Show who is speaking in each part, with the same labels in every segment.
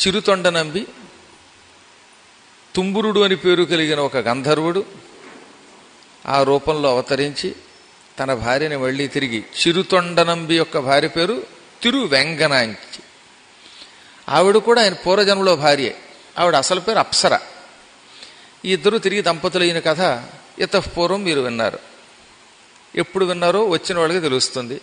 Speaker 1: చిరుతొండ నంబి తుంబురుడు అని పేరు కలిగిన ఒక గంధర్వుడు ఆ రూపంలో అవతరించి తన భార్యని మళ్ళీ తిరిగి చిరుతొండనంబి యొక్క భార్య పేరు తిరువెంగనాంచి ఆవిడ కూడా ఆయన పూర్వజన్మలో భార్యే ఆవిడ అసలు పేరు అప్సర ఈ ఇద్దరు తిరిగి దంపతులైన కథ ఇతపూర్వం మీరు విన్నారు ఎప్పుడు విన్నారో వచ్చిన వాళ్ళకి తెలుస్తుంది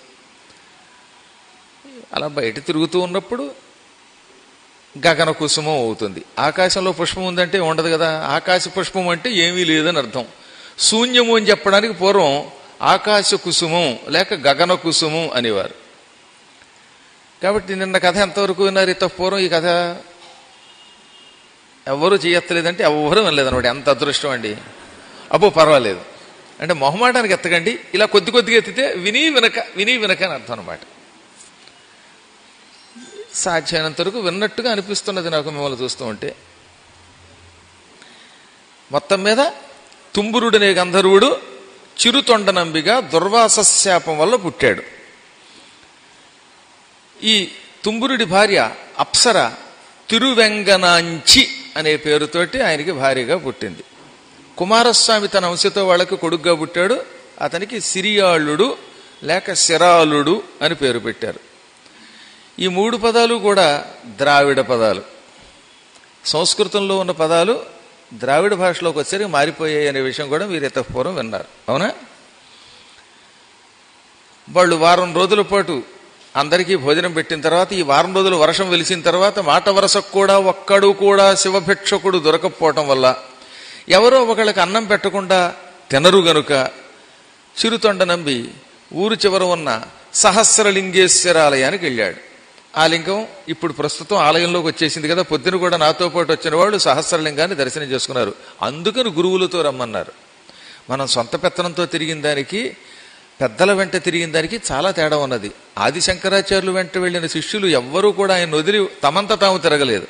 Speaker 1: అలా బయట తిరుగుతూ ఉన్నప్పుడు గగన కుసుమం అవుతుంది ఆకాశంలో పుష్పం ఉందంటే ఉండదు కదా ఆకాశ పుష్పం అంటే ఏమీ లేదని అర్థం శూన్యము అని చెప్పడానికి పూర్వం ఆకాశ కుసుమం లేక గగన కుసుమం అనేవారు కాబట్టి నిన్న కథ ఎంతవరకు విన్నారు ఇంత పూర్వం ఈ కథ ఎవరు చేయట్లేదంటే ఎవరు వినలేదన్నమాట ఎంత అదృష్టం అండి అబ్బో పర్వాలేదు అంటే మొహమాటానికి ఎత్తకండి ఇలా కొద్ది కొద్దిగా ఎత్తితే విని వినక విని వినక అని అర్థం అనమాట సాధ్యమైనంత వరకు విన్నట్టుగా అనిపిస్తున్నది నాకు మిమ్మల్ని చూస్తూ ఉంటే మొత్తం మీద తుంబురుడనే గంధర్వుడు చిరుతొండ నంబిగా దుర్వాసశాపం వల్ల పుట్టాడు ఈ తుంబురుడి భార్య అప్సర తిరువెంగనాంచి అనే పేరుతోటి ఆయనకి భార్యగా పుట్టింది కుమారస్వామి తన అంశతో వాళ్ళకి కొడుగ్గా పుట్టాడు అతనికి సిరియాళుడు లేక శిరాలుడు అని పేరు పెట్టారు ఈ మూడు పదాలు కూడా ద్రావిడ పదాలు సంస్కృతంలో ఉన్న పదాలు ద్రావిడ భాషలోకి వచ్చేసరికి మారిపోయాయి అనే విషయం కూడా మీరు ఎత్తపూర్వం విన్నారు అవునా వాళ్ళు వారం రోజుల పాటు అందరికీ భోజనం పెట్టిన తర్వాత ఈ వారం రోజులు వర్షం వెలిసిన తర్వాత మాట వరసకు కూడా ఒక్కడు కూడా శివభిక్షకుడు దొరకపోవటం వల్ల ఎవరో ఒకళ్ళకి అన్నం పెట్టకుండా తినరు గనుక చిరుతొండ నంబి ఊరు చివర ఉన్న సహస్రలింగేశ్వరాలయానికి వెళ్ళాడు ఆ లింగం ఇప్పుడు ప్రస్తుతం ఆలయంలోకి వచ్చేసింది కదా పొద్దున కూడా నాతో పాటు వచ్చిన వాళ్ళు సహస్రలింగాన్ని దర్శనం చేసుకున్నారు అందుకని గురువులతో రమ్మన్నారు మనం సొంత పెత్తనంతో తిరిగిన దానికి పెద్దల వెంట తిరిగిన దానికి చాలా తేడా ఉన్నది ఆది శంకరాచార్యులు వెంట వెళ్ళిన శిష్యులు ఎవ్వరూ కూడా ఆయన వదిలి తమంత తాము తిరగలేదు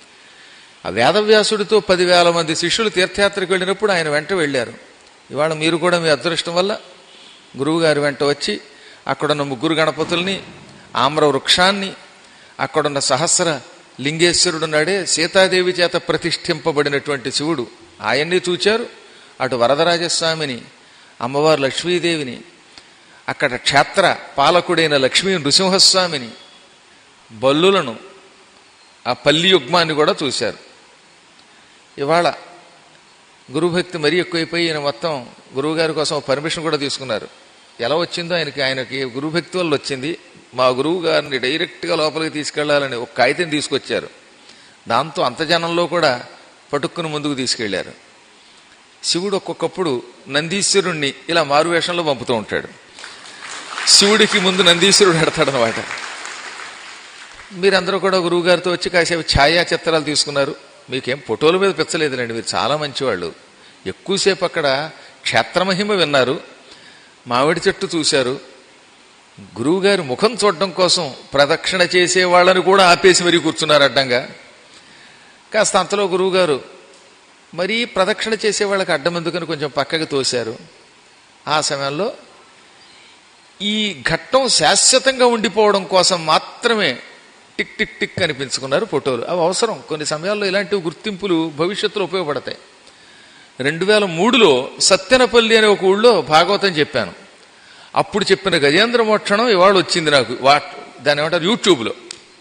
Speaker 1: ఆ వేదవ్యాసుడితో పదివేల మంది శిష్యులు తీర్థయాత్రకు వెళ్ళినప్పుడు ఆయన వెంట వెళ్ళారు ఇవాళ మీరు కూడా మీ అదృష్టం వల్ల గురువుగారి వెంట వచ్చి అక్కడున్న ముగ్గురు గణపతుల్ని ఆమ్ర వృక్షాన్ని అక్కడున్న సహస్ర లింగేశ్వరుడు నాడే సీతాదేవి చేత ప్రతిష్ఠింపబడినటువంటి శివుడు ఆయన్ని చూచారు అటు వరదరాజస్వామిని అమ్మవారు లక్ష్మీదేవిని అక్కడ క్షేత్ర పాలకుడైన లక్ష్మీ నృసింహస్వామిని బల్లులను ఆ పల్లి యుగ్మాన్ని కూడా చూశారు ఇవాళ గురుభక్తి మరీ ఎక్కువైపోయి ఈయన మొత్తం గురువుగారి కోసం పర్మిషన్ కూడా తీసుకున్నారు ఎలా వచ్చిందో ఆయనకి ఆయనకి గురుభక్తి వల్ల వచ్చింది మా గురువు గారిని డైరెక్ట్గా లోపలికి తీసుకెళ్లాలని ఒక కాగితం తీసుకొచ్చారు దాంతో అంత జనంలో కూడా పటుక్కుని ముందుకు తీసుకెళ్లారు శివుడు ఒక్కొక్కప్పుడు నందీశ్వరుణ్ణి ఇలా మారువేషంలో పంపుతూ ఉంటాడు శివుడికి ముందు నందీశ్వరుడు పెడతాడనమాట మీరందరూ కూడా గురువుగారితో వచ్చి కాసేపు ఛాయా చిత్రాలు తీసుకున్నారు మీకేం ఫోటోల మీద పెచ్చలేదులేండి మీరు చాలా మంచివాళ్ళు ఎక్కువసేపు అక్కడ క్షేత్రమహిమ విన్నారు మామిడి చెట్టు చూశారు గురువుగారి ముఖం చూడడం కోసం ప్రదక్షిణ చేసే వాళ్ళని కూడా ఆపేసి మరీ కూర్చున్నారు అడ్డంగా కాస్త అంతలో గురువుగారు మరీ ప్రదక్షిణ చేసే వాళ్ళకి అడ్డం ఎందుకని కొంచెం పక్కకి తోశారు ఆ సమయంలో ఈ ఘట్టం శాశ్వతంగా ఉండిపోవడం కోసం మాత్రమే టిక్ టిక్ టిక్ అనిపించుకున్నారు ఫోటోలు అవి అవసరం కొన్ని సమయాల్లో ఇలాంటి గుర్తింపులు భవిష్యత్తులో ఉపయోగపడతాయి రెండు వేల మూడులో సత్యనపల్లి అనే ఒక ఊళ్ళో భాగవతం చెప్పాను అప్పుడు చెప్పిన గజేంద్ర మోక్షణం ఇవాళ వచ్చింది నాకు వాట్ దాని ఏమంటారు యూట్యూబ్లో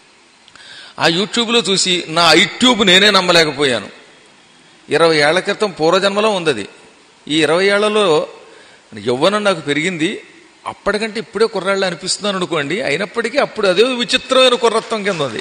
Speaker 1: ఆ యూట్యూబ్లో చూసి నా ఐట్యూబ్ నేనే నమ్మలేకపోయాను ఇరవై ఏళ్ల క్రితం పూర్వజన్మలో ఉంది ఈ ఇరవై ఏళ్లలో యవ్వనం నాకు పెరిగింది అప్పటికంటే ఇప్పుడే కుర్రాళ్ళు అనిపిస్తున్నాను అనుకోండి అయినప్పటికీ అప్పుడు అదే విచిత్రమైన కుర్రత్వం కింద ఉంది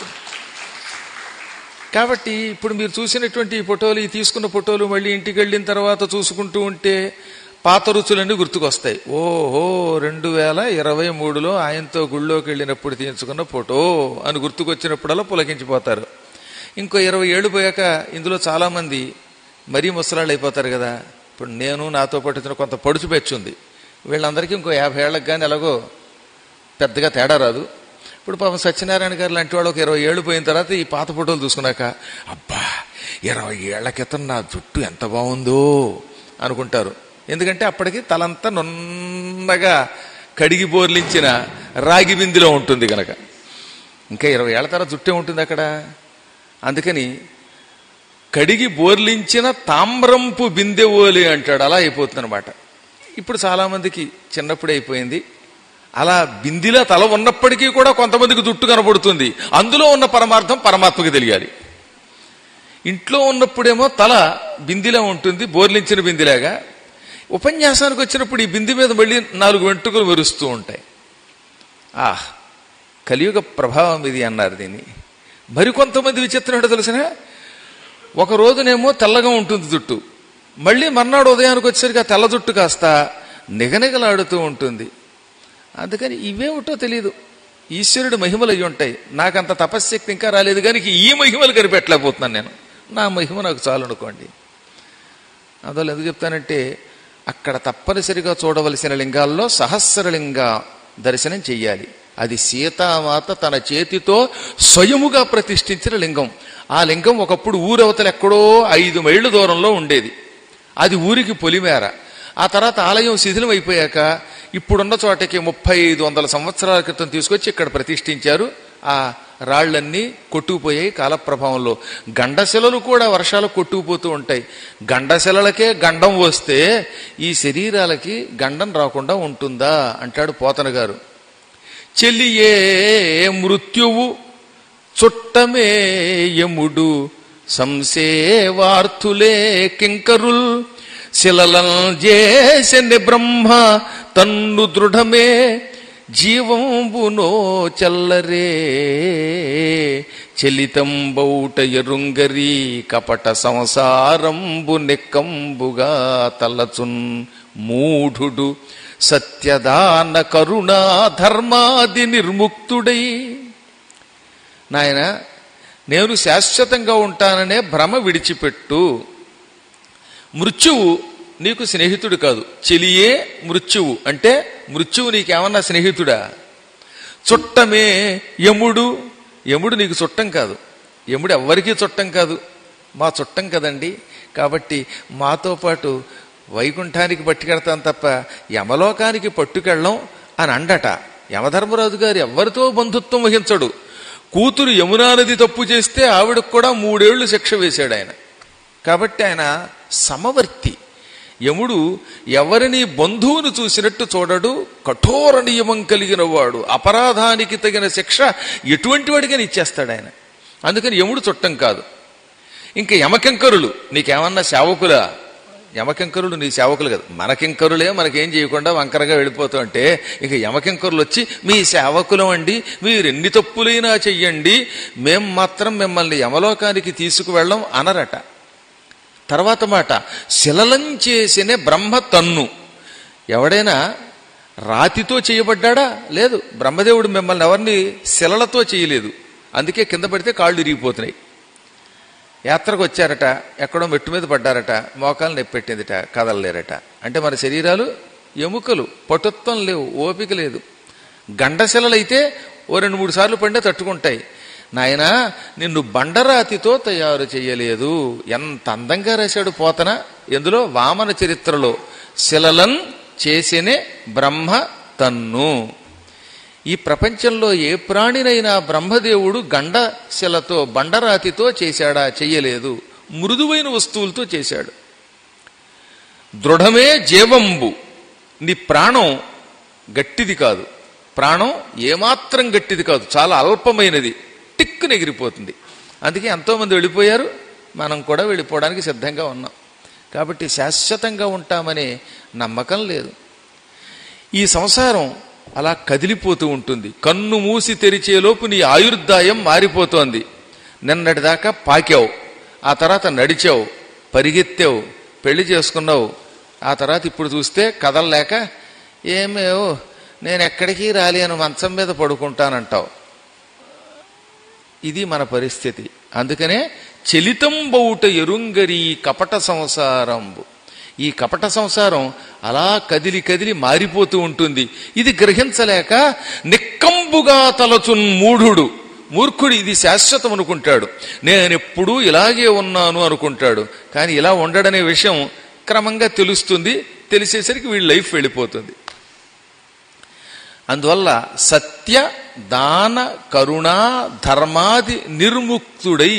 Speaker 1: కాబట్టి ఇప్పుడు మీరు చూసినటువంటి ఈ ఫోటోలు ఈ తీసుకున్న ఫోటోలు మళ్ళీ ఇంటికి వెళ్ళిన తర్వాత చూసుకుంటూ ఉంటే పాత రుచులన్నీ గుర్తుకొస్తాయి ఓహో రెండు వేల ఇరవై మూడులో ఆయనతో గుళ్ళోకి వెళ్ళినప్పుడు తీయించుకున్న ఫోటో అని గుర్తుకొచ్చినప్పుడల్లా పులకించిపోతారు ఇంకో ఇరవై ఏళ్ళు పోయాక ఇందులో చాలామంది మరీ ముసలాళ్ళు అయిపోతారు కదా ఇప్పుడు నేను నాతో పాటు వచ్చిన కొంత పడుచు పెచ్చుంది వీళ్ళందరికీ ఇంకో యాభై ఏళ్ళకి కానీ ఎలాగో పెద్దగా తేడా రాదు ఇప్పుడు పాపం సత్యనారాయణ గారు లాంటి వాళ్ళు ఒక ఇరవై ఏళ్ళు పోయిన తర్వాత ఈ పాత ఫోటోలు చూసుకున్నాక అబ్బా ఇరవై ఏళ్ల క్రితం నా జుట్టు ఎంత బాగుందో అనుకుంటారు ఎందుకంటే అప్పటికి తలంతా నున్నగా కడిగి బోర్లించిన రాగి బిందిలో ఉంటుంది కనుక ఇంకా ఇరవై ఏళ్ల తర్వాత జుట్టే ఉంటుంది అక్కడ అందుకని కడిగి బోర్లించిన తామ్రంపు బిందెవోలి అంటాడు అలా అయిపోతుంది అనమాట ఇప్పుడు చాలామందికి చిన్నప్పుడే అయిపోయింది అలా బిందిలా తల ఉన్నప్పటికీ కూడా కొంతమందికి దుట్టు కనబడుతుంది అందులో ఉన్న పరమార్థం పరమాత్మకి తెలియాలి ఇంట్లో ఉన్నప్పుడేమో తల బిందిలా ఉంటుంది బోర్లించిన బిందిలాగా ఉపన్యాసానికి వచ్చినప్పుడు ఈ బింది మీద మళ్ళీ నాలుగు వెంట్రుకలు మెరుస్తూ ఉంటాయి ఆహ్ కలియుగ ప్రభావం ఇది అన్నారు దీన్ని మరికొంతమంది విచిత్రం ఏంటో తెలిసిన ఒక రోజునేమో తెల్లగా ఉంటుంది జుట్టు మళ్ళీ మర్నాడు ఉదయానికి వచ్చేసరికి ఆ తెల్ల జుట్టు కాస్త నిగనిగలాడుతూ ఉంటుంది అందుకని ఇవేమిటో తెలియదు ఈశ్వరుడు మహిమలు అయ్యి ఉంటాయి నాకంత తపశ్శక్తి ఇంకా రాలేదు కానీ ఈ మహిమలు కనిపెట్టలేకపోతున్నాను నేను నా మహిమ నాకు చాలు అనుకోండి అందువల్ల ఎందుకు చెప్తానంటే అక్కడ తప్పనిసరిగా చూడవలసిన లింగాల్లో సహస్రలింగ దర్శనం చెయ్యాలి అది సీతామాత తన చేతితో స్వయముగా ప్రతిష్ఠించిన లింగం ఆ లింగం ఒకప్పుడు ఊరవతల ఎక్కడో ఐదు మైళ్ళ దూరంలో ఉండేది అది ఊరికి పొలిమేర ఆ తర్వాత ఆలయం శిథిలం అయిపోయాక ఇప్పుడున్న చోటకి ముప్పై ఐదు వందల సంవత్సరాల క్రితం తీసుకొచ్చి ఇక్కడ ప్రతిష్ఠించారు ఆ రాళ్లన్నీ కొట్టుకుపోయాయి కాలప్రభావంలో గండశిలలు కూడా వర్షాలు కొట్టుకుపోతూ ఉంటాయి గండశిలలకే గండం వస్తే ఈ శరీరాలకి గండం రాకుండా ఉంటుందా అంటాడు పోతన గారు చెల్లియే మృత్యువు చుట్టమే యముడు సంసేవార్థులే కింకరుల్ శిలలం చేసెని బ్రహ్మ తన్ను దృఢమే జీవంబునో చల్లరే చెలితంబౌట ఎరుంగరి కపట సంసారంబు నెక్కంబుగా తలచున్ మూఢుడు సత్యదాన కరుణా ధర్మాది నిర్ముక్తుడై నాయన నేను శాశ్వతంగా ఉంటాననే భ్రమ విడిచిపెట్టు మృత్యువు నీకు స్నేహితుడు కాదు చెలియే మృత్యువు అంటే మృత్యువు నీకేమన్నా స్నేహితుడా చుట్టమే యముడు యముడు నీకు చుట్టం కాదు యముడు ఎవ్వరికీ చుట్టం కాదు మా చుట్టం కదండి కాబట్టి మాతో పాటు వైకుంఠానికి పట్టుకెడతాం తప్ప యమలోకానికి పట్టుకెళ్ళం అని అండట యమధర్మరాజు గారు ఎవరితో బంధుత్వం వహించడు కూతురు యమునా నది తప్పు చేస్తే ఆవిడకు కూడా మూడేళ్లు శిక్ష వేశాడు ఆయన కాబట్టి ఆయన సమవర్తి యముడు ఎవరిని బంధువును చూసినట్టు చూడడు కఠోర నియమం కలిగిన వాడు అపరాధానికి తగిన శిక్ష ఎటువంటి వాడికని ఇచ్చేస్తాడు ఆయన అందుకని యముడు చుట్టం కాదు ఇంకా యమకింకరులు నీకేమన్నా సేవకులా యమకింకరులు నీ సేవకులు కదా మనకింకరులే మనకేం చేయకుండా వంకరగా వెళ్ళిపోతూ అంటే ఇక యమకింకరులు వచ్చి మీ సేవకులం అండి మీరు ఎన్ని తప్పులైనా చెయ్యండి మేం మాత్రం మిమ్మల్ని యమలోకానికి తీసుకువెళ్ళం అనరట తర్వాత మాట శిలలం చేసిన బ్రహ్మ తన్ను ఎవడైనా రాతితో చేయబడ్డాడా లేదు బ్రహ్మదేవుడు మిమ్మల్ని ఎవరిని శిలలతో చేయలేదు అందుకే కింద పడితే కాళ్ళు ఇరిగిపోతున్నాయి యాత్రకు వచ్చారట ఎక్కడో మెట్టు మీద పడ్డారట మోకాలు నొప్పెట్టిందిట కదలలేరట అంటే మన శరీరాలు ఎముకలు పటుత్వం లేవు ఓపిక లేదు గండశిలలైతే ఓ రెండు మూడు సార్లు పడితే తట్టుకుంటాయి నాయనా నిన్ను బండరాతితో తయారు చేయలేదు ఎంత అందంగా రాశాడు పోతన ఎందులో వామన చరిత్రలో శిలలన్ చేసినే బ్రహ్మ తన్ను ఈ ప్రపంచంలో ఏ ప్రాణినైనా బ్రహ్మదేవుడు గండశిలతో బండరాతితో చేశాడా చెయ్యలేదు మృదువైన వస్తువులతో చేశాడు దృఢమే జీవంబు నీ ప్రాణం గట్టిది కాదు ప్రాణం ఏమాత్రం గట్టిది కాదు చాలా అల్పమైనది టిక్కున ఎగిరిపోతుంది అందుకే ఎంతోమంది వెళ్ళిపోయారు మనం కూడా వెళ్ళిపోవడానికి సిద్ధంగా ఉన్నాం కాబట్టి శాశ్వతంగా ఉంటామనే నమ్మకం లేదు ఈ సంసారం అలా కదిలిపోతూ ఉంటుంది కన్ను మూసి తెరిచేలోపు నీ ఆయుర్దాయం మారిపోతోంది నిన్నటిదాకా పాకావు ఆ తర్వాత నడిచావు పరిగెత్తావు పెళ్లి చేసుకున్నావు ఆ తర్వాత ఇప్పుడు చూస్తే కదలలేక ఏమేవో నేను ఎక్కడికి రాలేను మంచం మీద పడుకుంటానంటావు ఇది మన పరిస్థితి అందుకనే చలితంబౌట ఎరుంగరి కపట సంసారంబు ఈ కపట సంసారం అలా కదిలి కదిలి మారిపోతూ ఉంటుంది ఇది గ్రహించలేక నిక్కంబుగా తలచున్ మూఢుడు మూర్ఖుడు ఇది శాశ్వతం అనుకుంటాడు నేనెప్పుడూ ఇలాగే ఉన్నాను అనుకుంటాడు కానీ ఇలా ఉండడనే విషయం క్రమంగా తెలుస్తుంది తెలిసేసరికి వీడి లైఫ్ వెళ్ళిపోతుంది అందువల్ల సత్య దాన కరుణ ధర్మాది నిర్ముక్తుడై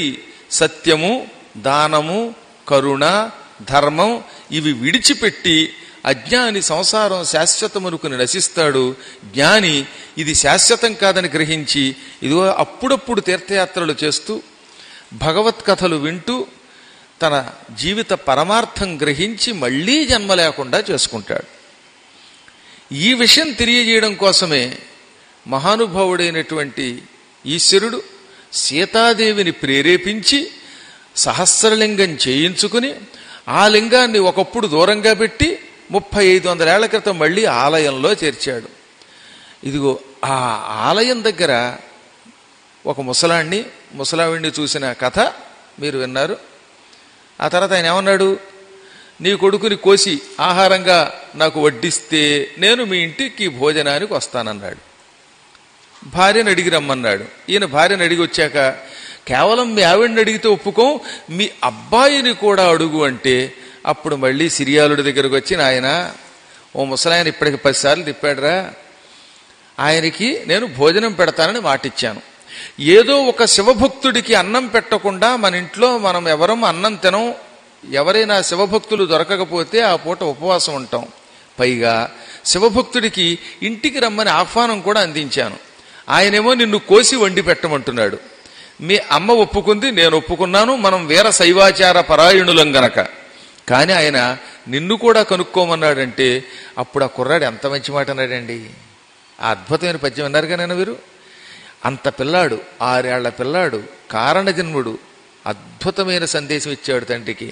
Speaker 1: సత్యము దానము కరుణ ధర్మం ఇవి విడిచిపెట్టి అజ్ఞాని సంసారం శాశ్వతమనుకుని నశిస్తాడు జ్ఞాని ఇది శాశ్వతం కాదని గ్రహించి ఇదిగో అప్పుడప్పుడు తీర్థయాత్రలు చేస్తూ భగవత్ కథలు వింటూ తన జీవిత పరమార్థం గ్రహించి మళ్లీ జన్మ లేకుండా చేసుకుంటాడు ఈ విషయం తెలియజేయడం కోసమే మహానుభావుడైనటువంటి ఈశ్వరుడు సీతాదేవిని ప్రేరేపించి సహస్రలింగం చేయించుకుని ఆ లింగాన్ని ఒకప్పుడు దూరంగా పెట్టి ముప్పై ఐదు వందల ఏళ్ల క్రితం మళ్ళీ ఆలయంలో చేర్చాడు ఇదిగో ఆ ఆలయం దగ్గర ఒక ముసలాణ్ణి ముసలావిడిని చూసిన కథ మీరు విన్నారు ఆ తర్వాత ఆయన ఏమన్నాడు నీ కొడుకుని కోసి ఆహారంగా నాకు వడ్డిస్తే నేను మీ ఇంటికి భోజనానికి వస్తానన్నాడు భార్యను అడిగి రమ్మన్నాడు ఈయన భార్యను అడిగి వచ్చాక కేవలం మీ ఆవిడని అడిగితే ఒప్పుకోం మీ అబ్బాయిని కూడా అడుగు అంటే అప్పుడు మళ్ళీ సిరియాలుడి దగ్గరకు వచ్చి ఆయన ఓ ముసలాయన ఇప్పటికి పదిసార్లు తిప్పాడురా ఆయనకి నేను భోజనం పెడతానని మాటిచ్చాను ఏదో ఒక శివభక్తుడికి అన్నం పెట్టకుండా మన ఇంట్లో మనం ఎవరం అన్నం తినం ఎవరైనా శివభక్తులు దొరకకపోతే ఆ పూట ఉపవాసం ఉంటాం పైగా శివభక్తుడికి ఇంటికి రమ్మని ఆహ్వానం కూడా అందించాను ఆయనేమో నిన్ను కోసి వండి పెట్టమంటున్నాడు మీ అమ్మ ఒప్పుకుంది నేను ఒప్పుకున్నాను మనం వీర శైవాచార పరాయణులం గనక కానీ ఆయన నిన్ను కూడా కనుక్కోమన్నాడంటే అప్పుడు ఆ కుర్రాడు ఎంత మంచి మాట అన్నాడండి ఆ అద్భుతమైన పద్యం విన్నారుగా నేను వీరు అంత పిల్లాడు ఆరేళ్ల పిల్లాడు కారణజన్ముడు అద్భుతమైన సందేశం ఇచ్చాడు తండ్రికి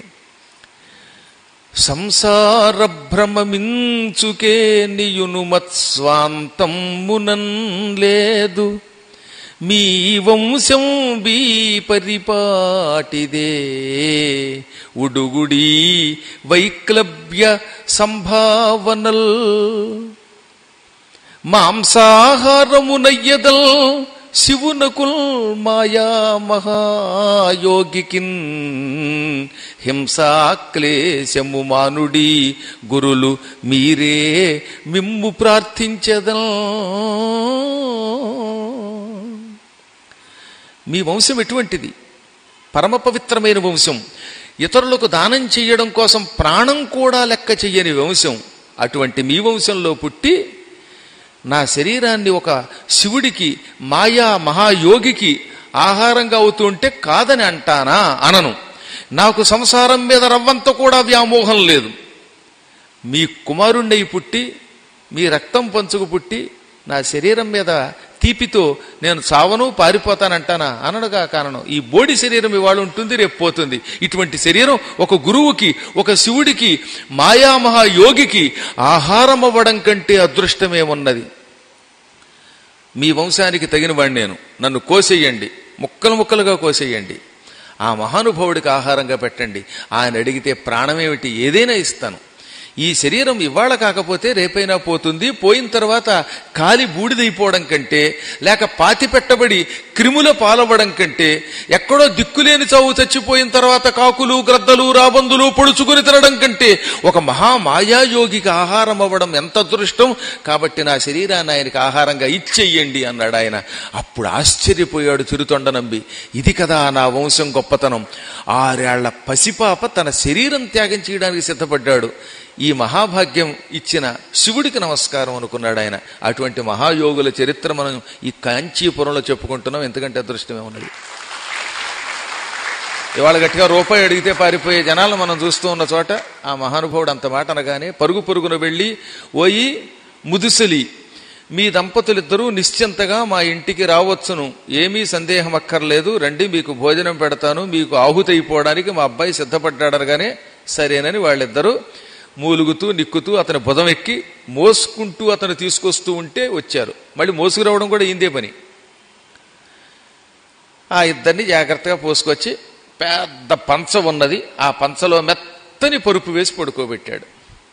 Speaker 1: సంసార భ్రమమించుకే నియును మత్స్వాంతం మునన్ లేదు మీ వంశం బీ పరిపాటిదే ఉడుగుడి వైక్లభ్య సంభావనల్ మాంసాహారమునయ్యదల్ శివునకుల్ మాయా మహాయోగికిన్ హింసాక్లేశము మానుడి గురులు మీరే మిమ్ము ప్రార్థించదల్ మీ వంశం ఎటువంటిది పరమ పవిత్రమైన వంశం ఇతరులకు దానం చెయ్యడం కోసం ప్రాణం కూడా లెక్క చెయ్యని వంశం అటువంటి మీ వంశంలో పుట్టి నా శరీరాన్ని ఒక శివుడికి మాయా మహాయోగికి ఆహారంగా అవుతుంటే కాదని అంటానా అనను నాకు సంసారం మీద రవ్వంత కూడా వ్యామోహం లేదు మీ కుమారుణ్ణి పుట్టి మీ రక్తం పంచుకు పుట్టి నా శరీరం మీద తీపితో నేను చావను పారిపోతానంటానా అనడుగా కారణం ఈ బోడి శరీరం ఇవాళ ఉంటుంది రేపు పోతుంది ఇటువంటి శరీరం ఒక గురువుకి ఒక శివుడికి మాయామహా యోగికి ఆహారం అవ్వడం కంటే అదృష్టమేమున్నది మీ వంశానికి తగిన వాడిని నేను నన్ను కోసేయండి ముక్కలు ముక్కలుగా కోసేయండి ఆ మహానుభావుడికి ఆహారంగా పెట్టండి ఆయన అడిగితే ప్రాణమేమిటి ఏదైనా ఇస్తాను ఈ శరీరం ఇవాళ కాకపోతే రేపైనా పోతుంది పోయిన తర్వాత కాలి బూడిదైపోవడం కంటే లేక పాతి పెట్టబడి క్రిముల పాలవ్వడం కంటే ఎక్కడో దిక్కులేని చావు చచ్చిపోయిన తర్వాత కాకులు గ్రద్దలు రాబందులు పొడుచుకుని తినడం కంటే ఒక మహామాయాయోగికి ఆహారం అవ్వడం ఎంత అదృష్టం కాబట్టి నా శరీరాన్ని ఆయనకి ఆహారంగా ఇచ్చేయండి అన్నాడు ఆయన అప్పుడు ఆశ్చర్యపోయాడు చిరుతొండ నంబి ఇది కదా నా వంశం గొప్పతనం ఆరేళ్ల పసిపాప తన శరీరం త్యాగం చేయడానికి సిద్ధపడ్డాడు ఈ మహాభాగ్యం ఇచ్చిన శివుడికి నమస్కారం అనుకున్నాడు ఆయన అటువంటి మహాయోగుల చరిత్ర మనం ఈ కాంచీపురంలో చెప్పుకుంటున్నాం ఎందుకంటే అదృష్టమే ఉన్నది ఇవాళ గట్టిగా రూపాయి అడిగితే పారిపోయే జనాలను మనం చూస్తూ ఉన్న చోట ఆ మహానుభావుడు అంత మాట అనగానే పరుగు పరుగున వెళ్ళి ఓయి ముదుసలి మీ దంపతులిద్దరూ నిశ్చింతగా మా ఇంటికి రావచ్చును ఏమీ సందేహం అక్కర్లేదు రండి మీకు భోజనం పెడతాను మీకు ఆహుతి అయిపోవడానికి మా అబ్బాయి సిద్ధపడ్డాడనగానే సరేనని వాళ్ళిద్దరూ మూలుగుతూ నిక్కుతూ అతని బుధం ఎక్కి మోసుకుంటూ అతను తీసుకొస్తూ ఉంటే వచ్చారు మళ్ళీ మోసుకురావడం కూడా ఇందే పని ఆ ఇద్దరిని జాగ్రత్తగా పోసుకొచ్చి పెద్ద పంచ ఉన్నది ఆ పంచలో మెత్తని పరుపు వేసి పడుకోబెట్టాడు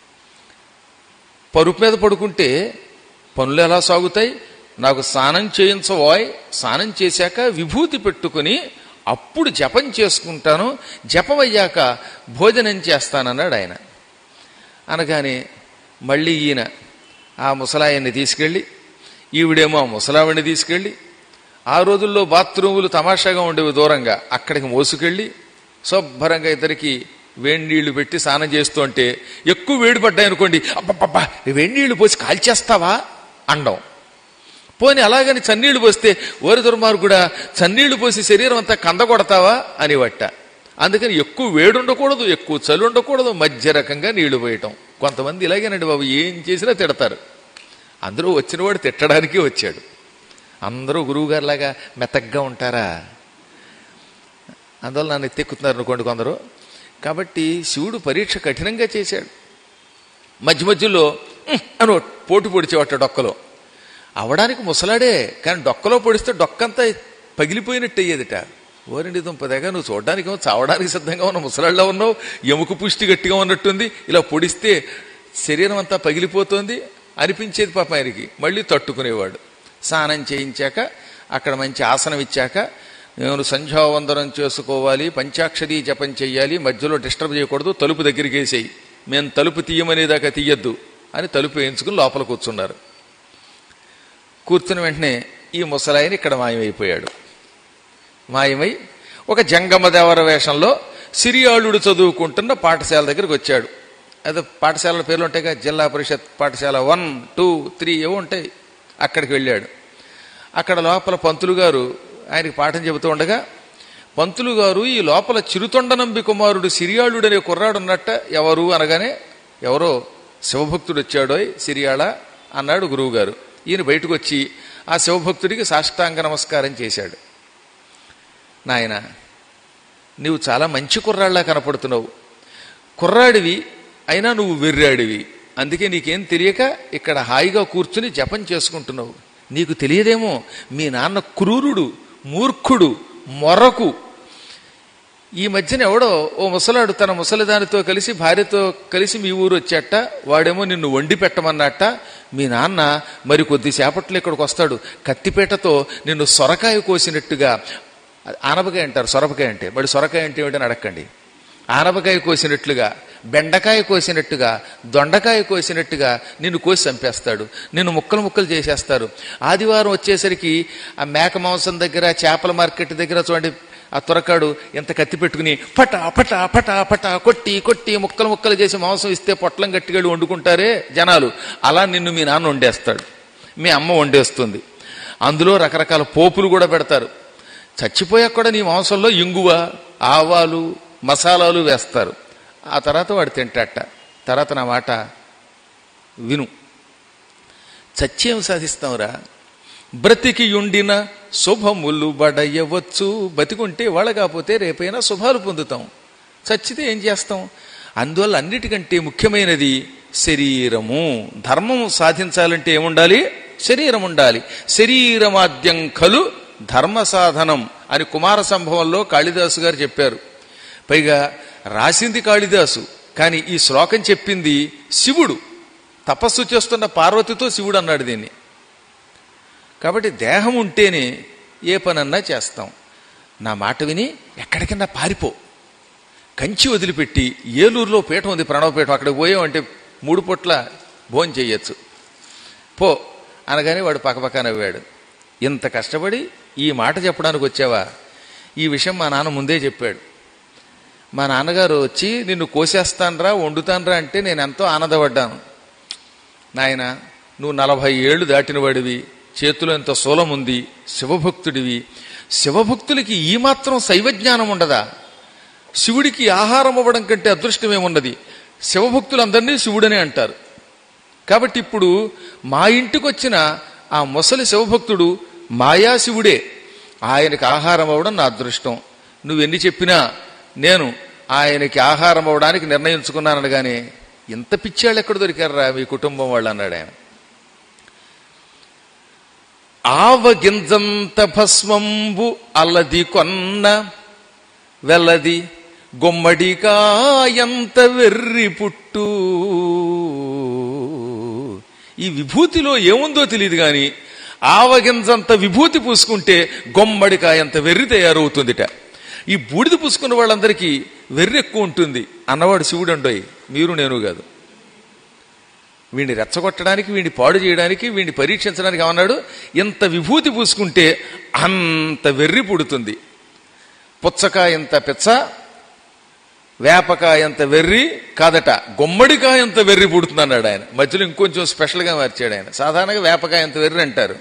Speaker 1: పరుపు మీద పడుకుంటే పనులు ఎలా సాగుతాయి నాకు స్నానం చేయించబోయ్ స్నానం చేశాక విభూతి పెట్టుకుని అప్పుడు జపం చేసుకుంటాను జపం అయ్యాక భోజనం చేస్తానన్నాడు ఆయన అనగానే మళ్ళీ ఈయన ఆ ముసలాయన్ని తీసుకెళ్ళి ఈవిడేమో ఆ ముసలావిడిని తీసుకెళ్ళి ఆ రోజుల్లో బాత్రూములు తమాషాగా ఉండేవి దూరంగా అక్కడికి మోసుకెళ్ళి శుభ్రంగా ఇద్దరికి వేడి నీళ్లు పెట్టి స్నానం చేస్తూ ఉంటే ఎక్కువ వేడి పడ్డాయి అనుకోండి అబ్బబ్బబ్బా వేడి నీళ్లు పోసి కాల్చేస్తావా అండం పోని అలాగని చన్నీళ్లు పోస్తే ఓరి దుర్మార్గుడా చన్నీళ్లు పోసి శరీరం అంతా కందకొడతావా అని వట్ట అందుకని ఎక్కువ వేడి ఉండకూడదు ఎక్కువ చలి ఉండకూడదు మధ్య రకంగా నీళ్లు పోయటం కొంతమంది ఇలాగేనండి బాబు ఏం చేసినా తిడతారు అందరూ వచ్చినవాడు తిట్టడానికి వచ్చాడు అందరూ గురువుగారిలాగా మెత్తగ్గా ఉంటారా అందువల్ల నన్ను ఎత్తెక్కుతున్నారు అనుకోండి కొందరు కాబట్టి శివుడు పరీక్ష కఠినంగా చేశాడు మధ్య మధ్యలో "ఉహ్" అని ఓ పోటు పొడిచేవాట డొక్కలో అవడానికి ముసలాడే కానీ డొక్కలో పొడిస్తే డొక్కంతా పగిలిపోయినట్టు అయ్యేదిట ఓరండి దుంపదేగా నువ్వు చూడడానికి ఏమో చావడానికి సిద్ధంగా ఉన్న ముసలాళ్ళ ఉన్నావు ఎముక పుష్టి గట్టిగా ఉన్నట్టుంది ఇలా పొడిస్తే శరీరం అంతా పగిలిపోతుంది అనిపించేది పాప ఆయనకి మళ్ళీ తట్టుకునేవాడు స్నానం చేయించాక అక్కడ మంచి ఆసనం ఇచ్చాక నేను సంధ్యావందనం చేసుకోవాలి పంచాక్షరీ జపం చెయ్యాలి మధ్యలో డిస్టర్బ్ చేయకూడదు తలుపు దగ్గరికి వేసేయి మేము తలుపు తీయమనేదాకా తీయద్దు అని తలుపు వేయించుకుని లోపల కూర్చున్నారు కూర్చున్న వెంటనే ఈ ముసలాయన ఇక్కడ మాయమైపోయాడు మాయమై ఒక జంగమదేవర వేషంలో సిరియాళుడు చదువుకుంటున్న పాఠశాల దగ్గరికి వచ్చాడు అదే పాఠశాలల పేర్లు ఉంటాయి కదా జిల్లా పరిషత్ పాఠశాల వన్ టూ త్రీ ఏవో ఉంటాయి అక్కడికి వెళ్ళాడు అక్కడ లోపల పంతులు గారు ఆయనకి పాఠం చెబుతూ ఉండగా పంతులు గారు ఈ లోపల చిరుతొండనంబి కుమారుడు సిరియాళుడు అనే కుర్రాడు ఉన్నట్ట ఎవరు అనగానే ఎవరో శివభక్తుడు వచ్చాడోయ్ సిరియాళ అన్నాడు గురువుగారు ఈయన బయటకు వచ్చి ఆ శివభక్తుడికి సాష్టాంగ నమస్కారం చేశాడు నాయన నీవు చాలా మంచి కుర్రాళ్ళ కనపడుతున్నావు కుర్రాడివి అయినా నువ్వు వెర్రాడివి అందుకే నీకేం తెలియక ఇక్కడ హాయిగా కూర్చుని జపం చేసుకుంటున్నావు నీకు తెలియదేమో మీ నాన్న క్రూరుడు మూర్ఖుడు మొరకు ఈ మధ్యన ఎవడో ఓ ముసలాడు తన ముసలిదానితో కలిసి భార్యతో కలిసి మీ ఊరు వచ్చాట వాడేమో నిన్ను వండి పెట్టమన్నట్ట మీ నాన్న మరి కొద్దిసేపట్లో ఇక్కడికి వస్తాడు కత్తిపేటతో నిన్ను సొరకాయ కోసినట్టుగా ఆనపకాయ అంటారు సొరపకాయ అంటే మరి సొరకాయ అంటే ఏమిటని అడగండి ఆనపకాయ కోసినట్లుగా బెండకాయ కోసినట్టుగా దొండకాయ కోసినట్టుగా నిన్ను కోసి చంపేస్తాడు నిన్ను ముక్కలు ముక్కలు చేసేస్తారు ఆదివారం వచ్చేసరికి ఆ మేక మాంసం దగ్గర చేపల మార్కెట్ దగ్గర చూడండి ఆ త్వరకాడు ఎంత కత్తి పెట్టుకుని పట పట పట పట కొట్టి కొట్టి ముక్కలు ముక్కలు చేసి మాంసం ఇస్తే పొట్లం గట్టిగడి వండుకుంటారే జనాలు అలా నిన్ను మీ నాన్న వండేస్తాడు మీ అమ్మ వండేస్తుంది అందులో రకరకాల పోపులు కూడా పెడతారు చచ్చిపోయాక కూడా నీ మాంసంలో ఇంగువ ఆవాలు మసాలాలు వేస్తారు ఆ తర్వాత వాడు తింటాట తర్వాత నా మాట విను చచ్చేం సాధిస్తాంరా బ్రతికి ఉండిన శుభములు బడయ్యవచ్చు బతికుంటే వాళ్ళ కాకపోతే రేపైనా శుభాలు పొందుతాం చచ్చితే ఏం చేస్తాం అందువల్ల అన్నిటికంటే ముఖ్యమైనది శరీరము ధర్మము సాధించాలంటే ఏముండాలి శరీరం ఉండాలి శరీరమాద్యం ఖలు ధర్మ సాధనం అని కుమార సంభవంలో కాళిదాసు గారు చెప్పారు పైగా రాసింది కాళిదాసు కానీ ఈ శ్లోకం చెప్పింది శివుడు తపస్సు చేస్తున్న పార్వతితో శివుడు అన్నాడు దీన్ని కాబట్టి దేహం ఉంటేనే ఏ పనన్నా చేస్తాం నా మాట విని ఎక్కడికన్నా పారిపో కంచి వదిలిపెట్టి ఏలూరులో పీఠం ఉంది ప్రణవపీఠం అక్కడికి పోయామంటే మూడు పొట్ల భోజనం చెయ్యొచ్చు పో అనగానే వాడు పక్కపక్క నవ్వాడు ఇంత కష్టపడి ఈ మాట చెప్పడానికి వచ్చావా ఈ విషయం మా నాన్న ముందే చెప్పాడు మా నాన్నగారు వచ్చి నిన్ను కోసేస్తానరా వండుతానరా అంటే నేను ఎంతో ఆనందపడ్డాను నాయన నువ్వు నలభై ఏళ్ళు దాటిన వాడివి చేతిలో ఎంత శూలం ఉంది శివభక్తుడివి శివభక్తులకి ఈ మాత్రం శైవజ్ఞానం ఉండదా శివుడికి ఆహారం ఇవ్వడం కంటే అదృష్టమేమున్నది శివభక్తులందరినీ శివుడనే అంటారు కాబట్టి ఇప్పుడు మా ఇంటికి వచ్చిన ఆ ముసలి శివభక్తుడు మాయా శివుడే ఆయనకి ఆహారం అవ్వడం నా అదృష్టం నువ్వెన్ని చెప్పినా నేను ఆయనకి ఆహారం అవ్వడానికి నిర్ణయించుకున్నానగానే ఇంత పిచ్చాళ్ళు ఎక్కడ దొరికారా మీ కుటుంబం వాళ్ళు అన్నాడు ఆయన ఆవగింజంత భస్మంబు అల్లది కొన్న వెల్లది గుమ్మడికాయంత వెర్రి పుట్టు ఈ విభూతిలో ఏముందో తెలియదు కానీ ఆవగింజంత విభూతి పూసుకుంటే గుమ్మడికాయంత వెర్రి తయారవుతుందిట ఈ బూడిద పూసుకున్న వాళ్ళందరికీ వెర్రి ఎక్కువ ఉంటుంది అన్నవాడు శివుడు అండోయ్ మీరు నేను కాదు వీడిని రెచ్చగొట్టడానికి వీడిని పాడు చేయడానికి వీడిని పరీక్షించడానికి ఏమన్నాడు ఇంత విభూతి పూసుకుంటే అంత వెర్రి పుడుతుంది పుచ్చకాయ ఇంత పిచ్చ వేపకాయ ఎంత వెర్రి కాదట గుమ్మడికాయ ఎంత వెర్రి పుడుతుంది అన్నాడు ఆయన మధ్యలో ఇంకొంచెం స్పెషల్గా మార్చాడు ఆయన సాధారణంగా వేపకాయ ఎంత వెర్రి అంటారు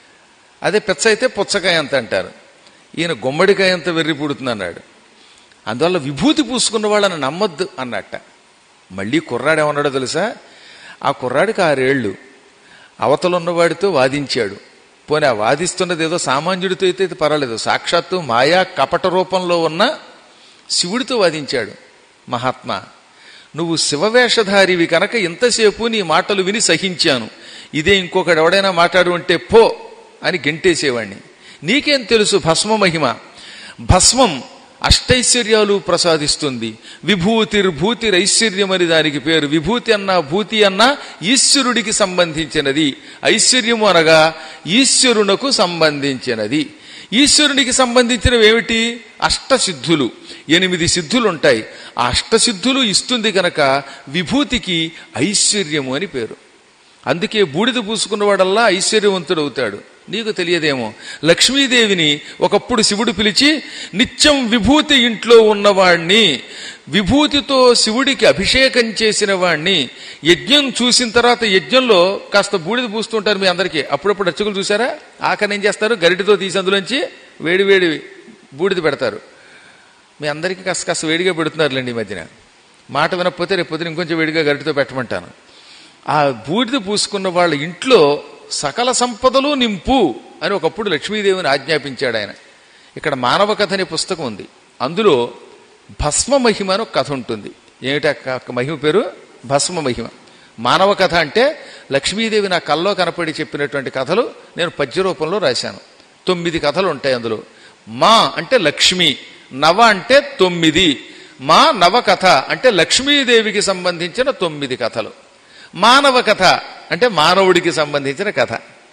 Speaker 1: అదే పిచ్చ అయితే పుచ్చకాయ ఎంత అంటారు ఈయన గుమ్మడికాయ ఎంత వెర్రి పుడుతుంది అన్నాడు అందువల్ల విభూతి పూసుకున్న వాళ్ళని నమ్మొద్దు అన్నట్ట మళ్ళీ కుర్రాడు ఏమన్నాడో తెలుసా ఆ కుర్రాడికి ఆరేళ్లు అవతలున్నవాడితో వాదించాడు పోనీ ఆ వాదిస్తున్నది ఏదో సామాన్యుడితో అయితే అయితే పర్వాలేదు సాక్షాత్తు మాయా కపట రూపంలో ఉన్న శివుడితో వాదించాడు మహాత్మా నువ్వు శివవేషధారివి కనుక ఇంతసేపు నీ మాటలు విని సహించాను ఇదే ఇంకొకడు ఎవడైనా మాట్లాడు అంటే పో అని గెంటేసేవాణ్ణి నీకేం తెలుసు భస్మ మహిమ భస్మం అష్టైశ్వర్యాలు ప్రసాదిస్తుంది విభూతిర్భూతిరైశ్వర్యం అని దానికి పేరు విభూతి అన్నా భూతి అన్నా ఈశ్వరుడికి సంబంధించినది ఐశ్వర్యము అనగా ఈశ్వరునకు సంబంధించినది ఈశ్వరునికి సంబంధించినవి ఏమిటి అష్టసిద్ధులు ఎనిమిది సిద్ధులు ఉంటాయి ఆ అష్టసిద్ధులు ఇస్తుంది కనుక విభూతికి ఐశ్వర్యము అని పేరు అందుకే బూడిద పూసుకున్నవాడల్లా ఐశ్వర్యవంతుడవుతాడు నీకు తెలియదేమో లక్ష్మీదేవిని ఒకప్పుడు శివుడు పిలిచి నిత్యం విభూతి ఇంట్లో ఉన్నవాణ్ణి విభూతితో శివుడికి అభిషేకం చేసిన వాణ్ణి యజ్ఞం చూసిన తర్వాత యజ్ఞంలో కాస్త బూడిద పూస్తుంటారు మీ అందరికీ అప్పుడప్పుడు అర్చకులు చూసారా ఆఖరి ఏం చేస్తారు గరిటితో తీసి అందులోంచి వేడి వేడి బూడిద పెడతారు మీ అందరికీ కాస్త కాస్త వేడిగా పెడుతున్నారులేండి ఈ మధ్యన మాట వినకపోతే రేపు పొద్దున ఇంకొంచెం వేడిగా గరిటితో పెట్టమంటాను ఆ బూడిద పూసుకున్న వాళ్ళ ఇంట్లో సకల సంపదలు నింపు అని ఒకప్పుడు లక్ష్మీదేవిని ఆజ్ఞాపించాడు ఆయన ఇక్కడ మానవ కథ అనే పుస్తకం ఉంది అందులో భస్మ మహిమ అని ఒక కథ ఉంటుంది ఏమిటా క- మహిమ పేరు భస్మ మహిమ మానవ కథ అంటే లక్ష్మీదేవి నా కల్లో కనపడి చెప్పినటువంటి కథలు నేను పద్య రూపంలో రాశాను తొమ్మిది కథలు ఉంటాయి అందులో మా అంటే లక్ష్మి నవ అంటే తొమ్మిది మా నవ కథ అంటే లక్ష్మీదేవికి సంబంధించిన తొమ్మిది కథలు మానవ కథ అంటే మానవుడికి సంబంధించిన కథ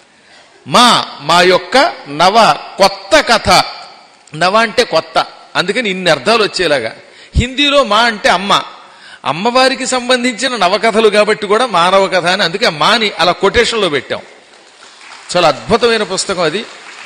Speaker 1: మా మా యొక్క నవ కొత్త కథ నవ అంటే కొత్త అందుకని ఇన్ని అర్థాలు వచ్చేలాగా హిందీలో మా అంటే అమ్మ అమ్మవారికి సంబంధించిన నవకథలు కాబట్టి కూడా మానవ కథ అని అందుకే మాని అలా కొటేషన్లో పెట్టాం చాలా అద్భుతమైన పుస్తకం అది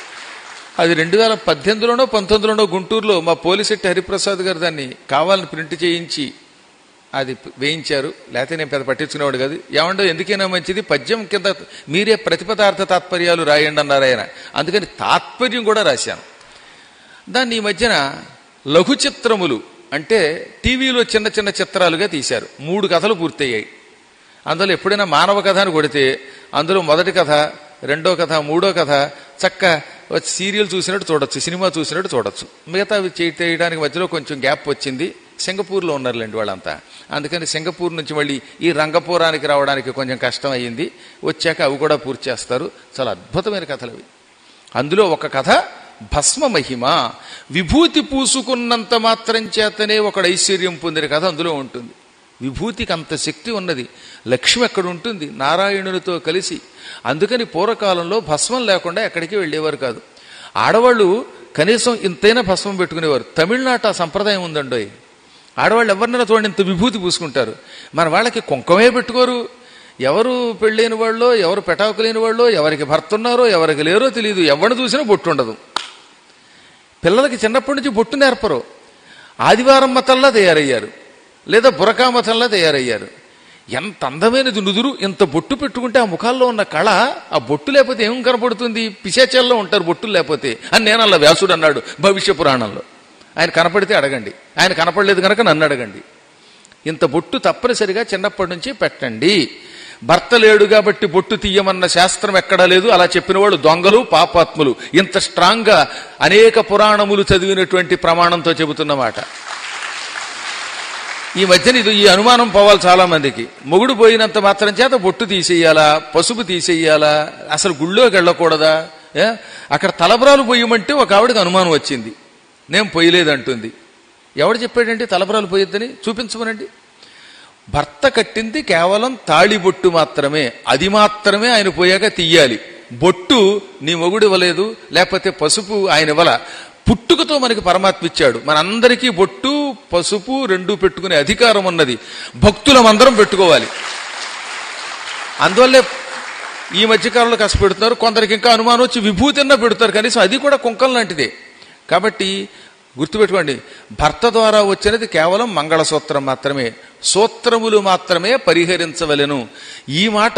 Speaker 1: అది రెండు వేల పద్దెనిమిదిలోనో పంతొమ్మిదిలోనో గుంటూరులో మా పోలిసెట్టి హరిప్రసాద్ గారు దాన్ని కావాలని ప్రింట్ చేయించి అది వేయించారు లేకపోతే నేను పెద్ద పట్టించుకునేవాడు కాదు ఏమండో ఎందుకైనా మంచిది పద్యం కింద మీరే ప్రతిపదార్థ తాత్పర్యాలు రాయండి అన్నారు ఆయన అందుకని తాత్పర్యం కూడా రాశాను దాన్ని ఈ మధ్యన లఘు చిత్రములు అంటే టీవీలో చిన్న చిన్న చిత్రాలుగా తీశారు మూడు కథలు పూర్తయ్యాయి అందులో ఎప్పుడైనా మానవ కథ అని కొడితే అందులో మొదటి కథ రెండో కథ మూడో కథ చక్క సీరియల్ చూసినట్టు చూడొచ్చు సినిమా చూసినట్టు చూడొచ్చు మిగతా చేయడానికి మధ్యలో కొంచెం గ్యాప్ వచ్చింది సింగపూర్లో ఉన్నారులేండి వాళ్ళంతా అందుకని సింగపూర్ నుంచి మళ్ళీ ఈ రంగపురానికి రావడానికి కొంచెం కష్టం అయ్యింది వచ్చాక అవి కూడా పూర్తి చేస్తారు చాలా అద్భుతమైన కథలు అవి అందులో ఒక కథ భస్మ మహిమ విభూతి పూసుకున్నంత మాత్రం చేతనే ఒకడు ఐశ్వర్యం పొందిన కథ అందులో ఉంటుంది విభూతికి అంత శక్తి ఉన్నది లక్ష్మి అక్కడ ఉంటుంది నారాయణునితో కలిసి అందుకని పూర్వకాలంలో భస్మం లేకుండా ఎక్కడికి వెళ్ళేవారు కాదు ఆడవాళ్ళు కనీసం ఇంతైనా భస్మం పెట్టుకునేవారు తమిళనాట ఆ సంప్రదాయం ఉందండోయ్ ఆడవాళ్ళు ఎవరినైనా చూడండి ఇంత విభూతి పూసుకుంటారు మన వాళ్ళకి కుంకమే పెట్టుకోరు ఎవరు పెళ్ళైన వాళ్ళో ఎవరు పెటాకు లేని వాళ్ళో ఎవరికి భర్త ఉన్నారో ఎవరికి లేరో తెలియదు ఎవరిని చూసినా బొట్టు ఉండదు పిల్లలకి చిన్నప్పటి నుంచి బొట్టు నేర్పరు ఆదివారం మతంలా తయారయ్యారు లేదా బురకా మతంలా తయారయ్యారు ఎంత అందమైనది నుదురు ఇంత బొట్టు పెట్టుకుంటే ఆ ముఖాల్లో ఉన్న కళ ఆ బొట్టు లేకపోతే ఏం కనపడుతుంది పిశాచాల్లో ఉంటారు బొట్టులు లేకపోతే అని నేను అలా వ్యాసుడు అన్నాడు భవిష్య పురాణంలో ఆయన కనపడితే అడగండి ఆయన కనపడలేదు కనుక నన్ను అడగండి ఇంత బొట్టు తప్పనిసరిగా చిన్నప్పటి నుంచి పెట్టండి భర్త లేడు కాబట్టి బొట్టు తీయమన్న శాస్త్రం ఎక్కడా లేదు అలా చెప్పిన వాళ్ళు దొంగలు పాపాత్ములు ఇంత స్ట్రాంగ్ గా అనేక పురాణములు చదివినటువంటి ప్రమాణంతో చెబుతున్నమాట ఈ మధ్యన ఇది ఈ అనుమానం పోవాలి చాలా మందికి మొగుడు పోయినంత మాత్రం చేత బొట్టు తీసేయాలా పసుపు తీసేయాలా అసలు గుళ్ళోకి వెళ్ళకూడదా ఏ? అక్కడ తలబరాలు పోయమంటే ఒక ఆవిడకి అనుమానం వచ్చింది నేను పొయ్యలేదంటుంది ఎవడు చెప్పాడంటే తలబరాలు పోయొద్దని చూపించమనండి భర్త కట్టింది కేవలం తాళి బొట్టు మాత్రమే అది మాత్రమే ఆయన పోయాక తీయాలి బొట్టు నీ మొగుడు ఇవ్వలేదు లేకపోతే పసుపు ఆయన ఇవ్వల పుట్టుకతో మనకి పరమాత్మ ఇచ్చాడు మనందరికీ బొట్టు పసుపు రెండు పెట్టుకునే అధికారం ఉన్నది భక్తులమందరం పెట్టుకోవాలి అందువల్లే ఈ మధ్యకాలంలో కష్టపెడుతున్నారు కొందరికి ఇంకా అనుమానం వచ్చి విభూతిన్న పెడతారు కనీసం అది కూడా కుంకం లాంటిదే కాబట్టి గుర్తుపెట్టుకోండి భర్త ద్వారా వచ్చినది కేవలం మంగళసూత్రం మాత్రమే సూత్రములు మాత్రమే పరిహరించవలెను ఈ మాట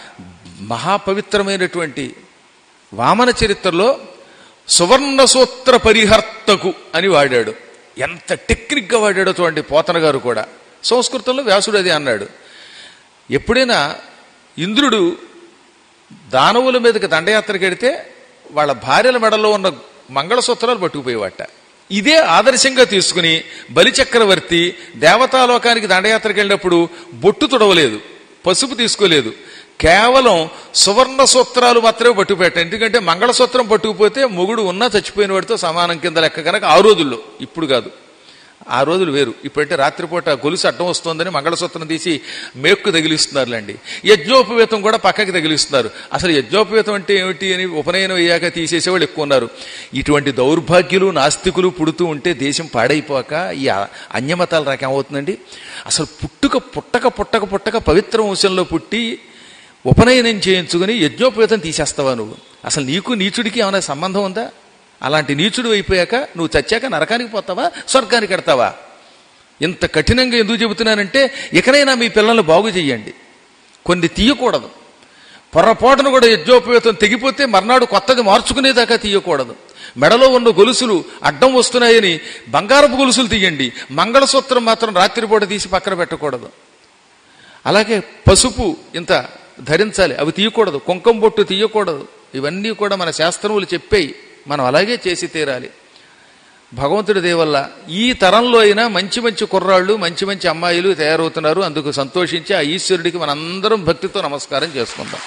Speaker 1: మహాపవిత్రమైనటువంటి వామన చరిత్రలో సువర్ణ సూత్ర పరిహర్తకు అని వాడాడు ఎంత టెక్నిక్గా వాడాడో చూడండి పోతన గారు కూడా సంస్కృతంలో వ్యాసుడు అది అన్నాడు ఎప్పుడైనా ఇంద్రుడు దానవుల మీదకి దండయాత్రకి వెడితే వాళ్ళ భార్యల మెడలో ఉన్న మంగళసూత్రాలు పట్టుకుపోయేవాట ఇదే ఆదర్శంగా తీసుకుని బలిచక్రవర్తి దేవతాలోకానికి దండయాత్రకి వెళ్ళినప్పుడు బొట్టు తుడవలేదు పసుపు తీసుకోలేదు కేవలం సువర్ణ సూత్రాలు మాత్రమే పట్టుకుపెట్టాడు ఎందుకంటే మంగళసూత్రం పట్టుకుపోతే మొగుడు ఉన్నా చచ్చిపోయిన వాడితో సమానం కింద లెక్క కనుక ఆ రోజుల్లో ఇప్పుడు కాదు ఆ రోజులు వేరు ఇప్పుడంటే రాత్రిపూట గొలుసు అడ్డం వస్తుందని మంగళసూత్రం తీసి మేక్కు తగిలిస్తున్నారులేండి యజ్ఞోపవేతం కూడా పక్కకి తగిలిస్తున్నారు అసలు యజ్ఞోపవేతం అంటే ఏమిటి అని ఉపనయనం అయ్యాక తీసేసేవాళ్ళు ఎక్కువ ఉన్నారు ఇటువంటి దౌర్భాగ్యులు నాస్తికులు పుడుతూ ఉంటే దేశం పాడైపోక ఈ అ- అన్యమతాలు రాకేమవుతుందండి అసలు పుట్టుక పుట్టక పుట్టక పుట్టక పవిత్ర వంశంలో పుట్టి ఉపనయనం చేయించుకుని యజ్ఞోపవేతం తీసేస్తావా నువ్వు అసలు నీకు నీచుడికి ఏమైనా సంబంధం ఉందా అలాంటి నీచుడు అయిపోయాక నువ్వు చచ్చాక నరకానికి పోతావా స్వర్గానికి ఎడతావా ఇంత కఠినంగా ఎందుకు చెబుతున్నానంటే ఇకనైనా మీ పిల్లల్ని బాగు చెయ్యండి కొన్ని తీయకూడదు పొరపాటును కూడా యజ్ఞోపవేతం తెగిపోతే మర్నాడు కొత్తది మార్చుకునేదాకా తీయకూడదు మెడలో ఉన్న గొలుసులు అడ్డం వస్తున్నాయని బంగారపు గొలుసులు తీయండి మంగళసూత్రం మాత్రం రాత్రిపూట తీసి పక్కన పెట్టకూడదు అలాగే పసుపు ఇంత ధరించాలి అవి తీయకూడదు కుంకం బొట్టు తీయకూడదు ఇవన్నీ కూడా మన శాస్త్రములు చెప్పేయి మనం అలాగే చేసి తీరాలి భగవంతుడి దేవల్ల ఈ తరంలో అయినా మంచి మంచి కుర్రాళ్ళు మంచి మంచి అమ్మాయిలు తయారవుతున్నారు అందుకు సంతోషించి ఆ ఈశ్వరుడికి మనందరం భక్తితో నమస్కారం చేసుకుందాం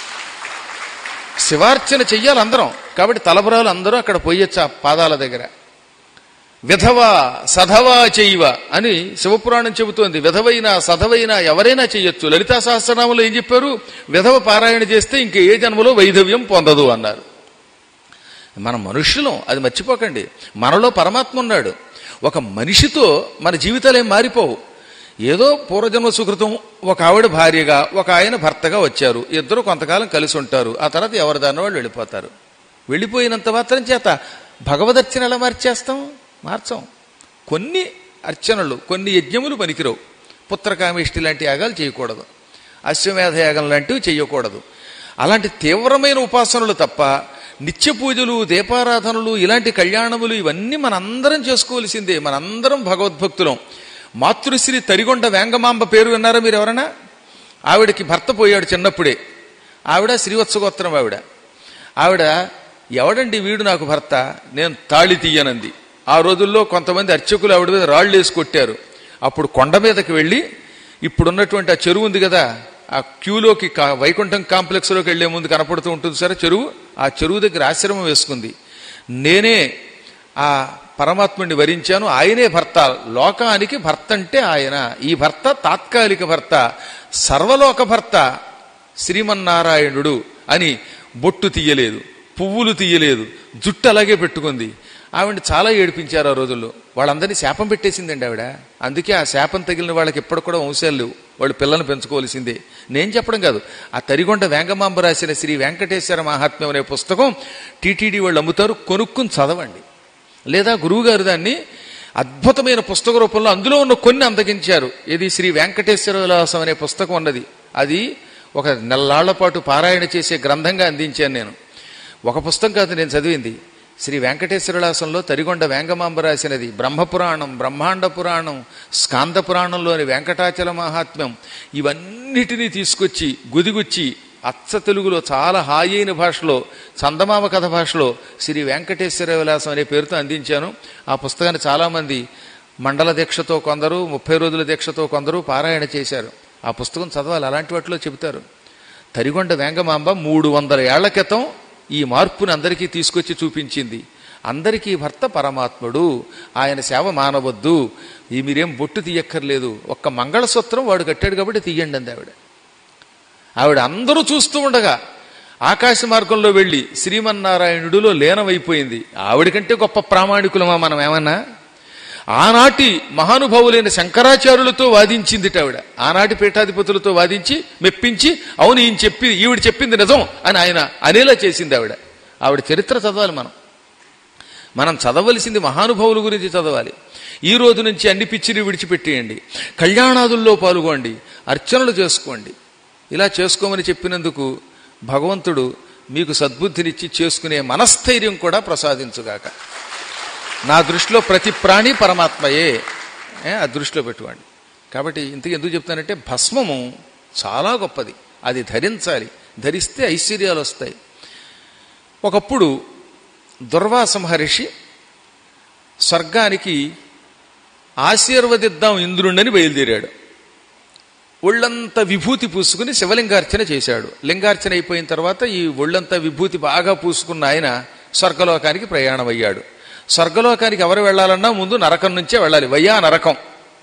Speaker 1: శివార్చన చెయ్యాలి అందరం కాబట్టి తలబరాలు అందరూ అక్కడ పోయొచ్చు ఆ పాదాల దగ్గర విధవ సధవా చెయ్యవ అని శివపురాణం చెబుతోంది విధవైనా సధవైనా ఎవరైనా చెయ్యొచ్చు లలితా సహస్రనామంలో ఏం చెప్పారు విధవ పారాయణ చేస్తే ఇంక ఏ జన్మలో వైధవ్యం పొందదు అన్నారు మన మనుష్యులం అది మర్చిపోకండి మనలో పరమాత్మ ఉన్నాడు ఒక మనిషితో మన జీవితాలు ఏం మారిపోవు ఏదో పూర్వజన్మ సుకృతం ఒక ఆవిడ భార్యగా ఒక ఆయన భర్తగా వచ్చారు ఇద్దరు కొంతకాలం కలిసి ఉంటారు ఆ తర్వాత ఎవరి దాని వాళ్ళు వెళ్ళిపోతారు వెళ్ళిపోయినంత మాత్రం చేత భగవదర్చన ఎలా మార్చేస్తాం మార్చం కొన్ని అర్చనలు కొన్ని యజ్ఞములు పనికిరావు పుత్రకామేష్టి లాంటి యాగాలు చేయకూడదు అశ్వమేధ యాగం లాంటివి చేయకూడదు అలాంటి తీవ్రమైన ఉపాసనలు తప్ప నిత్య పూజలు దీపారాధనలు ఇలాంటి కళ్యాణములు ఇవన్నీ మనందరం చేసుకోవలసిందే మనందరం భగవద్భక్తులం మాతృశ్రీ తరిగొండ వేంగమాంబ పేరు విన్నారా మీరు ఎవరైనా ఆవిడకి భర్త పోయాడు చిన్నప్పుడే ఆవిడ శ్రీవత్సగోత్రం ఆవిడ ఆవిడ ఎవడండి వీడు నాకు భర్త నేను తాళి తీయనంది ఆ రోజుల్లో కొంతమంది అర్చకులు ఆవిడ మీద రాళ్ళు వేసి కొట్టారు అప్పుడు కొండ మీదకి వెళ్ళి ఇప్పుడున్నటువంటి ఆ చెరువు ఉంది కదా ఆ క్యూలోకి కా- వైకుంఠం కాంప్లెక్స్లోకి వెళ్లే ముందు కనపడుతూ ఉంటుంది సరే చెరువు ఆ చెరువు దగ్గర ఆశ్రమం వేసుకుంది నేనే ఆ పరమాత్ముడిని వరించాను ఆయనే భర్త లోకానికి భర్త అంటే ఆయన ఈ భర్త తాత్కాలిక భర్త సర్వలోక భర్త శ్రీమన్నారాయణుడు అని బొట్టు తీయలేదు పువ్వులు తీయలేదు జుట్టు అలాగే పెట్టుకుంది ఆవిడ చాలా ఏడిపించారు ఆ రోజుల్లో వాళ్ళందరినీ శాపం పెట్టేసిందండి ఆవిడ అందుకే ఆ శాపం తగిలిన వాళ్ళకి ఎప్పుడు కూడా వంశాలు లేవు వాళ్ళు పిల్లల్ని పెంచుకోవాల్సిందే నేను చెప్పడం కాదు ఆ తరిగొండ వేంగమాంబ రాసిన శ్రీ వెంకటేశ్వర మహాత్మ్యం అనే పుస్తకం టీటీడీ వాళ్ళు అమ్ముతారు కొనుక్కుని చదవండి లేదా గురువుగారు దాన్ని అద్భుతమైన పుస్తక రూపంలో అందులో ఉన్న కొన్ని అందగించారు ఇది శ్రీ వెంకటేశ్వర విలాసం అనే పుస్తకం ఉన్నది అది ఒక నెల్లాళ్ల పాటు పారాయణ చేసే గ్రంథంగా అందించాను నేను ఒక పుస్తకం కాదు నేను చదివింది శ్రీ వెంకటేశ్వర విలాసంలో తరిగొండ వేంగమాంబ రాసినది బ్రహ్మపురాణం బ్రహ్మాండ పురాణం స్కాంద పురాణంలోని వెంకటాచల మహాత్మ్యం ఇవన్నిటినీ తీసుకొచ్చి గుదిగుచ్చి అచ్చ తెలుగులో చాలా హాయి అయిన భాషలో చందమామ కథ భాషలో శ్రీ వెంకటేశ్వర విలాసం అనే పేరుతో అందించాను ఆ పుస్తకాన్ని చాలామంది మండల దీక్షతో కొందరు ముప్పై రోజుల దీక్షతో కొందరు పారాయణ చేశారు ఆ పుస్తకం చదవాలి అలాంటి వాటిలో చెబుతారు తరిగొండ వేంగమాంబ మూడు వందల ఏళ్ల క్రితం ఈ మార్పుని అందరికీ తీసుకొచ్చి చూపించింది అందరికీ భర్త పరమాత్ముడు ఆయన సేవ మానవద్దు ఈ మీరేం బొట్టు తీయక్కర్లేదు ఒక్క మంగళసూత్రం వాడు కట్టాడు కాబట్టి తీయండి అంది ఆవిడ ఆవిడ అందరూ చూస్తూ ఉండగా ఆకాశ మార్గంలో వెళ్ళి శ్రీమన్నారాయణుడిలో లీనమైపోయింది ఆవిడకంటే గొప్ప ప్రామాణికులమా మనం ఏమన్నా ఆనాటి మహానుభావులైన శంకరాచార్యులతో వాదించింది ఆవిడ ఆనాటి పీఠాధిపతులతో వాదించి మెప్పించి అవును ఈయన చెప్పి ఈవిడ చెప్పింది నిజం అని ఆయన అనేలా చేసింది ఆవిడ ఆవిడ చరిత్ర చదవాలి మనం మనం చదవలసింది మహానుభావుల గురించి చదవాలి ఈ రోజు నుంచి అన్ని పిచ్చిని విడిచిపెట్టేయండి కళ్యాణాదుల్లో పాల్గొండి అర్చనలు చేసుకోండి ఇలా చేసుకోమని చెప్పినందుకు భగవంతుడు మీకు సద్బుద్ధినిచ్చి చేసుకునే మనస్థైర్యం కూడా ప్రసాదించుగాక నా దృష్టిలో ప్రతి ప్రాణి పరమాత్మయే ఏ, ఆ దృష్టిలో పెట్టుకోండి కాబట్టి ఇంతకు ఎందుకు చెప్తానంటే భస్మము చాలా గొప్పది అది ధరించాలి ధరిస్తే ఐశ్వర్యాలు వస్తాయి ఒకప్పుడు దుర్వాస మహర్షి స్వర్గానికి ఆశీర్వదిద్దాం ఇంద్రుణ్ణని బయలుదేరాడు ఒళ్ళంతా విభూతి పూసుకుని శివలింగార్చన చేశాడు లింగార్చన అయిపోయిన తర్వాత ఈ ఒళ్ళంతా విభూతి బాగా పూసుకున్న ఆయన స్వర్గలోకానికి ప్రయాణం అయ్యాడు స్వర్గలోకానికి ఎవరు వెళ్ళాలన్నా ముందు నరకం నుంచే వెళ్ళాలి వయ్యా నరకం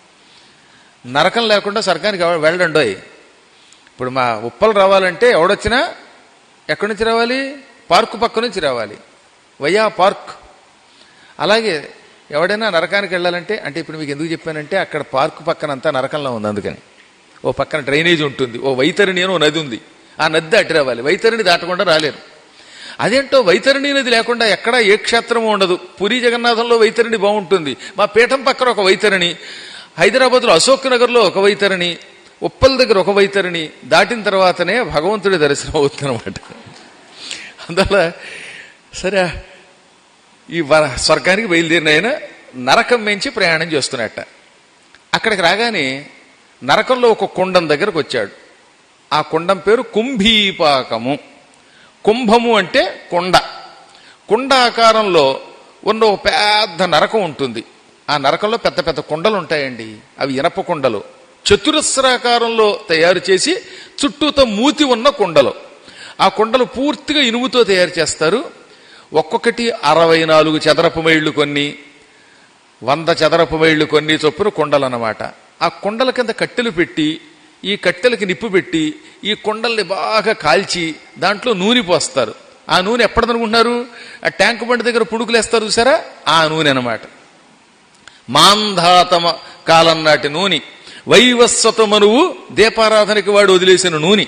Speaker 1: నరకం లేకుండా స్వర్గానికి ఎవరు వెళ్ళండోయ్ ఇప్పుడు మా ఉప్పలు రావాలంటే ఎవడొచ్చినా ఎక్కడి నుంచి రావాలి పార్కు పక్క నుంచి రావాలి వయ్యా పార్క్ అలాగే ఎవడైనా నరకానికి వెళ్ళాలంటే అంటే ఇప్పుడు మీకు ఎందుకు చెప్పానంటే అక్కడ పార్కు పక్కన అంతా నరకంలో ఉంది అందుకని ఓ పక్కన డ్రైనేజ్ ఉంటుంది ఓ వైతరిణి అని ఓ నది ఉంది ఆ నది దాటి రావాలి వైతరిణి దాటకుండా రాలేరు అదేంటో వైతరిణి నది లేకుండా ఎక్కడా ఏ క్షేత్రము ఉండదు పూరి జగన్నాథంలో వైతరిణి బాగుంటుంది మా పీఠం పక్కన ఒక వైతరిణి హైదరాబాద్లో అశోక్ నగర్లో ఒక వైతరిణి ఉప్పల దగ్గర ఒక వైతరిణి దాటిన తర్వాతనే భగవంతుడి దర్శనం అవుతుందన్నమాట అందువల్ల సరే ఈ వ- స్వర్గానికి బయలుదేరిన ఆయన నరకం మించి ప్రయాణం చేస్తున్నట్ట అక్కడికి రాగానే నరకంలో ఒక కుండం దగ్గరకు వచ్చాడు ఆ కుండం పేరు కుంభీపాకము కుంభము అంటే కొండ కుండ ఆకారంలో ఉన్న ఒక పెద్ద నరకం ఉంటుంది ఆ నరకంలో పెద్ద పెద్ద కుండలు ఉంటాయండి అవి ఇనప కుండలు చతురస్రాకారంలో తయారు చేసి చుట్టూతో మూతి ఉన్న కుండలు ఆ కుండలు పూర్తిగా ఇనుముతో తయారు చేస్తారు ఒక్కొక్కటి అరవై నాలుగు చదరపు మైళ్ళు కొన్ని వంద చదరపు మైళ్ళు కొన్ని చొప్పున కుండలు అన్నమాట ఆ కుండల కింద కట్టెలు పెట్టి ఈ కట్టెలకి నిప్పు పెట్టి ఈ కుండల్ని బాగా కాల్చి దాంట్లో నూనె పోస్తారు ఆ నూనె ఎప్పటిదనుకుంటున్నారు ఆ ట్యాంక్ బండి దగ్గర పుడుకులేస్తారు చూసారా ఆ నూనె అన్నమాట మాంధాతమ కాలం నాటి నూనె వైవస్వతమనువు దీపారాధనకి వాడు వదిలేసిన నూనె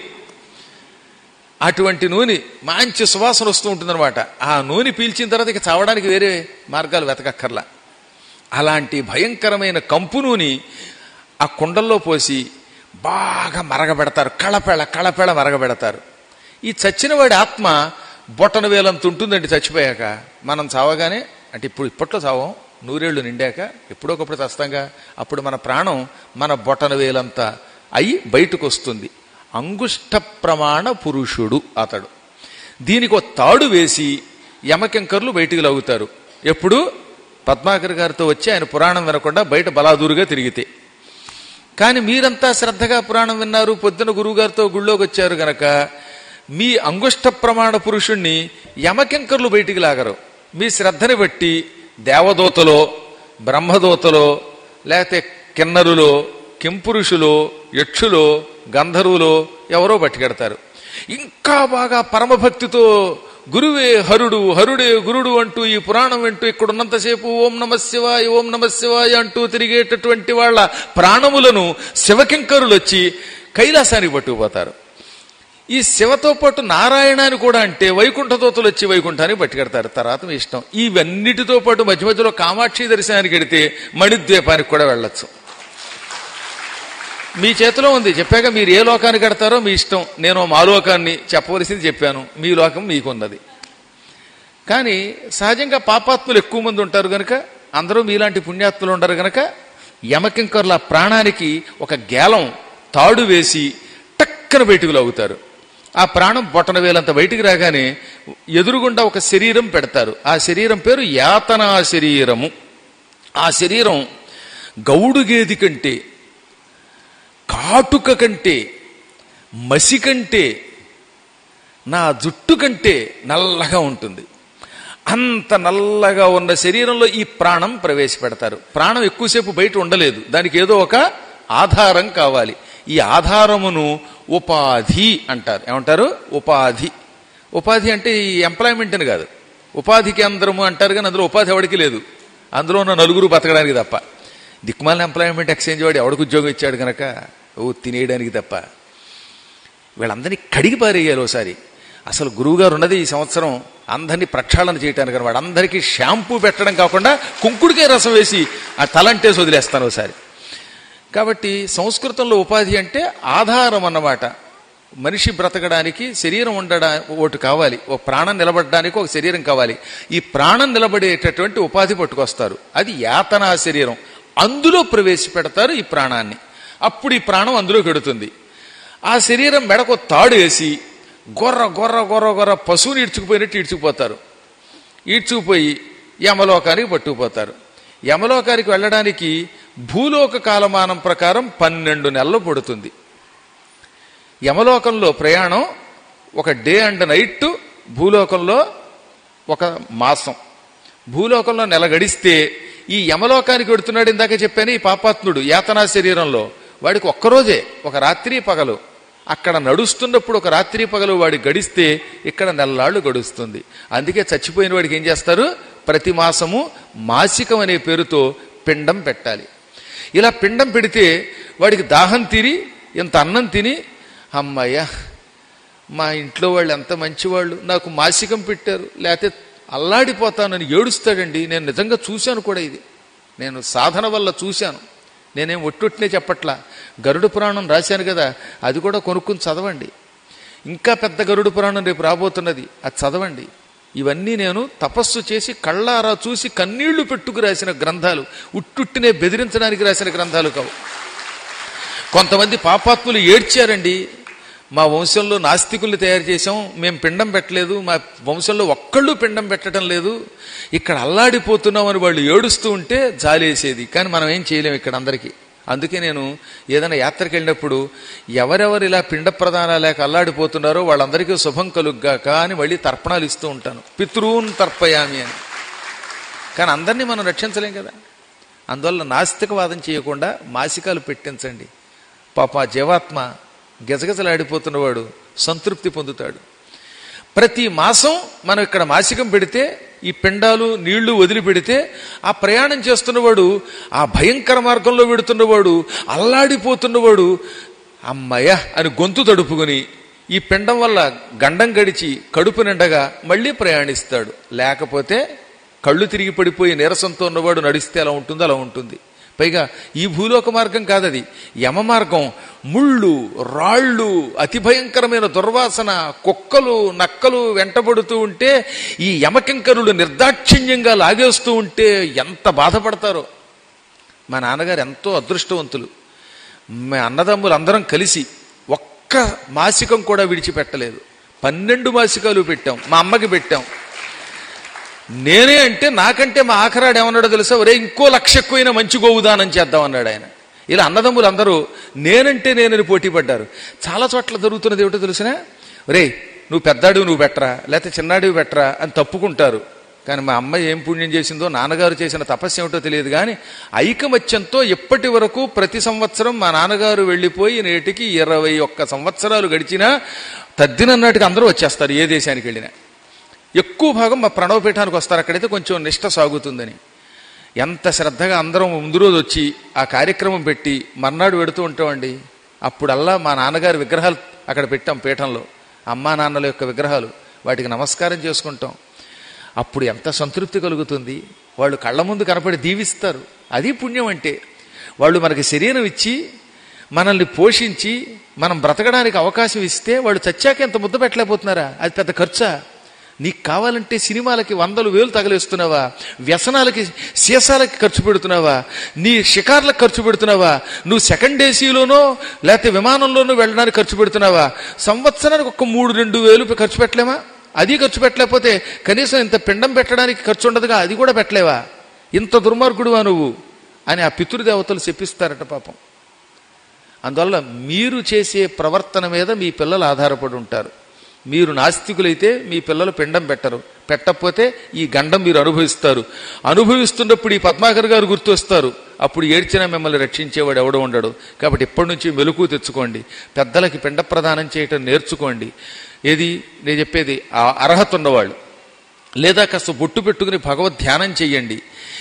Speaker 1: అటువంటి నూనె మంచి సువాసన వస్తూ ఉంటుందన్నమాట ఆ నూనె పీల్చిన తర్వాత ఇక చావడానికి వేరే మార్గాలు వెతకక్కర్లా అలాంటి భయంకరమైన కంపు నూనె ఆ కుండల్లో పోసి బాగా మరగబెడతారు కళపెళ కళపెళ మరగబెడతారు ఈ చచ్చిన వాడి ఆత్మ బొట్టన వేలంత ఉంటుందండి చచ్చిపోయాక మనం చావగానే అంటే ఇప్పుడు ఇప్పట్లో చావం నూరేళ్లు నిండాక ఎప్పుడోకప్పుడు చస్తాంగా అప్పుడు మన ప్రాణం మన బొట్టన వేలంత అయి బయటకు వస్తుంది అంగుష్ట ప్రమాణ పురుషుడు అతడు దీనికి ఒక తాడు వేసి యమకెంకర్లు బయటికి లాగుతారు ఎప్పుడు పద్మాకర్ గారితో వచ్చి ఆయన పురాణం వినకుండా బయట బలాదూరుగా తిరిగితే కానీ మీరంతా శ్రద్ధగా పురాణం విన్నారు పొద్దున గురువుగారితో గుళ్ళోకి వచ్చారు గనక మీ అంగుష్ట ప్రమాణ పురుషుణ్ణి యమకెంకర్లు బయటికి లాగరు మీ శ్రద్ధని బట్టి దేవదూతలో బ్రహ్మదూతలో లేకపోతే కిన్నరులో కింపురుషులో యక్షులో గంధర్వులో ఎవరో పట్టుకెడతారు ఇంకా బాగా పరమభక్తితో గురువే హరుడు హరుడే గురుడు అంటూ ఈ పురాణం వింటూ ఇక్కడున్నంతసేపు ఓం నమ శివాయ ఓం నమ శివాయ అంటూ తిరిగేటటువంటి వాళ్ళ ప్రాణములను శివకింకరులు వచ్చి కైలాసానికి పట్టుకుపోతారు ఈ శివతో పాటు నారాయణాన్ని కూడా అంటే వైకుంఠదూతలు వచ్చి వైకుంఠానికి పట్టుకెడతారు తర్వాత మీ ఇష్టం ఇవన్నిటితో పాటు మధ్య మధ్యలో కామాక్షి దర్శనానికి వెడితే మణిద్వీపానికి కూడా వెళ్ళొచ్చు మీ చేతిలో ఉంది చెప్పాక మీరు ఏ లోకానికి కడతారో మీ ఇష్టం నేను మా లోకాన్ని చెప్పవలసింది చెప్పాను మీ లోకం మీకున్నది కానీ సహజంగా పాపాత్ములు ఎక్కువ మంది ఉంటారు గనక అందరూ మీలాంటి పుణ్యాత్ములు ఉండరు గనక యమకింకర్ల ప్రాణానికి ఒక గేలం తాడు వేసి టక్కన బయటకు లాగుతారు ఆ ప్రాణం బొటన వేలంత బయటికి రాగానే ఎదురుగుండా ఒక శరీరం పెడతారు ఆ శరీరం పేరు యాతనా శరీరము ఆ శరీరం గౌడు గేది కంటే కాటుక కంటే మసి కంటే నా జుట్టు కంటే నల్లగా ఉంటుంది అంత నల్లగా ఉన్న శరీరంలో ఈ ప్రాణం ప్రవేశపెడతారు ప్రాణం ఎక్కువసేపు బయట ఉండలేదు దానికి ఏదో ఒక ఆధారం కావాలి ఈ ఆధారమును ఉపాధి అంటారు ఏమంటారు ఉపాధి ఉపాధి అంటే ఈ ఎంప్లాయ్మెంట్ అని కాదు ఉపాధి కేంద్రము అంటారు కానీ అందులో ఉపాధి ఎవడికి లేదు అందులో ఉన్న నలుగురు బతకడానికి తప్ప దిక్కుమాలిన ఎంప్లాయ్మెంట్ ఎక్స్చేంజ్ వాడు ఎవడికి ఉద్యోగం ఇచ్చాడు కనుక ఓ తినేయడానికి తప్ప వీళ్ళందరినీ కడిగి పారేయాలి ఒకసారి అసలు గురువుగారు ఉన్నది ఈ సంవత్సరం అందరినీ ప్రక్షాళన చేయడానికి వాడు అందరికీ షాంపూ పెట్టడం కాకుండా కుంకుడికే రసం వేసి ఆ తలంటేసి వదిలేస్తాను ఒకసారి కాబట్టి సంస్కృతంలో ఉపాధి అంటే ఆధారం అన్నమాట మనిషి బ్రతకడానికి శరీరం ఉండడా ఒకటి కావాలి ఒక ప్రాణం నిలబడడానికి ఒక శరీరం కావాలి ఈ ప్రాణం నిలబడేటటువంటి ఉపాధి పట్టుకొస్తారు అది యాతనా శరీరం అందులో ప్రవేశపెడతారు ఈ ప్రాణాన్ని అప్పుడు ఈ ప్రాణం అందులో పెడుతుంది ఆ శరీరం మెడకు తాడు వేసి గొర్ర గొర్ర గొర్ర గొర్ర పశువుని ఈడ్చుకుపోయినట్టు ఈడ్చుకుపోతారు ఈడ్చుకుపోయి యమలోకానికి పట్టుకుపోతారు యమలోకానికి వెళ్ళడానికి భూలోక కాలమానం ప్రకారం పన్నెండు నెలలు పడుతుంది యమలోకంలో ప్రయాణం ఒక డే అండ్ నైట్ భూలోకంలో ఒక మాసం భూలోకంలో నెల గడిస్తే ఈ యమలోకానికి వెడుతున్నాడు ఇందాక చెప్పాను ఈ పాపాత్ముడు యాతనా శరీరంలో వాడికి ఒక్కరోజే ఒక రాత్రి పగలు అక్కడ నడుస్తున్నప్పుడు ఒక రాత్రి పగలు వాడి గడిస్తే ఇక్కడ నెలలాళ్ళు గడుస్తుంది అందుకే చచ్చిపోయిన వాడికి ఏం చేస్తారు ప్రతి మాసము మాసికం అనే పేరుతో పిండం పెట్టాలి ఇలా పిండం పెడితే వాడికి దాహం తీరి ఇంత అన్నం తిని అమ్మయ్య మా ఇంట్లో వాళ్ళు ఎంత మంచివాళ్ళు నాకు మాసికం పెట్టారు లేకపోతే అల్లాడిపోతానని ఏడుస్తాడండి నేను నిజంగా చూశాను కూడా ఇది నేను సాధన వల్ల చూశాను నేనేం ఒట్టొట్టినే చెప్పట్లా గరుడ పురాణం రాశాను కదా అది కూడా కొనుక్కుని చదవండి ఇంకా పెద్ద గరుడ పురాణం రేపు రాబోతున్నది అది చదవండి ఇవన్నీ నేను తపస్సు చేసి కళ్ళారా చూసి కన్నీళ్లు పెట్టుకు రాసిన గ్రంథాలు ఉట్టుట్టినే బెదిరించడానికి రాసిన గ్రంథాలు కావు కొంతమంది పాపాత్ములు ఏడ్చారండి మా వంశంలో నాస్తికుల్ని తయారు చేసాం మేము పిండం పెట్టలేదు మా వంశంలో ఒక్కళ్ళు పిండం పెట్టడం లేదు ఇక్కడ అల్లాడిపోతున్నాం అని వాళ్ళు ఏడుస్తూ ఉంటే జాలేసేది కానీ మనం ఏం చేయలేం ఇక్కడ అందరికీ అందుకే నేను ఏదైనా యాత్రకు వెళ్ళినప్పుడు ఎవరెవరు ఇలా పిండ ప్రదానాలు లేక అల్లాడిపోతున్నారో వాళ్ళందరికీ శుభం కలుగ్గాక అని మళ్ళీ తర్పణాలు ఇస్తూ ఉంటాను పితృన్ తర్పయామి అని కానీ అందరినీ మనం రక్షించలేం కదా అందువల్ల నాస్తికవాదం చేయకుండా మాసికాలు పెట్టించండి పాప ఆ జీవాత్మ గజగజలాడిపోతున్నవాడు సంతృప్తి పొందుతాడు ప్రతి మాసం మనం ఇక్కడ మాసికం పెడితే ఈ పిండాలు నీళ్లు వదిలిపెడితే ఆ ప్రయాణం చేస్తున్నవాడు ఆ భయంకర మార్గంలో పెడుతున్నవాడు అల్లాడిపోతున్నవాడు అమ్మయ్య అని గొంతు తడుపుకొని ఈ పిండం వల్ల గండం గడిచి కడుపు నిండగా మళ్ళీ ప్రయాణిస్తాడు లేకపోతే కళ్ళు తిరిగి పడిపోయి నీరసంతో ఉన్నవాడు నడిస్తే అలా ఉంటుందో అలా ఉంటుంది పైగా ఈ భూలోక మార్గం కాదది యమ మార్గం ముళ్ళు రాళ్ళు అతి భయంకరమైన దుర్వాసన కుక్కలు నక్కలు వెంటబడుతూ ఉంటే ఈ యమకింకరులు నిర్దాక్షిణ్యంగా లాగేస్తూ ఉంటే ఎంత బాధపడతారో మా నాన్నగారు ఎంతో అదృష్టవంతులు మా అన్నదమ్ములు అందరం కలిసి ఒక్క మాసికం కూడా విడిచిపెట్టలేదు పన్నెండు మాసికాలు పెట్టాం మా అమ్మకి పెట్టాం నేనే అంటే నాకంటే మా ఆఖరాడు ఏమన్నాడో తెలుసా ఒరే ఇంకో లక్ష ఎక్కువైన మంచి గోవుదానం చేద్దాం అన్నాడు ఆయన ఇలా అన్నదమ్ములు అందరూ నేనంటే నేనని పోటీ పడ్డారు చాలా చోట్ల జరుగుతున్నది ఏమిటో తెలిసినా ఒరే నువ్వు పెద్దాడివి నువ్వు పెట్టరా లేకపోతే చిన్నాడివి పెట్టరా అని తప్పుకుంటారు కానీ మా అమ్మ ఏం పుణ్యం చేసిందో నాన్నగారు చేసిన తపస్సు ఏమిటో తెలియదు కానీ ఐకమత్యంతో ఇప్పటి వరకు ప్రతి సంవత్సరం మా నాన్నగారు వెళ్ళిపోయి నేటికి ఇరవై ఒక్క సంవత్సరాలు గడిచినా తద్దినన్నాటికి అందరూ వచ్చేస్తారు ఏ దేశానికి వెళ్ళినా ఎక్కువ భాగం మా ప్రణవపీఠానికి వస్తారు అక్కడైతే కొంచెం నిష్ట సాగుతుందని ఎంత శ్రద్ధగా అందరం ముందు రోజు వచ్చి ఆ కార్యక్రమం పెట్టి మర్నాడు పెడుతూ ఉంటామండి అప్పుడల్లా మా నాన్నగారి విగ్రహాలు అక్కడ పెట్టాం పీఠంలో అమ్మా నాన్నల యొక్క విగ్రహాలు వాటికి నమస్కారం చేసుకుంటాం అప్పుడు ఎంత సంతృప్తి కలుగుతుంది వాళ్ళు కళ్ళ ముందు కనపడి దీవిస్తారు అది పుణ్యం అంటే వాళ్ళు మనకి శరీరం ఇచ్చి మనల్ని పోషించి మనం బ్రతకడానికి అవకాశం ఇస్తే వాళ్ళు చచ్చాక ఎంత ముద్ద పెట్టలేకపోతున్నారా అది పెద్ద ఖర్చా నీకు కావాలంటే సినిమాలకి వందలు వేలు తగలేస్తున్నావా వ్యసనాలకి సీసాలకి ఖర్చు పెడుతున్నావా నీ షికార్లకు ఖర్చు పెడుతున్నావా నువ్వు సెకండ్ ఏసీలోనో లేకపోతే విమానంలోనో వెళ్ళడానికి ఖర్చు పెడుతున్నావా సంవత్సరానికి ఒక మూడు రెండు వేలు ఖర్చు పెట్టలేమా అది ఖర్చు పెట్టలేకపోతే కనీసం ఇంత పిండం పెట్టడానికి ఖర్చు ఉండదుగా అది కూడా పెట్టలేవా ఇంత దుర్మార్గుడువా నువ్వు అని ఆ పితృదేవతలు చెప్పిస్తారట పాపం అందువల్ల మీరు చేసే ప్రవర్తన మీద మీ పిల్లలు ఆధారపడి ఉంటారు మీరు నాస్తికులైతే మీ పిల్లలు పిండం పెట్టరు పెట్టకపోతే ఈ గండం మీరు అనుభవిస్తారు అనుభవిస్తున్నప్పుడు ఈ పద్మాకర్ గారు గుర్తొస్తారు అప్పుడు ఏడ్చినా మిమ్మల్ని రక్షించేవాడు ఎవడో ఉండడు కాబట్టి ఇప్పటి నుంచి మెలకు తెచ్చుకోండి పెద్దలకి పిండ ప్రదానం చేయటం నేర్చుకోండి ఏది నేను చెప్పేది ఆ అర్హత ఉన్నవాళ్ళు లేదా కాస్త బొట్టు పెట్టుకుని భగవద్ ధ్యానం చెయ్యండి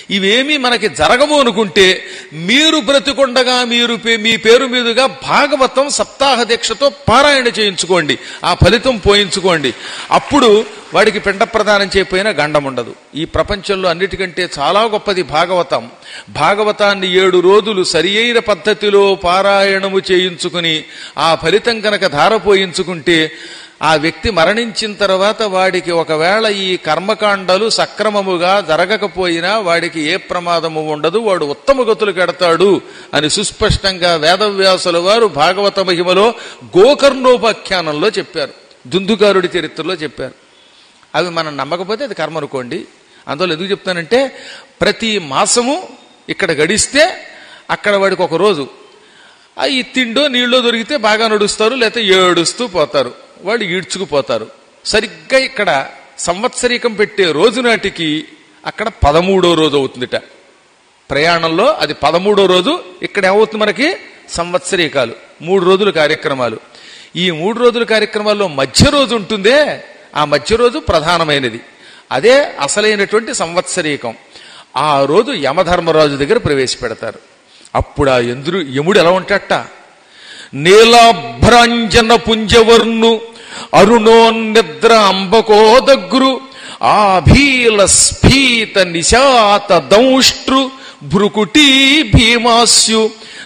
Speaker 1: ఇవేమీ మనకి జరగవు అనుకుంటే మీరు బ్రతికొండగా మీరు పే- మీ పేరు మీదుగా భాగవతం సప్తాహ దీక్షతో పారాయణ చేయించుకోండి ఆ ఫలితం పోయించుకోండి అప్పుడు వాడికి పిండ ప్రదానం చేయకపోయినా గండం ఉండదు ఈ ప్రపంచంలో అన్నిటికంటే చాలా గొప్పది భాగవతం భాగవతాన్ని ఏడు రోజులు సరి అయిన పద్ధతిలో పారాయణము చేయించుకుని ఆ ఫలితం కనుక ధారపోయించుకుంటే ఆ వ్యక్తి మరణించిన తర్వాత వాడికి ఒకవేళ ఈ కర్మకాండలు సక్రమముగా జరగకపోయినా వాడికి ఏ ప్రమాదము ఉండదు వాడు ఉత్తమ గతులు కడతాడు అని సుస్పష్టంగా వేదవ్యాసుల వారు భాగవత మహిమలో గోకర్ణోపాఖ్యానంలో చెప్పారు దుందుకారుడి చరిత్రలో చెప్పారు అవి మనం నమ్మకపోతే అది కర్మ అనుకోండి అందువల్ల ఎందుకు చెప్తానంటే ప్రతి మాసము ఇక్కడ గడిస్తే అక్కడ వాడికి ఒక రోజు ఆ ఈ తిండో నీళ్ళో దొరికితే బాగా నడుస్తారు లేకపోతే ఏడుస్తూ పోతారు వాళ్ళు ఈడ్చుకుపోతారు సరిగ్గా ఇక్కడ సంవత్సరీకం పెట్టే రోజు నాటికి అక్కడ పదమూడో రోజు అవుతుందిట ప్రయాణంలో అది పదమూడో రోజు ఇక్కడ ఏమవుతుంది మనకి సంవత్సరీకాలు మూడు రోజుల కార్యక్రమాలు ఈ మూడు రోజుల కార్యక్రమాల్లో మధ్య రోజు ఉంటుందే ఆ మధ్య రోజు ప్రధానమైనది అదే అసలైనటువంటి సంవత్సరీకం ఆ రోజు యమధర్మరాజు దగ్గర ప్రవేశపెడతారు అప్పుడు ఆ ఎంద్రు యముడు ఎలా ఉంటాట నీలాభ్రాంజన పుంజవర్ణు అరుణోన్నిద్ర అంబకోదగ్రు ఆభీల స్ఫీత నిశాత దంష్ట్రు భృకుటీ భీమాస్యు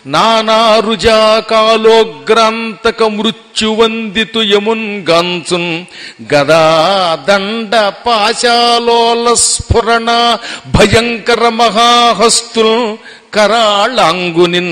Speaker 1: నానారుజాకాలోగ్రాంతక మృత్యువందితు యమున్ గంచున్ గదా దండ పాశాలోల స్ఫురణ భయంకర మహాహస్తుల్ కరాళాంగునిన్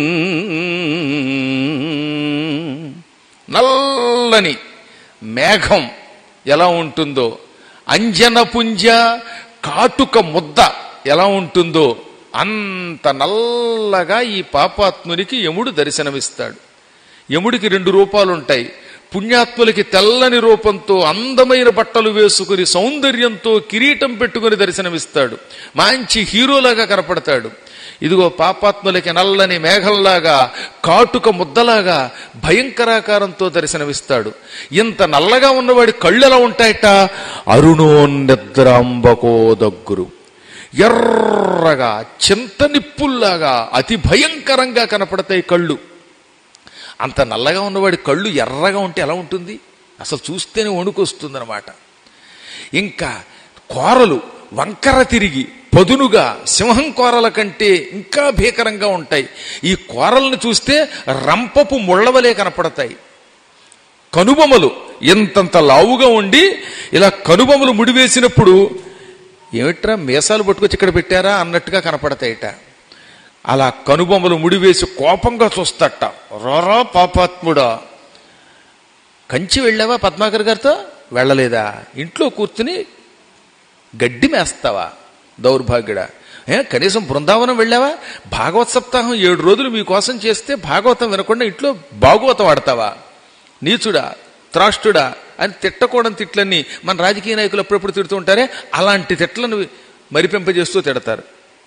Speaker 1: నల్లని మేఘం ఎలా ఉంటుందో అంజన పుంజ కాటుక ముద్ద ఎలా ఉంటుందో అంత నల్లగా ఈ పాపాత్మునికి యముడు దర్శనమిస్తాడు యముడికి రెండు రూపాలు ఉంటాయి పుణ్యాత్ములకి తెల్లని రూపంతో అందమైన బట్టలు వేసుకుని సౌందర్యంతో కిరీటం పెట్టుకుని దర్శనమిస్తాడు మంచి హీరోలాగా కనపడతాడు ఇదిగో పాపాత్ములకి నల్లని మేఘంలాగా కాటుక ముద్దలాగా భయంకరాకారంతో దర్శనమిస్తాడు ఇంత నల్లగా ఉన్నవాడి కళ్ళు ఎలా ఉంటాయట అరుణోన్నిద్రాంబకో దగ్గరు ఎర్రగా చింత నిప్పుల్లాగా అతి భయంకరంగా కనపడతాయి కళ్ళు అంత నల్లగా ఉన్నవాడి కళ్ళు ఎర్రగా ఉంటే ఎలా ఉంటుంది అసలు చూస్తేనే వణుకొస్తుందన్నమాట ఇంకా కోరలు వంకర తిరిగి పదునుగా సింహం కోరల కంటే ఇంకా భీకరంగా ఉంటాయి ఈ కోరలను చూస్తే రంపపు ముళ్ళవలే కనపడతాయి కనుబొమలు ఎంతంత లావుగా ఉండి ఇలా కనుబొమలు ముడివేసినప్పుడు ఏమిట్రా మీసాలు పట్టుకొచ్చి ఇక్కడ పెట్టారా అన్నట్టుగా కనపడతాయిట అలా కనుబొమ్మలు ముడివేసి కోపంగా చూస్తట రోరా పాపాత్ముడా కంచి వెళ్ళావా పద్మాకర్ గారితో వెళ్ళలేదా ఇంట్లో కూర్చుని గడ్డి మేస్తావా దౌర్భాగ్యుడా ఏ కనీసం బృందావనం వెళ్ళావా భాగవత సప్తాహం ఏడు రోజులు మీకోసం చేస్తే భాగవతం వినకుండా ఇంట్లో భాగవతం ఆడతావా నీచుడా త్రాష్టుడా అని తిట్టకూడని తిట్లన్నీ మన రాజకీయ నాయకులు అప్పుడప్పుడు తిడుతూ ఉంటారే అలాంటి తిట్లను మరిపింపజేస్తూ తిడతారు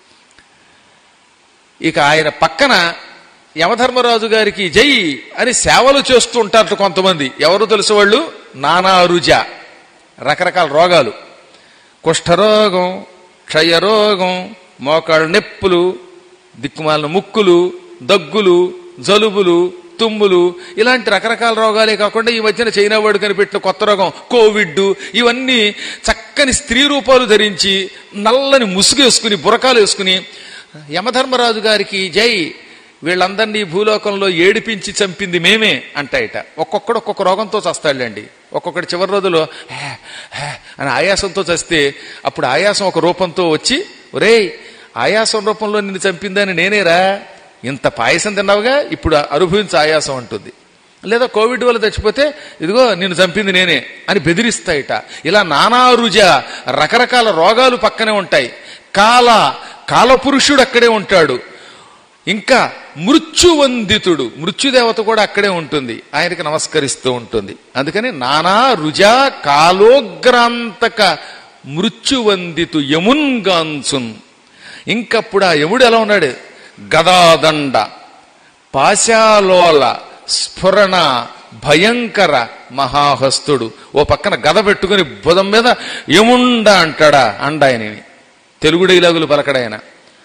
Speaker 1: ఇక ఆయన పక్కన యమధర్మరాజు గారికి జై అని సేవలు చేస్తూ ఉంటారు కొంతమంది ఎవరు తెలుసు వాళ్ళు నానారుజ రకరకాల రోగాలు కుష్ఠరోగం క్షయరోగం మోకాళ్ళ నొప్పులు దిక్కుమాలిన ముక్కులు దగ్గులు జలుబులు తుమ్ములు ఇలాంటి రకరకాల రోగాలే కాకుండా ఈ మధ్యన చైనా వాడు కనిపెట్టిన కొత్త రోగం కోవిడ్ ఇవన్నీ చక్కని స్త్రీ రూపాలు ధరించి నల్లని ముసుగేసుకుని బురకాలు వేసుకుని యమధర్మరాజు గారికి జై వీళ్ళందరినీ భూలోకంలో ఏడిపించి చంపింది మేమే అంటాయట ఒక్కొక్కడు ఒక్కొక్క రోగంతో చస్తాడులేండి ఒక్కొక్కటి చివరి రోజులో "హే, హే" అని ఆయాసంతో చస్తే అప్పుడు ఆయాసం ఒక రూపంతో వచ్చి ఒరేయ్ ఆయాసం రూపంలో నిన్ను చంపిందని నేనేరా ఇంత పాయసం తిన్నావుగా ఇప్పుడు అనుభవించే ఆయాసం అంటుంది లేదా కోవిడ్ వల్ల చచ్చిపోతే ఇదిగో నిన్ను చంపింది నేనే అని బెదిరిస్తాయిట ఇలా నానా రుజ రకరకాల రోగాలు పక్కనే ఉంటాయి కాల కాలపురుషుడు అక్కడే ఉంటాడు ఇంకా మృత్యువందితుడు మృత్యుదేవత కూడా అక్కడే ఉంటుంది ఆయనకి నమస్కరిస్తూ ఉంటుంది అందుకని నానా రుజా కాలోగ్రాంతక మృత్యువందితు యమున్గాన్సున్ ఇంకప్పుడు ఆ యముడు ఎలా ఉన్నాడు గదాదండ పాశాలోల స్ఫురణ భయంకర మహాహస్తుడు ఓ పక్కన గద పెట్టుకుని బుధం మీద యముండ అంటాడా అండ ఆయనని తెలుగు డైలాగులు పలకడాయన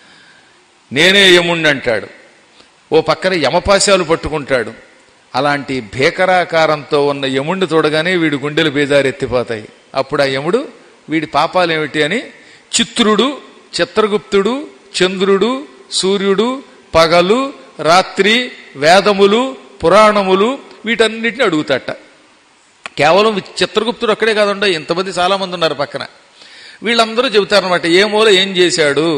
Speaker 1: నేనే యముణ్ణి అంటాడు ఓ పక్కన యమపాశాలు పట్టుకుంటాడు అలాంటి భీకరాకారంతో ఉన్న యముణ్ణి చూడగానే వీడి గుండెలు బేజారెత్తిపోతాయి అప్పుడు ఆ యముడు వీడి పాపాలేమిటి అని చిత్రుడు చిత్రగుప్తుడు చంద్రుడు సూర్యుడు పగలు రాత్రి వేదములు పురాణములు వీటన్నిటిని అడుగుతాట కేవలం చిత్రగుప్తుడు ఒక్కడే కాకుండా ఇంతమంది చాలా మంది ఉన్నారు పక్కన వీళ్ళందరూ చెబుతారనమాట ఏ మూల ఏం చేశాడు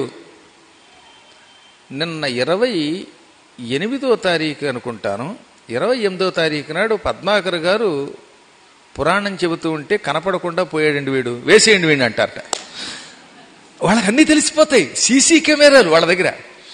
Speaker 1: నిన్న ఇరవై ఎనిమిదో తారీఖు అనుకుంటాను ఇరవై ఎనిమిదో తారీఖు నాడు పద్మాకర్ గారు పురాణం చెబుతూ ఉంటే కనపడకుండా పోయాడండి వీడు వేసేయండి వీడిని అంటారట వాళ్ళకి అన్నీ తెలిసిపోతాయి సీసీ కెమెరాలు వాళ్ళ దగ్గర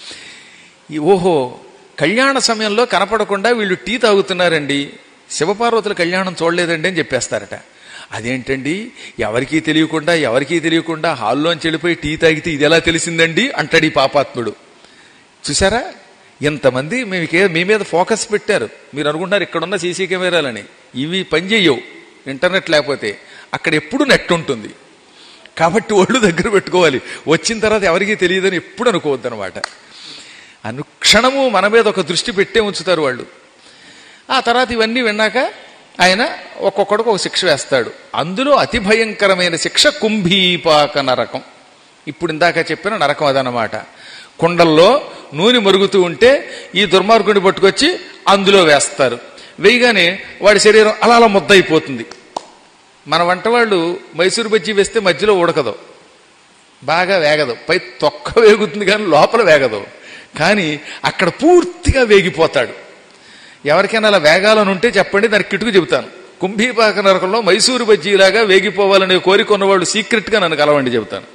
Speaker 1: ఈ ఓహో కళ్యాణ సమయంలో కనపడకుండా వీళ్ళు టీ తాగుతున్నారండి శివపార్వతుల కళ్యాణం చూడలేదండి అని చెప్పేస్తారట అదేంటండి ఎవరికీ తెలియకుండా ఎవరికీ తెలియకుండా హాల్లోంచి వెళ్ళిపోయి టీ తాగితే ఇది ఎలా తెలిసిందండి అంటాడు ఈ పాపాత్ముడు చూసారా ఇంతమంది మీకే మీ మీద ఫోకస్ పెట్టారు మీరు అనుకుంటున్నారు ఇక్కడున్న సీసీ కెమెరాలని ఇవి పనిచేయవు ఇంటర్నెట్ లేకపోతే అక్కడ ఎప్పుడు నెట్ ఉంటుంది కాబట్టి ఒళ్ళు దగ్గర పెట్టుకోవాలి వచ్చిన తర్వాత ఎవరికీ తెలియదని ఎప్పుడు అనుకోవద్దు అనమాట అనుక్షణము మన మీద ఒక దృష్టి పెట్టే ఉంచుతారు వాళ్ళు ఆ తర్వాత ఇవన్నీ విన్నాక ఆయన ఒక్కొక్కడికి ఒక శిక్ష వేస్తాడు అందులో అతి భయంకరమైన శిక్ష కుంభీపాక నరకం ఇప్పుడు ఇందాక చెప్పిన నరకం అదనమాట కుండల్లో నూనె మరుగుతూ ఉంటే ఈ దుర్మార్గుని పట్టుకొచ్చి అందులో వేస్తారు వేయగానే వాడి శరీరం అలా అలా ముద్దయిపోతుంది మన వంట వాళ్ళు మైసూరు బజ్జీ వేస్తే మధ్యలో ఉడకదు బాగా వేగదు పై తొక్క వేగుతుంది కానీ లోపల వేగదు కానీ అక్కడ పూర్తిగా వేగిపోతాడు ఎవరికైనా అలా వేగాలని ఉంటే చెప్పండి దానికి కిటుకు చెబుతాను కుంభీపాక నరకంలో మైసూరు బజ్జీలాగా వేగిపోవాలనే కోరిక ఉన్నవాళ్ళు సీక్రెట్గా నన్ను కలవండి చెబుతాను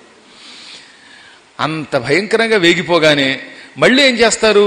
Speaker 1: అంత భయంకరంగా వేగిపోగానే మళ్ళీ ఏం చేస్తారు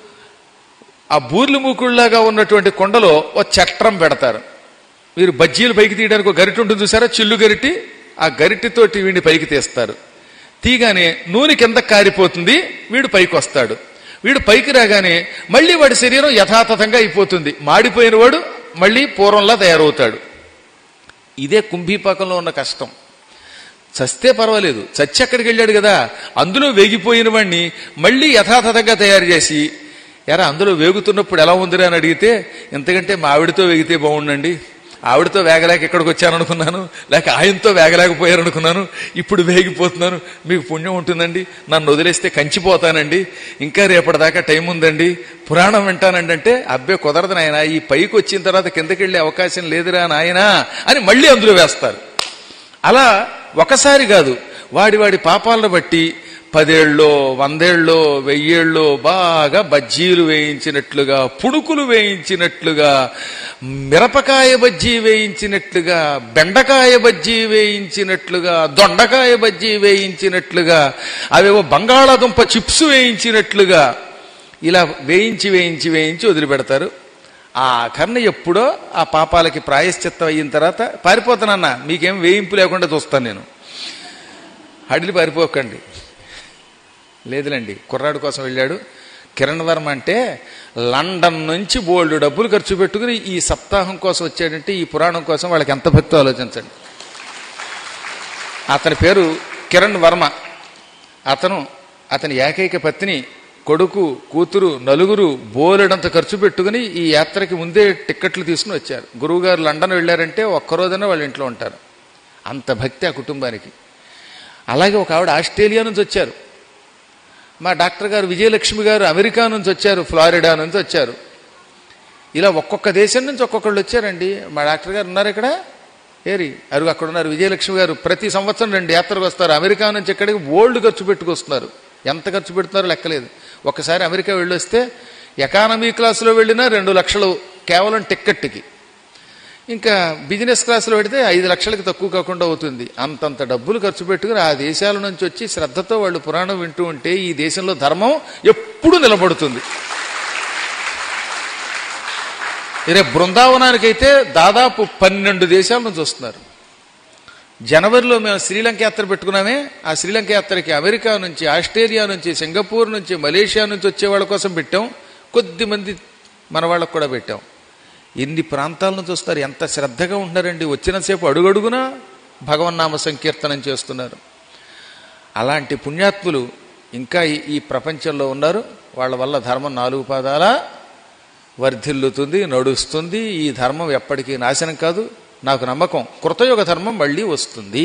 Speaker 1: ఆ బూర్లు మూకుళ్లాగా ఉన్నటువంటి కొండలో ఓ చట్రం పెడతారు మీరు బజ్జీలు పైకి తీయడానికి ఒక గరిటె ఉంటుంది చూసారా చిల్లు గరిటి ఆ గరిటెతోటి వీడిని పైకి తీస్తారు తీగానే నూనె కింద కారిపోతుంది వీడు పైకి వస్తాడు వీడు పైకి రాగానే మళ్ళీ వాడి శరీరం యథాతథంగా అయిపోతుంది మాడిపోయిన వాడు మళ్ళీ పూర్వంలా తయారవుతాడు ఇదే కుంభీపాకంలో ఉన్న కష్టం చస్తే పర్వాలేదు చచ్చి అక్కడికి వెళ్ళాడు కదా అందులో వేగిపోయిన వాడిని మళ్ళీ యథాతథంగా తయారు చేసి ఎరా అందులో వేగుతున్నప్పుడు ఎలా ఉందిరా అని అడిగితే ఎంతకంటే మా ఆవిడతో వేగితే బాగుండండి ఆవిడతో వేగలేక ఇక్కడికి వచ్చాను అనుకున్నాను లేక ఆయనతో వేగలేకపోయారు అనుకున్నాను ఇప్పుడు వేగిపోతున్నాను మీకు పుణ్యం ఉంటుందండి నన్ను వదిలేస్తే కంచిపోతానండి ఇంకా రేపటిదాకా టైం ఉందండి పురాణం వింటానండి అంటే అబ్బే కుదరదు నాయన ఈ పైకి వచ్చిన తర్వాత కిందకి వెళ్ళే అవకాశం లేదురా నాయనా అని మళ్ళీ అందులో వేస్తారు అలా ఒకసారి కాదు వాడి వాడి పాపాలను బట్టి పదేళ్ళలో వందేళ్ళలో వెయ్యేళ్ళలో బాగా బజ్జీలు వేయించినట్లుగా పుణుకులు వేయించినట్లుగా మిరపకాయ బజ్జీ వేయించినట్లుగా బెండకాయ బజ్జీ వేయించినట్లుగా దొండకాయ బజ్జీ వేయించినట్లుగా అవేవో బంగాళాదుంప చిప్స్ వేయించినట్లుగా ఇలా వేయించి వేయించి వేయించి వదిలిపెడతారు ఆ కర్ణ ఎప్పుడో ఆ పాపాలకి ప్రాయశ్చిత్తం అయిన తర్వాత పారిపోతానన్నా మీకేం వేయింపు లేకుండా చూస్తాను నేను హడిలి పారిపోకండి లేదులేండి కుర్రాడు కోసం వెళ్ళాడు కిరణ్ వర్మ అంటే లండన్ నుంచి బోల్డ్ డబ్బులు ఖర్చు పెట్టుకుని ఈ సప్తాహం కోసం వచ్చాడంటే ఈ పురాణం కోసం వాళ్ళకి ఎంత భక్తో ఆలోచించండి అతని పేరు కిరణ్ వర్మ అతను అతని ఏకైక పత్ని కొడుకు కూతురు నలుగురు బోలెడంత ఖర్చు పెట్టుకుని ఈ యాత్రకి ముందే టిక్కెట్లు తీసుకుని వచ్చారు గురువుగారు లండన్ వెళ్ళారంటే ఒక్కరోజైనా వాళ్ళ ఇంట్లో ఉంటారు అంత భక్తి ఆ కుటుంబానికి అలాగే ఒక ఆవిడ ఆస్ట్రేలియా నుంచి వచ్చారు మా డాక్టర్ గారు విజయలక్ష్మి గారు అమెరికా నుంచి వచ్చారు ఫ్లారిడా నుంచి వచ్చారు ఇలా ఒక్కొక్క దేశం నుంచి ఒక్కొక్కళ్ళు వచ్చారండి మా డాక్టర్ గారు ఉన్నారు ఇక్కడ ఏరి అరుగు అక్కడ ఉన్నారు విజయలక్ష్మి గారు ప్రతి సంవత్సరం రెండు యాత్రకు వస్తారు అమెరికా నుంచి ఇక్కడికి ఓల్డ్ ఖర్చు పెట్టుకొస్తున్నారు ఎంత ఖర్చు పెడుతున్నారో లెక్కలేదు ఒకసారి అమెరికా వెళ్ళొస్తే ఎకానమీ క్లాసులో వెళ్ళినా రెండు లక్షలు కేవలం టిక్కెట్కి ఇంకా బిజినెస్ క్లాసులో పెడితే ఐదు లక్షలకి తక్కువ కాకుండా అవుతుంది అంతంత డబ్బులు ఖర్చు పెట్టుకుని ఆ దేశాల నుంచి వచ్చి శ్రద్ధతో వాళ్ళు పురాణం వింటూ ఉంటే ఈ దేశంలో ధర్మం ఎప్పుడూ నిలబడుతుంది రేపు బృందావనానికైతే దాదాపు పన్నెండు దేశాల నుంచి వస్తున్నారు జనవరిలో మేము శ్రీలంక యాత్ర పెట్టుకున్నామే ఆ శ్రీలంక యాత్రకి అమెరికా నుంచి ఆస్ట్రేలియా నుంచి సింగపూర్ నుంచి మలేషియా నుంచి వచ్చే వాళ్ళ కోసం పెట్టాం కొద్ది మంది మన వాళ్ళకు కూడా పెట్టాం ఎన్ని ప్రాంతాల నుంచి వస్తారు ఎంత శ్రద్ధగా ఉంటున్నారండి వచ్చినంతసేపు అడుగడుగునా భగవన్నామ సంకీర్తనం చేస్తున్నారు అలాంటి పుణ్యాత్ములు ఇంకా ఈ- ఈ ప్రపంచంలో ఉన్నారు వాళ్ళ వల్ల ధర్మం నాలుగు పాదాల వర్ధిల్లుతుంది నడుస్తుంది ఈ ధర్మం ఎప్పటికీ నాశనం కాదు నాకు నమ్మకం కృతయుగ ధర్మం మళ్ళీ వస్తుంది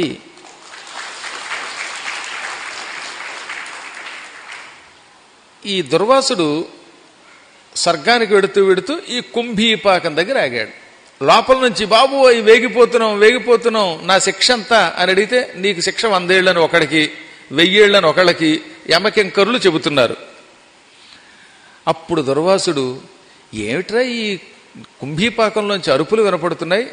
Speaker 1: ఈ దుర్వాసుడు స్వర్గానికి వెడుతూ వెడుతూ ఈ కుంభీపాకం దగ్గర ఆగాడు లోపల నుంచి బాబు అవి వేగిపోతున్నాం వేగిపోతున్నాం నా శిక్ష అంతా అని అడిగితే నీకు శిక్ష వందేళ్లని ఒకడికి వెయ్యేళ్లని ఒకళ్ళకి యమకెంకరులు చెబుతున్నారు అప్పుడు దుర్వాసుడు ఏమిట్రా ఈ కుంభీపాకంలోంచి అరుపులు వినపడుతున్నాయి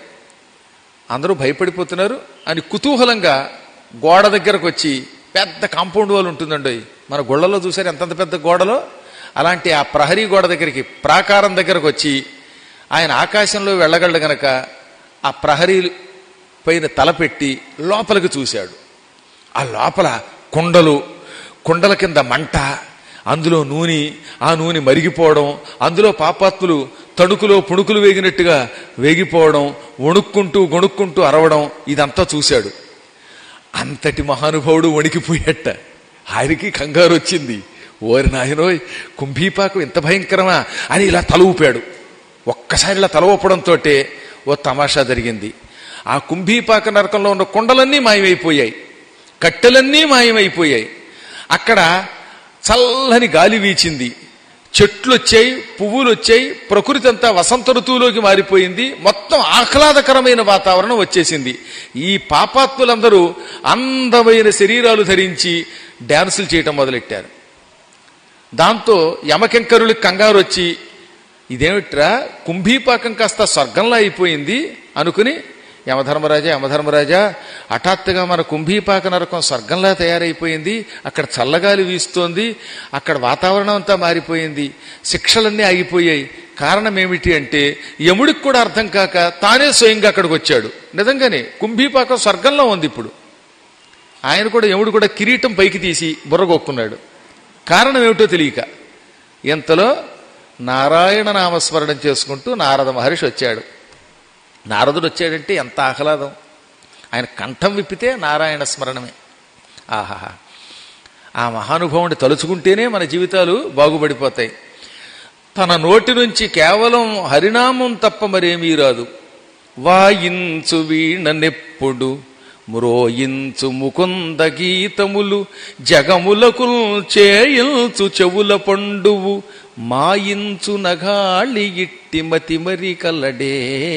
Speaker 1: అందరూ భయపడిపోతున్నారు అని కుతూహలంగా గోడ దగ్గరకు వచ్చి పెద్ద కాంపౌండ్ వాల్ ఉంటుందండి మన గొళ్ళలో చూసారు ఎంతంత పెద్ద గోడలో అలాంటి ఆ ప్రహరీ గోడ దగ్గరికి ప్రాకారం దగ్గరకు వచ్చి ఆయన ఆకాశంలో వెళ్ళగలడు గనక ఆ ప్రహరీ పైన తలపెట్టి లోపలికి చూశాడు ఆ లోపల కుండలు కుండల కింద మంట అందులో నూనె ఆ నూనె మరిగిపోవడం అందులో పాపాత్ములు తణుకులో పుణుకులు వేగినట్టుగా వేగిపోవడం వణుక్కుంటూ గొణుక్కుంటూ అరవడం ఇదంతా చూశాడు అంతటి మహానుభావుడు వణికిపోయేట ఆయనకి కంగారు వచ్చింది ఓరి నాయనోయ్ కుంభీపాకు ఇంత భయంకరమా అని ఇలా తల ఊపాడు ఒక్కసారి ఇలా తల ఊపడంతో ఓ తమాషా జరిగింది ఆ కుంభీపాక నరకంలో ఉన్న కుండలన్నీ మాయమైపోయాయి కట్టెలన్నీ మాయమైపోయాయి అక్కడ చల్లని గాలి వీచింది చెట్లు వచ్చాయి పువ్వులు వచ్చాయి ప్రకృతి అంతా వసంత ఋతువులోకి మారిపోయింది మొత్తం ఆహ్లాదకరమైన వాతావరణం వచ్చేసింది ఈ పాపాత్ములందరూ అందమైన శరీరాలు ధరించి డ్యాన్సులు చేయటం మొదలెట్టారు దాంతో యమకెంకరులకి కంగారు వచ్చి ఇదేమిట్రా కుంభీపాకం కాస్త స్వర్గంలా అయిపోయింది అనుకుని యమధర్మరాజా యమధర్మరాజా హఠాత్తుగా మన కుంభీపాక నరకం స్వర్గంలా తయారైపోయింది అక్కడ చల్లగాలి వీస్తోంది అక్కడ వాతావరణం అంతా మారిపోయింది శిక్షలన్నీ ఆగిపోయాయి కారణం ఏమిటి అంటే యముడికి కూడా అర్థం కాక తానే స్వయంగా అక్కడికి వచ్చాడు నిజంగానే కుంభీపాకం స్వర్గంలో ఉంది ఇప్పుడు ఆయన కూడా యముడు కూడా కిరీటం పైకి తీసి బుర్రగొక్కున్నాడు కారణం ఏమిటో తెలియక ఇంతలో నారాయణ నామస్మరణం చేసుకుంటూ నారద మహర్షి వచ్చాడు నారదుడు వచ్చాడంటే ఎంత ఆహ్లాదం ఆయన కంఠం విప్పితే నారాయణ స్మరణమే ఆహాహా ఆ మహానుభావుని తలుచుకుంటేనే మన జీవితాలు బాగుపడిపోతాయి తన నోటి నుంచి కేవలం హరినామం తప్ప మరేమీ రాదు వాయించు వీణనెప్పుడు మ్రోయించు ముకుంద గీతములు జగములకు చేయించు చెవుల పండువు మాయించు నగాళి ఇట్టి మతి మరి కల్లడే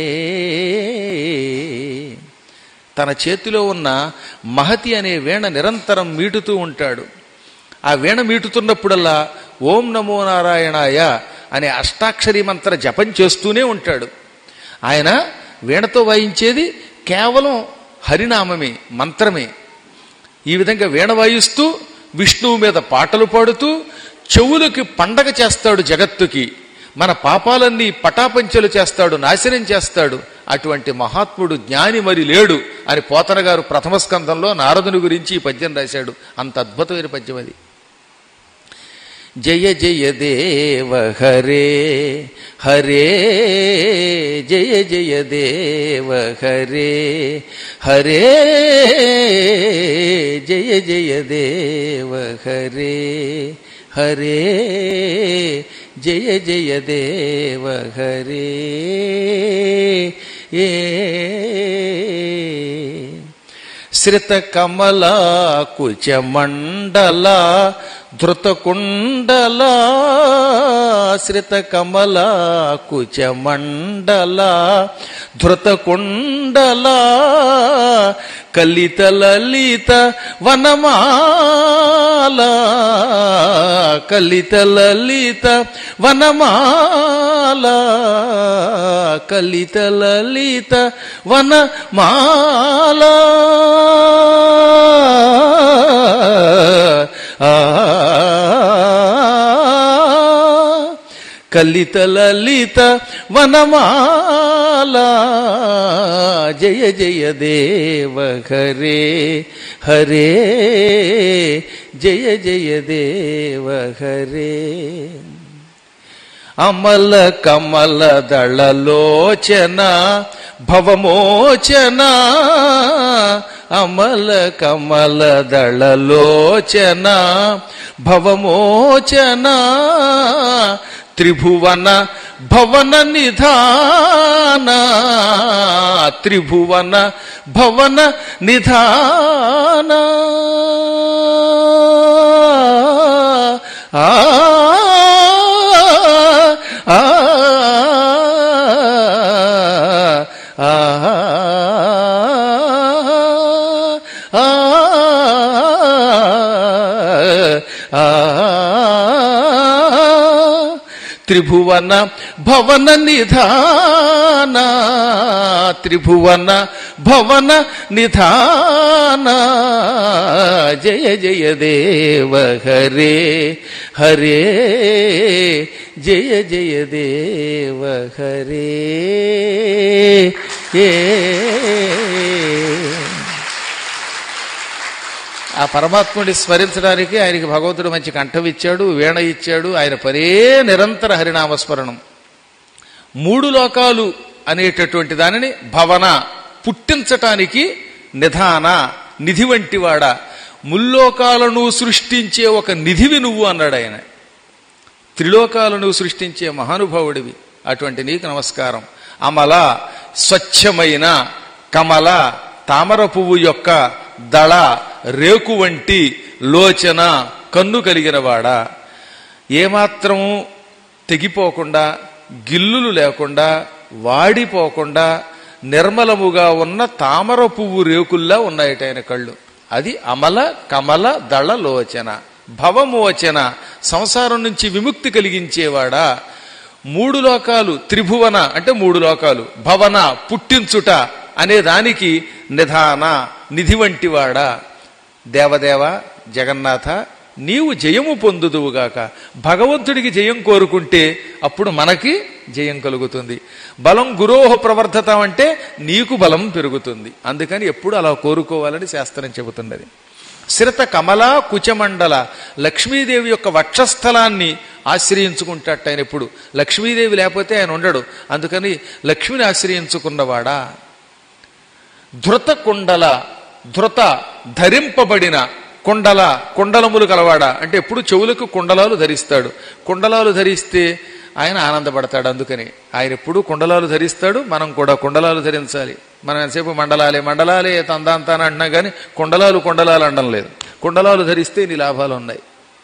Speaker 1: తన చేతిలో ఉన్న మహతి అనే వీణ నిరంతరం మీటుతూ ఉంటాడు ఆ వీణ మీటుతున్నప్పుడల్లా ఓం నమో నారాయణాయ అనే అష్టాక్షరి మంత్ర జపం చేస్తూనే ఉంటాడు ఆయన వీణతో వాయించేది కేవలం హరినామమే మంత్రమే ఈ విధంగా వీణ వాయిస్తూ విష్ణువు మీద పాటలు పాడుతూ చెవులకి పండగ చేస్తాడు జగత్తుకి మన పాపాలన్నీ పటాపంచలు చేస్తాడు నాశనం చేస్తాడు అటువంటి మహాత్ముడు జ్ఞాని మరి లేడు అని పోతన గారు ప్రథమ స్కంధంలో నారదుని గురించి ఈ పద్యం రాశాడు అంత అద్భుతమైన పద్యం అది జయ జయ దేవ హరే హరే జయ జయ దేవ హరే హరే జయ జయ దేవ హరే హరే జయ జయ దేవ హరే ఏ శ్రిత కమలా కుచ మండల ధృత కుండల శ్రిత కమలా కుచ మండల ధృత కుండల కలిత లలిత వనమాల కలిత లలిత వనమాల కలిత లలిత వనమాల కలిత లలిత వనమాల జయ జయ దేవ హరే హరే జయ జయ దేవ హరే అమల కమల దళలోచన భవమోచన అమల కమల దళలోచన భవమోచన త్రిభువన భవన నిధాన త్రిభువన భవన నిధాన ఆ ఆ త్రిభువన భవన నిధాన త్రిభువన భవన నిధాన జయ జయ దేవ హరే హరే జయ జయ దేవ హరే ఏ ఆ పరమాత్ముడి స్మరించడానికి ఆయనకి భగవంతుడు మంచి కంఠం ఇచ్చాడు వీణ ఇచ్చాడు ఆయన పరే నిరంతర హరినామస్మరణం మూడు లోకాలు అనేటటువంటి దానిని భవన పుట్టించటానికి నిధాన నిధి వంటివాడ ముల్లోకాలను సృష్టించే ఒక నిధివి నువ్వు అన్నాడు ఆయన త్రిలోకాలను సృష్టించే మహానుభావుడివి అటువంటి నీకు నమస్కారం అమల స్వచ్ఛమైన కమల తామర పువ్వు యొక్క దళ రేకు వంటి లోచన కన్ను కలిగినవాడా ఏమాత్రము తెగిపోకుండా గిల్లులు లేకుండా వాడిపోకుండా నిర్మలముగా ఉన్న తామర పువ్వు రేకుల్లా ఉన్నాయట ఆయన కళ్ళు అది అమల కమల దళ లోచన భవమోచన సంసారం నుంచి విముక్తి కలిగించేవాడా మూడు లోకాలు త్రిభువన అంటే మూడు లోకాలు భవన పుట్టించుట అనే దానికి నిధాన నిధి వంటివాడా దేవదేవ జగన్నాథ నీవు జయము పొందుదువుగాక భగవంతుడికి జయం కోరుకుంటే అప్పుడు మనకి జయం కలుగుతుంది బలం గురోహ ప్రవర్ధత అంటే నీకు బలం పెరుగుతుంది అందుకని ఎప్పుడు అలా కోరుకోవాలని శాస్త్రం చెబుతున్నది శిరత కమల కుచమండల లక్ష్మీదేవి యొక్క వక్షస్థలాన్ని ఆశ్రయించుకుంటాట ఆయన ఎప్పుడు లక్ష్మీదేవి లేకపోతే ఆయన ఉండడు అందుకని లక్ష్మిని ఆశ్రయించుకున్నవాడా ధృత కుండల ధృత ధరింపబడిన కుండల కుండలములు కలవాడా అంటే ఎప్పుడు చెవులకు కుండలాలు ధరిస్తాడు కుండలాలు ధరిస్తే ఆయన ఆనందపడతాడు అందుకని ఆయన ఎప్పుడు కుండలాలు ధరిస్తాడు మనం కూడా కుండలాలు ధరించాలి మనం ఎంతసేపు మండలాలే మండలాలే తందాంతాన అంటున్నా కానీ కుండలాలు కుండలాలు అనడం లేదు కుండలాలు ధరిస్తే నీ లాభాలు ఉన్నాయి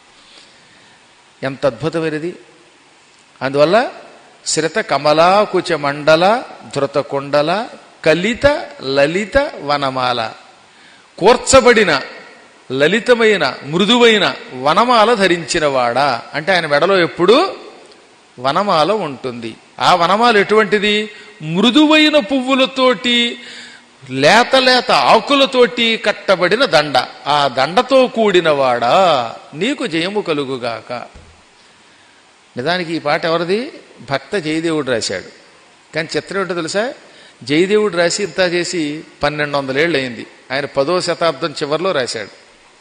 Speaker 1: ఎంత అద్భుతమైనది అందువల్ల శ్రిత కమలాకుచ మండల ధృత కుండల కలిత లలిత వనమాల కూర్చబడిన లలితమైన మృదువైన వనమాల ధరించినవాడా అంటే ఆయన మెడలో ఎప్పుడు వనమాల ఉంటుంది ఆ వనమాల ఎటువంటిది మృదువైన పువ్వులతోటి లేత లేత ఆకులతోటి కట్టబడిన దండ ఆ దండతో కూడినవాడా నీకు జయము కలుగుగాక నిజానికి ఈ పాట ఎవరిది భక్త జయదేవుడు రాశాడు కానీ చిత్రం ఏంటో తెలుసా జయదేవుడు రాసి ఇంత చేసి పన్నెండు వందలేళ్ళు అయింది ఆయన పదో శతాబ్దం చివరిలో రాశాడు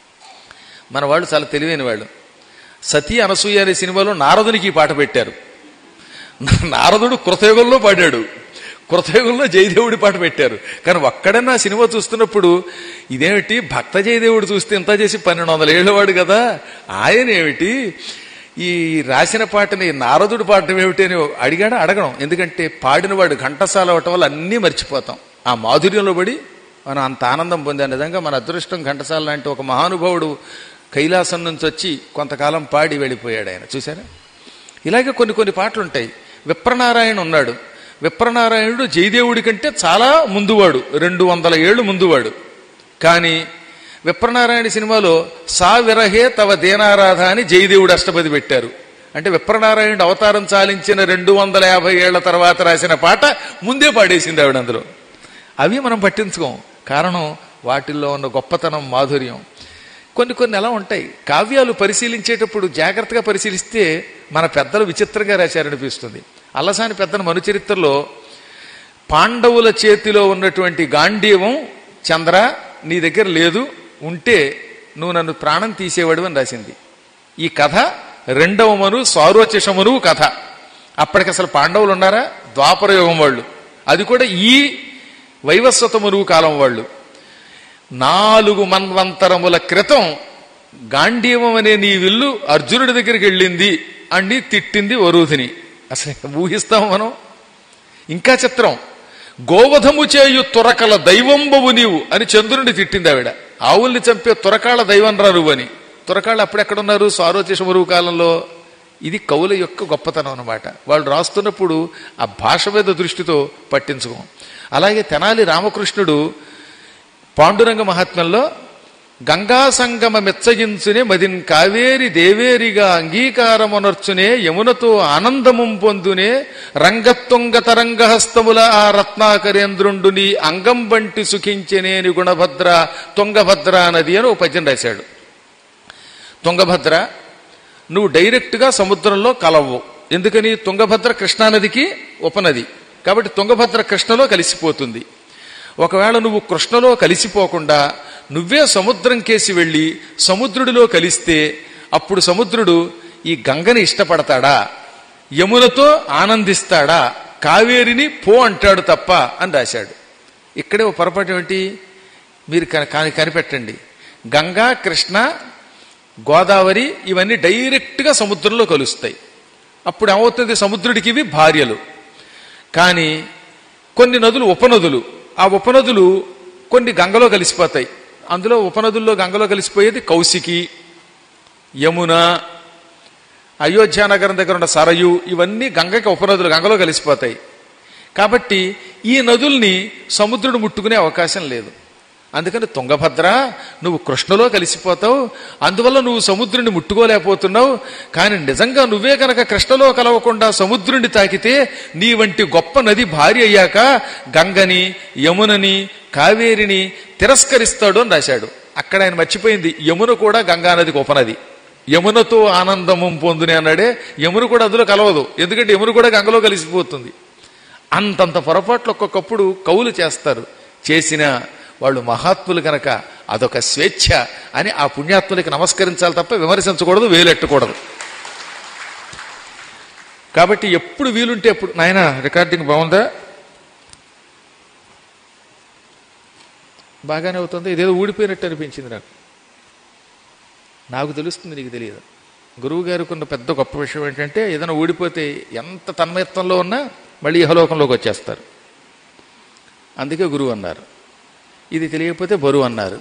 Speaker 1: మన వాళ్ళు చాలా తెలివైన వాళ్ళు సతీ అనసూయ అనే సినిమాలో నారదునికి ఈ పాట పెట్టారు నారదుడు కృతయుగంలో పాడాడు కృతయుగంలో జయదేవుడి పాట పెట్టారు కానీ ఒక్కడన్నా సినిమా చూస్తున్నప్పుడు ఇదేమిటి భక్త జయదేవుడు చూస్తే ఇంత చేసి పన్నెండు వందల ఏళ్ళవాడు కదా ఆయన ఏమిటి ఈ రాసిన పాటని నారదుడు పాడటం ఏమిటి అని అడిగాడు అడగడం ఎందుకంటే పాడినవాడు ఘంటసాల అవటం వల్ల అన్నీ మర్చిపోతాం ఆ మాధుర్యంలో పడి మనం అంత ఆనందం పొందాం నిజంగా మన అదృష్టం ఘంటసాల లాంటి ఒక మహానుభావుడు కైలాసం నుంచి వచ్చి కొంతకాలం పాడి వెళ్ళిపోయాడు ఆయన చూసారా ఇలాగే కొన్ని కొన్ని పాటలు ఉంటాయి విప్రనారాయణ ఉన్నాడు విప్రనారాయణుడు జయదేవుడి కంటే చాలా ముందువాడు రెండు వందల ఏళ్ళు ముందువాడు కానీ విప్రనారాయణ సినిమాలో సా విరహే తవ దేనారాధ అని జయదేవుడు అష్టపది పెట్టారు అంటే విప్రనారాయణుడు అవతారం చాలించిన రెండు వందల యాభై ఏళ్ల తర్వాత రాసిన పాట ముందే పాడేసింది ఆవిడ అందులో అవి మనం పట్టించుకోం కారణం వాటిల్లో ఉన్న గొప్పతనం మాధుర్యం కొన్ని కొన్ని ఎలా ఉంటాయి కావ్యాలు పరిశీలించేటప్పుడు జాగ్రత్తగా పరిశీలిస్తే మన పెద్దలు విచిత్రంగా రాశారనిపిస్తుంది అల్లసాని పెద్దల మనుచరిత్రలో పాండవుల చేతిలో ఉన్నటువంటి గాంధీవం చంద్ర నీ దగ్గర లేదు ఉంటే నువ్వు నన్ను ప్రాణం తీసేవాడు అని రాసింది ఈ కథ రెండవ మను సారోచషమను కథ అప్పటికి అసలు పాండవులు ఉన్నారా ద్వాపర యుగం వాళ్ళు అది కూడా ఈ వైవస్వత మనువు కాలం వాళ్ళు నాలుగు మన్వంతరముల క్రితం గాంధీవం అనే నీ విల్లు అర్జునుడి దగ్గరికి వెళ్ళింది అండి తిట్టింది వరూధిని అసలు ఊహిస్తాం మనం ఇంకా చిత్రం గోవధము చేయు తురకల దైవంబవు నీవు అని చంద్రుడిని తిట్టింది ఆవిడ ఆవుల్ని చంపే తురకాళ్ళ దైవం రా నువ్వు అని తురకాళ్ళు అప్పుడెక్కడున్నారు సారోచేష మరువు కాలంలో ఇది కవుల యొక్క గొప్పతనం అన్నమాట వాళ్ళు రాస్తున్నప్పుడు ఆ భాష మీద దృష్టితో పట్టించుకోం అలాగే తెనాలి రామకృష్ణుడు పాండురంగ మహాత్మ్యంలో గంగా సంగమ మెచ్చగించునే మదిన్ కావేరి దేవేరిగా అంగీకారమునర్చునే యమునతో ఆనందము పొందునే రంగత్తుంగ తరంగహస్తముల ఆ రత్నాకరేంద్రుండుని అంగం బంటి సుఖించనేని గుణభద్ర తుంగభద్ర నది అని ఒక పద్యం రాశాడు తుంగభద్ర నువ్వు డైరెక్ట్గా సముద్రంలో కలవు ఎందుకని తుంగభద్ర కృష్ణానదికి ఉపనది కాబట్టి తుంగభద్ర కృష్ణలో కలిసిపోతుంది ఒకవేళ నువ్వు కృష్ణలో కలిసిపోకుండా నువ్వే సముద్రం కేసి వెళ్ళి సముద్రుడిలో కలిస్తే అప్పుడు సముద్రుడు ఈ గంగని ఇష్టపడతాడా యమునతో ఆనందిస్తాడా కావేరిని పో అంటాడు తప్ప అని రాశాడు ఇక్కడే ఒక పొరపాటు ఏమిటి మీరు క- కా- కనిపెట్టండి గంగా కృష్ణ గోదావరి ఇవన్నీ డైరెక్ట్గా సముద్రంలో కలుస్తాయి అప్పుడు ఏమవుతుంది సముద్రుడికి ఇవి భార్యలు కానీ కొన్ని నదులు ఉపనదులు ఆ ఉపనదులు కొన్ని గంగలో కలిసిపోతాయి అందులో ఉపనదుల్లో గంగలో కలిసిపోయేది కౌశికి యమున అయోధ్యానగరం దగ్గర ఉన్న సరయు ఇవన్నీ గంగకి ఉపనదులు గంగలో కలిసిపోతాయి కాబట్టి ఈ నదుల్ని సముద్రుడు ముట్టుకునే అవకాశం లేదు అందుకని తుంగభద్ర నువ్వు కృష్ణలో కలిసిపోతావు అందువల్ల నువ్వు సముద్రుని ముట్టుకోలేకపోతున్నావు కానీ నిజంగా నువ్వే కనుక కృష్ణలో కలవకుండా సముద్రుని తాకితే నీ వంటి గొప్ప నది భార్య అయ్యాక గంగని యమునని కావేరిని తిరస్కరిస్తాడు అని రాశాడు అక్కడ ఆయన మర్చిపోయింది యమున కూడా గంగా నదికి ఉపనది యమునతో ఆనందము పొందునే అన్నాడే యమున కూడా అందులో కలవదు ఎందుకంటే యమున కూడా గంగలో కలిసిపోతుంది అంతంత పొరపాట్లు ఒక్కొక్కప్పుడు కవులు చేస్తారు చేసిన వాళ్ళు మహాత్ములు గనక అదొక స్వేచ్ఛ అని ఆ పుణ్యాత్ములకి నమస్కరించాలి తప్ప విమర్శించకూడదు వేలెట్టకూడదు కాబట్టి ఎప్పుడు వీలుంటే ఎప్పుడు నాయన రికార్డింగ్ బాగుందా బాగానే అవుతుంది ఇదేదో ఊడిపోయినట్టు అనిపించింది నాకు నాకు తెలుస్తుంది నీకు తెలియదు గురువు గారికి ఉన్న పెద్ద గొప్ప విషయం ఏంటంటే ఏదైనా ఊడిపోతే ఎంత తన్మయత్వంలో ఉన్నా మళ్ళీ ఇహలోకంలోకి వచ్చేస్తారు అందుకే గురువు అన్నారు ఇది తెలియకపోతే బరువు అన్నారు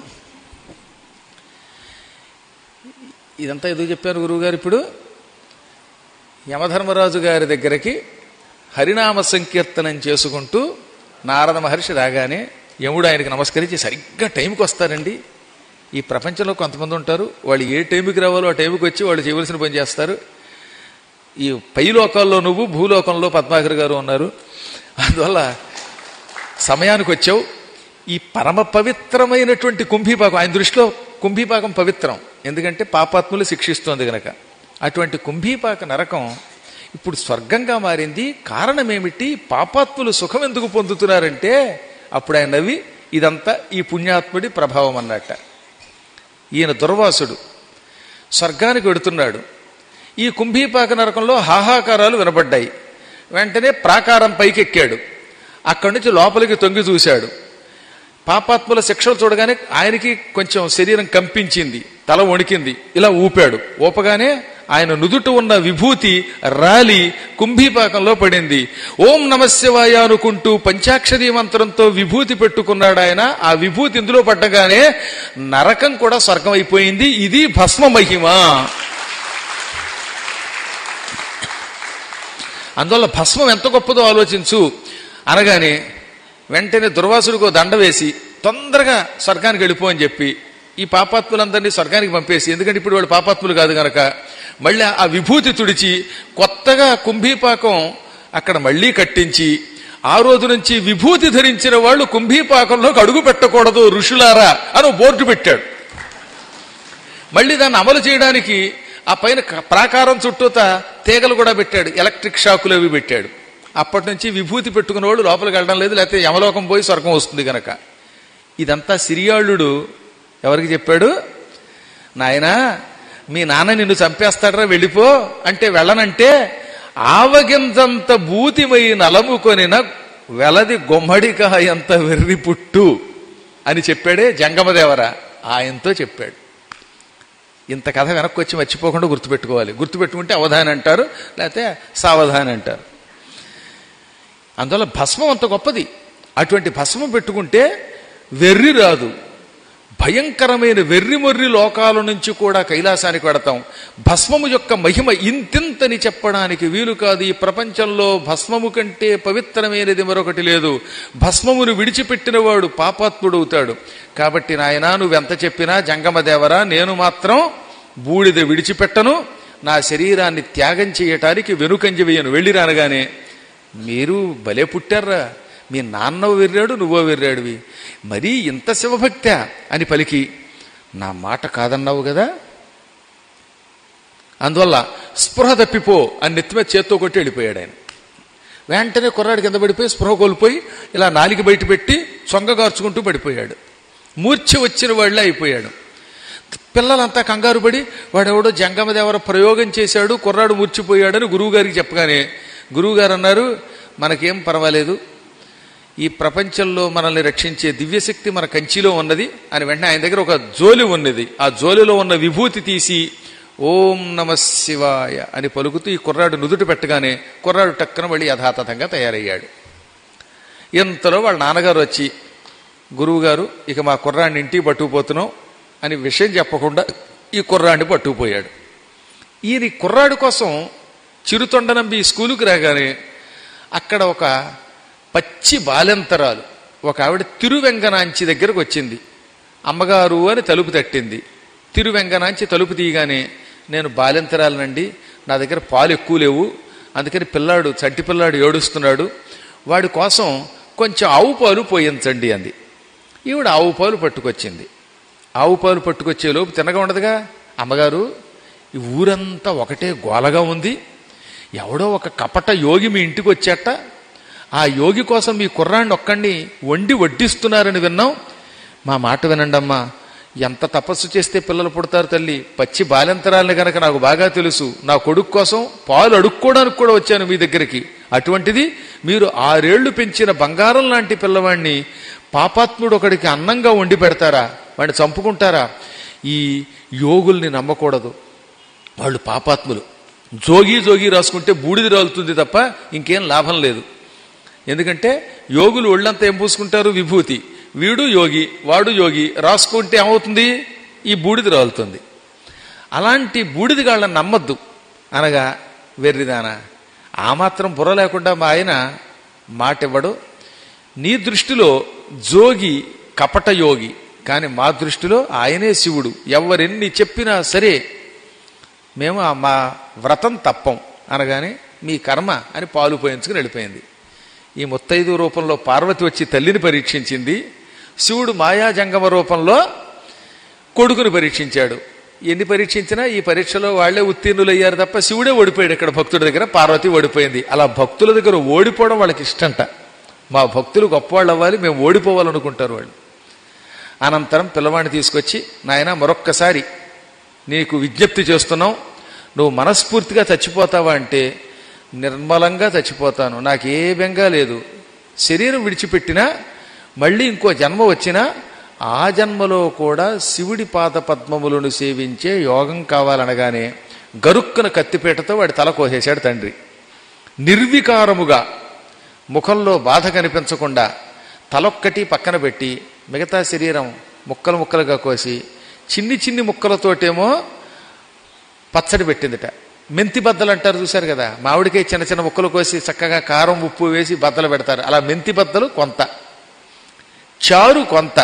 Speaker 1: ఇదంతా ఎందుకు చెప్పారు గురువు గారు ఇప్పుడు యమధర్మరాజు గారి దగ్గరికి హరినామ సంకీర్తనం చేసుకుంటూ నారద మహర్షి రాగానే యముడు ఆయనకి నమస్కరించి సరిగ్గా టైంకి వస్తారండి ఈ ప్రపంచంలో కొంతమంది ఉంటారు వాళ్ళు ఏ టైంకి రావాలో ఆ టైంకి వచ్చి వాళ్ళు చేయవలసిన పని చేస్తారు ఈ పై లోకాల్లో నువ్వు భూలోకంలో పద్మాకర్ గారు ఉన్నారు అందువల్ల సమయానికి వచ్చావు ఈ పరమ పవిత్రమైనటువంటి కుంభీపాకం ఆయన దృష్టిలో కుంభీపాకం పవిత్రం ఎందుకంటే పాపాత్ములు శిక్షిస్తోంది గనక అటువంటి కుంభీపాక నరకం ఇప్పుడు స్వర్గంగా మారింది కారణమేమిటి పాపాత్ములు సుఖం ఎందుకు పొందుతున్నారంటే అప్పుడు ఆయన నవ్వి ఇదంతా ఈ పుణ్యాత్ముడి ప్రభావం అన్నట్ట ఈయన దుర్వాసుడు స్వర్గానికి వెడుతున్నాడు ఈ కుంభీపాక నరకంలో హాహాకారాలు వినబడ్డాయి వెంటనే ప్రాకారం పైకెక్కాడు అక్కడి నుంచి లోపలికి తొంగి చూశాడు పాపాత్ముల శిక్షలు చూడగానే ఆయనకి కొంచెం శరీరం కంపించింది తల వణికింది ఇలా ఊపాడు ఊపగానే ఆయన నుదుట ఉన్న విభూతి రాలి కుంభీపాకంలో పడింది ఓం నమశివాయ అనుకుంటూ పంచాక్షరీ మంత్రంతో విభూతి పెట్టుకున్నాడు ఆయన ఆ విభూతి ఇందులో పడ్డగానే నరకం కూడా స్వర్గం అయిపోయింది ఇది భస్మ మహిమ అందువల్ల భస్మం ఎంత గొప్పదో ఆలోచించు అనగానే వెంటనే దుర్వాసుడికి ఓ దండ వేసి తొందరగా స్వర్గానికి వెళ్ళిపో అని చెప్పి ఈ పాపాత్ములందరినీ స్వర్గానికి పంపేసి ఎందుకంటే ఇప్పుడు వాళ్ళు పాపాత్ములు కాదు గనక మళ్ళీ ఆ విభూతి తుడిచి కొత్తగా కుంభీపాకం అక్కడ మళ్ళీ కట్టించి ఆ రోజు నుంచి విభూతి ధరించిన వాళ్ళు కుంభీపాకంలోకి అడుగు పెట్టకూడదు ఋషులారా అని ఓ బోర్డు పెట్టాడు మళ్ళీ దాన్ని అమలు చేయడానికి ఆ పైన క- ప్రాకారం చుట్టూత తీగలు కూడా పెట్టాడు ఎలక్ట్రిక్ షాకులు అవి పెట్టాడు అప్పటి నుంచి విభూతి పెట్టుకున్న వాళ్ళు లోపలికి వెళ్ళడం లేదు లేకపోతే యమలోకం పోయి స్వర్గం వస్తుంది గనక ఇదంతా సిరియాళుడు ఎవరికి చెప్పాడు నాయనా మీ నాన్న నిన్ను చంపేస్తాడరా వెళ్ళిపో అంటే వెళ్ళనంటే ఆవగింజంత బూతిమై నలముకొనిన వెలది గుమ్మడికాయంత వెర్రి పుట్టు అని చెప్పాడే జంగమదేవర ఆయనతో చెప్పాడు ఇంత కథ వెనక్కి వచ్చి మర్చిపోకుండా గుర్తుపెట్టుకోవాలి గుర్తుపెట్టుకుంటే అవధాని అంటారు లేకపోతే సావధాని అంటారు అందువల్ల భస్మం అంత గొప్పది అటువంటి భస్మం పెట్టుకుంటే వెర్రి రాదు భయంకరమైన వెర్రి మొర్రి లోకాల నుంచి కూడా కైలాసానికి వెడతాం భస్మము యొక్క మహిమ ఇంతింతని చెప్పడానికి వీలు కాదు ఈ ప్రపంచంలో భస్మము కంటే పవిత్రమైనది మరొకటి లేదు భస్మమును విడిచిపెట్టిన వాడు పాపాత్ముడవుతాడు కాబట్టి నాయనా నువ్వెంత చెప్పినా జంగమదేవరా నేను మాత్రం బూడిద విడిచిపెట్టను నా శరీరాన్ని త్యాగం చేయటానికి వెనుకంజ వేయను వెళ్ళి రానగానే మీరు భలే పుట్టారా మీ నాన్న వెర్రాడు నువ్వో వెర్రాడివి మరీ ఇంత శివభక్త అని పలికి నా మాట కాదన్నావు కదా అందువల్ల స్పృహ తప్పిపో అని నెత్తిమే చేత్తో కొట్టి వెళ్ళిపోయాడు ఆయన వెంటనే కుర్రాడు కింద పడిపోయి స్పృహ కోల్పోయి ఇలా నాలికి బయట పెట్టి సొంగగార్చుకుంటూ పడిపోయాడు మూర్ఛ వచ్చిన వాళ్ళే అయిపోయాడు పిల్లలంతా కంగారు పడి వాడెవడో జంగమదేవర ప్రయోగం చేశాడు కుర్రాడు మూర్చిపోయాడని గురువుగారికి చెప్పగానే గురువుగారు అన్నారు మనకేం పర్వాలేదు ఈ ప్రపంచంలో మనల్ని రక్షించే దివ్యశక్తి మన కంచిలో ఉన్నది అని వెంటనే ఆయన దగ్గర ఒక జోలి ఉన్నది ఆ జోలిలో ఉన్న విభూతి తీసి ఓం నమ శివాయ అని పలుకుతూ ఈ కుర్రాడు నుదుట పెట్టగానే కుర్రాడు టక్కన మళ్ళీ యథాతథంగా తయారయ్యాడు ఇంతలో వాళ్ళ నాన్నగారు వచ్చి గురువుగారు ఇక మా కుర్రాడిని ఇంటికి పట్టుకుపోతున్నాం అని విషయం చెప్పకుండా ఈ కుర్రాడిని పట్టుకుపోయాడు ఈయన ఈ కుర్రాడు కోసం చిరుతొండనంబి ఈ స్కూలుకి రాగానే అక్కడ ఒక పచ్చి బాలెంతరాలు ఒక ఆవిడ తిరువెంగనాంచి దగ్గరకు వచ్చింది అమ్మగారు అని తలుపు తట్టింది తిరువెంగనాంచి తలుపు తీయగానే నేను బాలెంతరాలనండి నా దగ్గర పాలు ఎక్కువ లేవు అందుకని పిల్లాడు చంటి పిల్లాడు ఏడుస్తున్నాడు వాడి కోసం కొంచెం ఆవు పాలు పోయించండి అంది ఈవిడ ఆవు పాలు పట్టుకొచ్చింది ఆవు పాలు పట్టుకొచ్చే లోపు తినగా ఉండదుగా అమ్మగారు ఈ ఊరంతా ఒకటే గోలగా ఉంది ఎవడో ఒక కపట యోగి మీ ఇంటికి వచ్చాట ఆ యోగి కోసం మీ కుర్రాన్ని ఒక్కడిని వండి వడ్డిస్తున్నారని విన్నాం మా మాట వినండమ్మా ఎంత తపస్సు చేస్తే పిల్లలు పుడతారు తల్లి పచ్చి బాలెంతరాలని గనక నాకు బాగా తెలుసు నా కొడుకు కోసం పాలు అడుక్కోవడానికి కూడా వచ్చాను మీ దగ్గరికి అటువంటిది మీరు ఆరేళ్లు పెంచిన బంగారం లాంటి పిల్లవాడిని పాపాత్ముడు ఒకడికి అన్నంగా వండి పెడతారా వాడిని చంపుకుంటారా ఈ యోగుల్ని నమ్మకూడదు వాళ్ళు పాపాత్ములు జోగి జోగి రాసుకుంటే బూడిది రాలుతుంది తప్ప ఇంకేం లాభం లేదు ఎందుకంటే యోగులు ఒళ్ళంతా ఏం పూసుకుంటారు విభూతి వీడు యోగి వాడు యోగి రాసుకుంటే ఏమవుతుంది ఈ బూడిది రాలుతుంది అలాంటి బూడిది గాళ్ళని నమ్మద్దు అనగా వెర్రిదానా ఆ మాత్రం బుర్ర లేకుండా మా ఆయన మాట ఇవ్వడు నీ దృష్టిలో జోగి కపట యోగి కానీ మా దృష్టిలో ఆయనే శివుడు ఎవరెన్ని చెప్పినా సరే మేము ఆ మా వ్రతం తప్పం అనగానే మీ కర్మ అని పాలు పోయించుకుని వెళ్ళిపోయింది ఈ ముత్తైదు రూపంలో పార్వతి వచ్చి తల్లిని పరీక్షించింది శివుడు మాయాజంగమ రూపంలో కొడుకుని పరీక్షించాడు ఎన్ని పరీక్షించినా ఈ పరీక్షలో వాళ్లే ఉత్తీర్ణులయ్యారు తప్ప శివుడే ఓడిపోయాడు ఇక్కడ భక్తుడి దగ్గర పార్వతి ఓడిపోయింది అలా భక్తుల దగ్గర ఓడిపోవడం వాళ్ళకి ఇష్టంట మా భక్తులు గొప్పవాళ్ళు అవ్వాలి మేము ఓడిపోవాలనుకుంటారు వాళ్ళు అనంతరం పిల్లవాడిని తీసుకొచ్చి నాయన మరొక్కసారి నీకు విజ్ఞప్తి చేస్తున్నాం నువ్వు మనస్ఫూర్తిగా చచ్చిపోతావా అంటే నిర్మలంగా చచ్చిపోతాను నాకు ఏ బెంగా లేదు శరీరం విడిచిపెట్టినా మళ్ళీ ఇంకో జన్మ వచ్చినా ఆ జన్మలో కూడా శివుడి పాద పద్మములను సేవించే యోగం కావాలనగానే గరుక్కున కత్తిపీటతో వాడి తల కోసేశాడు తండ్రి నిర్వికారముగా ముఖంలో బాధ కనిపించకుండా తలొక్కటి పక్కన పెట్టి మిగతా శరీరం ముక్కలు ముక్కలుగా కోసి చిన్ని చిన్ని ముక్కలతోటేమో పచ్చడి పెట్టిందిట మెంతి బద్దలు అంటారు చూశారు కదా మామిడికాయ చిన్న చిన్న ముక్కలు కోసి చక్కగా కారం ఉప్పు వేసి బద్దలు పెడతారు అలా మెంతి బద్దలు కొంత చారు కొంత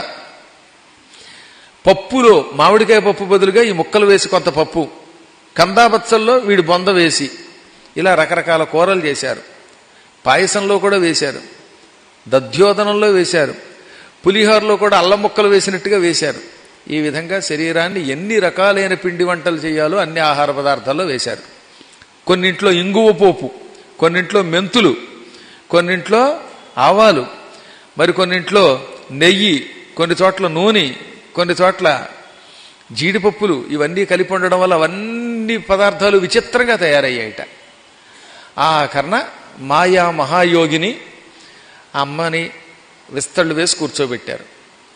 Speaker 1: పప్పులో మామిడికాయ పప్పు బదులుగా ఈ ముక్కలు వేసి కొంత పప్పు కందాబచ్చల్లో వీడి బొంద వేసి ఇలా రకరకాల కూరలు చేశారు పాయసంలో కూడా వేశారు దధ్యోదనంలో వేశారు పులిహోరలో కూడా అల్లం ముక్కలు వేసినట్టుగా వేశారు ఈ విధంగా శరీరాన్ని ఎన్ని రకాలైన పిండి వంటలు చేయాలో అన్ని ఆహార పదార్థాల్లో వేశారు కొన్నింట్లో ఇంగువ పోపు కొన్నింట్లో మెంతులు కొన్నింట్లో ఆవాలు మరి కొన్నింట్లో నెయ్యి కొన్ని చోట్ల నూనె కొన్ని చోట్ల జీడిపప్పులు ఇవన్నీ కలిపి ఉండడం వల్ల అవన్నీ పదార్థాలు విచిత్రంగా తయారయ్యాయిట ఆ కర్ణ మాయా మహాయోగిని ఆ అమ్మని విస్తళ్ళు వేసి కూర్చోబెట్టారు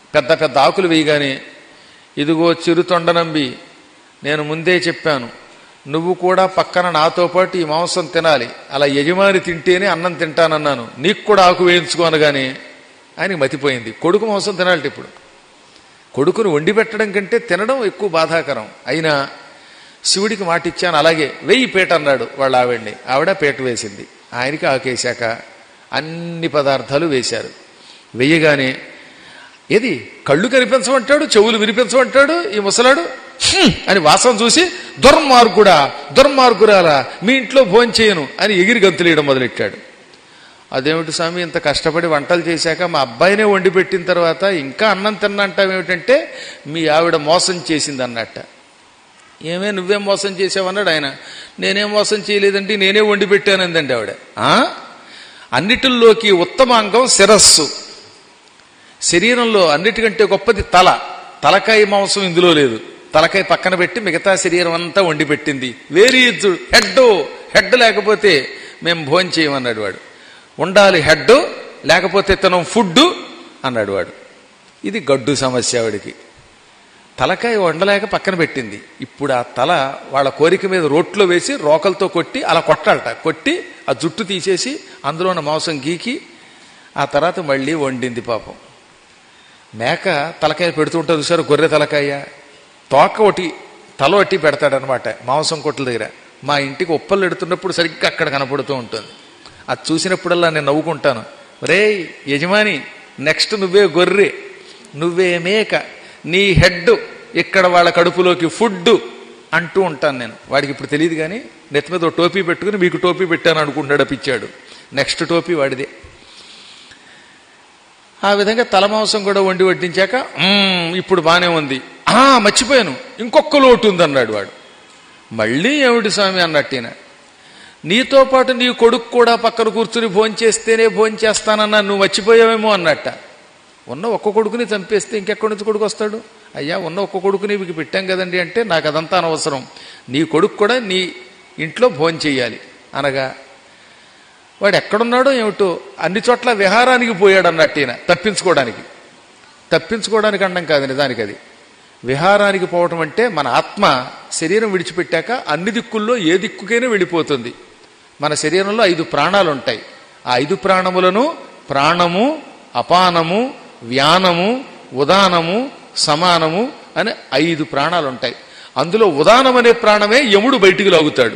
Speaker 1: పెద్ద పెద్ద ఆకులు వేయగానే ఇదిగో చిరుతొండనంబి నేను ముందే చెప్పాను నువ్వు కూడా పక్కన నాతో పాటు ఈ మాంసం తినాలి అలా యజమాని తింటేనే అన్నం తింటానన్నాను నీకు కూడా ఆకు వేయించుకో అనగానే ఆయనకి మతిపోయింది కొడుకు మాంసం తినాలి ఇప్పుడు కొడుకును వండి పెట్టడం కంటే తినడం ఎక్కువ బాధాకరం అయినా శివుడికి మాట ఇచ్చాను అలాగే వెయ్యి పీట అన్నాడు వాళ్ళ ఆవిడ్ని ఆవిడ పీట వేసింది ఆయనకి ఆకేశాక అన్ని పదార్థాలు వేశారు వెయ్యగానే ఏది కళ్ళు కనిపించమంటాడు చెవులు వినిపించమంటాడు ఈ ముసలాడు "హ్మ్" అని వాసన చూసి దుర్మార్గుడా దుర్మార్గురాలా మీ ఇంట్లో భోంచేయను అని ఎగిరి గంతులేయడం మొదలెట్టాడు అదేమిటి స్వామి ఇంత కష్టపడి వంటలు చేశాక మా అబ్బాయినే వండి పెట్టిన తర్వాత ఇంకా అన్నం తిన్నంటావేమిటంటే మీ ఆవిడ మోసం చేసింది అన్నట్ట ఏమే నువ్వేం మోసం చేసావన్నాడు ఆయన నేనేం మోసం చేయలేదండి నేనే వండి పెట్టానందండి ఆవిడ "ఆ? అన్నిటిల్లోకి ఉత్తమాంగం శిరస్సు శరీరంలో అన్నిటికంటే గొప్పది తల తలకాయ మాంసం ఇందులో లేదు తలకాయ పక్కన పెట్టి మిగతా శరీరం అంతా వండి పెట్టింది వేరీ హెడ్ హెడ్ లేకపోతే మేము భోజనం చేయమన్నాడు వాడు ఉండాలి హెడ్ లేకపోతే తనం ఫుడ్ అన్నాడు వాడు ఇది గడ్డు సమస్య ఆవిడికి తలకాయ వండలేక పక్కన పెట్టింది ఇప్పుడు ఆ తల వాళ్ళ కోరిక మీద రోట్లో వేసి రోకలతో కొట్టి అలా కొట్టాలట కొట్టి ఆ జుట్టు తీసేసి అందులో ఉన్న మాంసం గీకి ఆ తర్వాత మళ్ళీ వండింది పాపం మేక తలకాయ పెడుతుంటారు చూసారు గొర్రె తలకాయ తోక ఒకటి తల ఒకటి పెడతాడనమాట మాంసం కొట్ల దగ్గర మా ఇంటికి ఉప్పలు ఎడుతున్నప్పుడు సరిగ్గా అక్కడ కనపడుతూ ఉంటుంది అది చూసినప్పుడల్లా నేను నవ్వుకుంటాను రే యజమాని నెక్స్ట్ నువ్వే గొర్రె నువ్వే మేక నీ హెడ్ ఇక్కడ వాళ్ళ కడుపులోకి ఫుడ్ అంటూ ఉంటాను నేను వాడికి ఇప్పుడు తెలియదు కానీ నెత్తి మీద ఓ టోపీ పెట్టుకుని మీకు టోపీ పెట్టాను అనుకుంటాడు పిచ్చాడు నెక్స్ట్ టోపీ వాడిదే ఆ విధంగా తల మాంసం కూడా వండి వడ్డించాక "మ్మ్, ఇప్పుడు బానే ఉంది ఆ మర్చిపోయాను ఇంకొక లోటు ఉందన్నాడు వాడు మళ్ళీ ఏమిటి స్వామి అన్నట్టిన నీతో పాటు నీ కొడుకు కూడా పక్కన కూర్చుని భోంచేస్తేనే భోంచేస్తానన్నా నువ్వు మర్చిపోయావేమో అన్నట్ట ఉన్న ఒక్క కొడుకుని చంపేస్తే ఇంకెక్కడి నుంచి కొడుకు వస్తాడు అయ్యా ఉన్న ఒక్క కొడుకుని మీకు పెట్టాం కదండి అంటే నాకు అదంతా అనవసరం నీ కొడుకు కూడా నీ ఇంట్లో భోంచేయాలి అనగా వాడు ఎక్కడున్నాడో ఏమిటో అన్ని చోట్ల విహారానికి పోయాడు అన్నట్టు ఈయన తప్పించుకోవడానికి తప్పించుకోవడానికి అండం కాదు నిజానికి అది విహారానికి పోవటం అంటే మన ఆత్మ శరీరం విడిచిపెట్టాక అన్ని దిక్కుల్లో ఏ దిక్కుకైనా వెళ్ళిపోతుంది మన శరీరంలో ఐదు ప్రాణాలు ఉంటాయి ఆ ఐదు ప్రాణములను ప్రాణము అపానము వ్యానము ఉదానము సమానము అని ఐదు ప్రాణాలు ఉంటాయి అందులో ఉదానం అనే ప్రాణమే యముడు బయటికి లాగుతాడు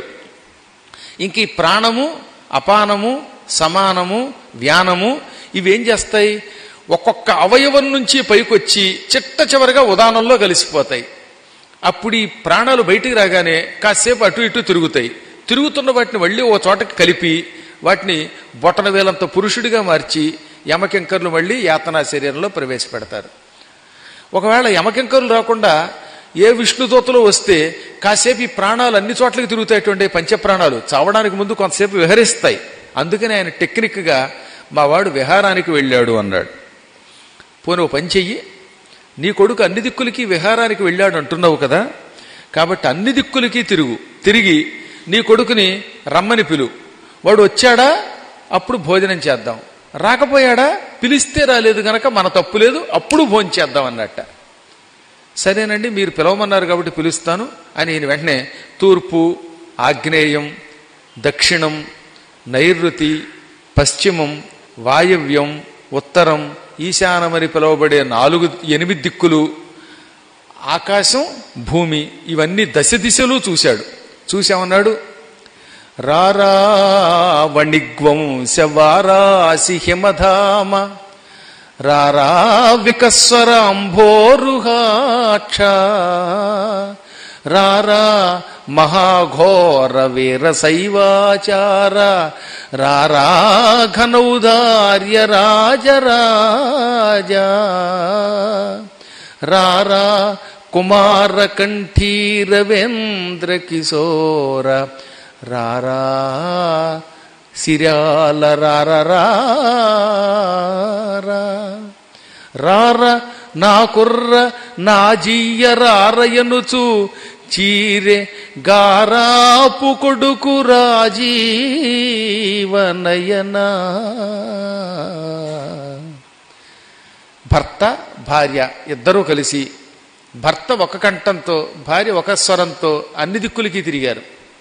Speaker 1: ఇంక ఈ ప్రాణము అపానము సమానము వ్యానము ఇవేం చేస్తాయి ఒక్కొక్క అవయవం నుంచి పైకొచ్చి చిట్ట చివరిగా ఉదానంలో కలిసిపోతాయి అప్పుడు ఈ ప్రాణాలు బయటికి రాగానే కాసేపు అటు ఇటు తిరుగుతాయి తిరుగుతున్న వాటిని మళ్ళీ ఓ చోటకి కలిపి వాటిని బొటన వేలంత పురుషుడిగా మార్చి యమకింకర్లు మళ్ళీ యాతనా శరీరంలో ప్రవేశపెడతారు ఒకవేళ యమకింకరులు రాకుండా ఏ విష్ణుదూతలు వస్తే కాసేపు ఈ ప్రాణాలు అన్ని చోట్లకి తిరుగుతాయిటువంటి పంచప్రాణాలు చావడానికి ముందు కొంతసేపు విహరిస్తాయి అందుకని ఆయన టెక్నిక్గా మా వాడు విహారానికి వెళ్ళాడు అన్నాడు పోనీ ఓ పని చెయ్యి నీ కొడుకు అన్ని దిక్కులకి విహారానికి వెళ్ళాడు అంటున్నావు కదా కాబట్టి అన్ని దిక్కులకి తిరుగు తిరిగి నీ కొడుకుని రమ్మని పిలు వాడు వచ్చాడా అప్పుడు భోజనం చేద్దాం రాకపోయాడా పిలిస్తే రాలేదు గనక మన తప్పు లేదు అప్పుడు భోజనం చేద్దాం అన్నట్ట సరేనండి మీరు పిలవమన్నారు కాబట్టి పిలుస్తాను అని ఈయన వెంటనే తూర్పు ఆగ్నేయం దక్షిణం నైరుతి పశ్చిమం వాయవ్యం ఉత్తరం ఈశానమని పిలువబడే నాలుగు ఎనిమిది దిక్కులు ఆకాశం భూమి ఇవన్నీ దశ దిశలు చూశాడు చూశామన్నాడు రారా వణిగ్వంశ వారాసి హిమధామ రారా వికస్వరాంభోరుహాక్ష రారా మహాఘోర వీర శైవాచార రారా ఘనౌదార్య రాజరాజా రారా కుమార కంఠీరవేంద్ర కిశోర రారా సిరాల రారా రార నా కుర్ర నా జీయ రారయనుచు చీరె గారాపు కొడుకు రాజీవనయనా భర్త భార్య ఇద్దరూ కలిసి భర్త ఒక కంఠంతో భార్య ఒక స్వరంతో అన్ని దిక్కులకి తిరిగారు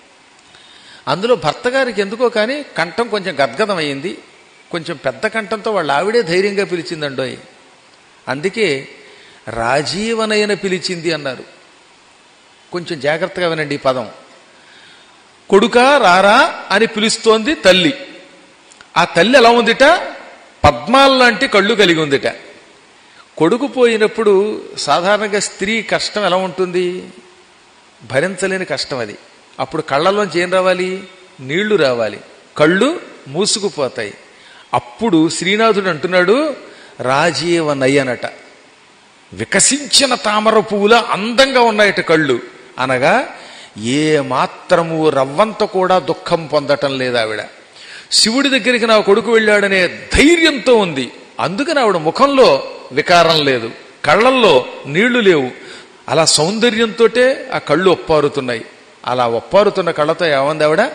Speaker 1: అందులో భర్త గారికి ఎందుకో కానీ కంఠం కొంచెం గద్గదం అయింది కొంచెం పెద్ద కంఠంతో వాళ్ళ ఆవిడే ధైర్యంగా పిలిచిందండోయ్ అందుకే రాజీవనయన పిలిచింది అన్నారు కొంచెం జాగ్రత్తగా వినండి ఈ పదం కొడుక రారా అని పిలుస్తోంది తల్లి ఆ తల్లి ఎలా ఉందిట పద్మాల్లాంటి కళ్ళు కలిగి ఉందిట కొడుకు పోయినప్పుడు సాధారణంగా స్త్రీ కష్టం ఎలా ఉంటుంది భరించలేని కష్టం అది అప్పుడు కళ్ళల్లోంచి ఏం రావాలి నీళ్లు రావాలి కళ్ళు మూసుకుపోతాయి అప్పుడు శ్రీనాథుడు అంటున్నాడు రాజీవ నయ్యనట వికసించిన తామర పువ్వుల అందంగా ఉన్నాయట కళ్ళు అనగా ఏ మాత్రము రవ్వంత కూడా దుఃఖం పొందటం లేదు ఆవిడ శివుడి దగ్గరికి నా కొడుకు వెళ్ళాడనే ధైర్యంతో ఉంది అందుకని ఆవిడ ముఖంలో వికారం లేదు కళ్ళల్లో నీళ్లు లేవు అలా సౌందర్యంతో ఆ కళ్ళు ఒప్పారుతున్నాయి అలా ఒప్పారుతున్న కళ్ళతో ఏమంది ఆవిడ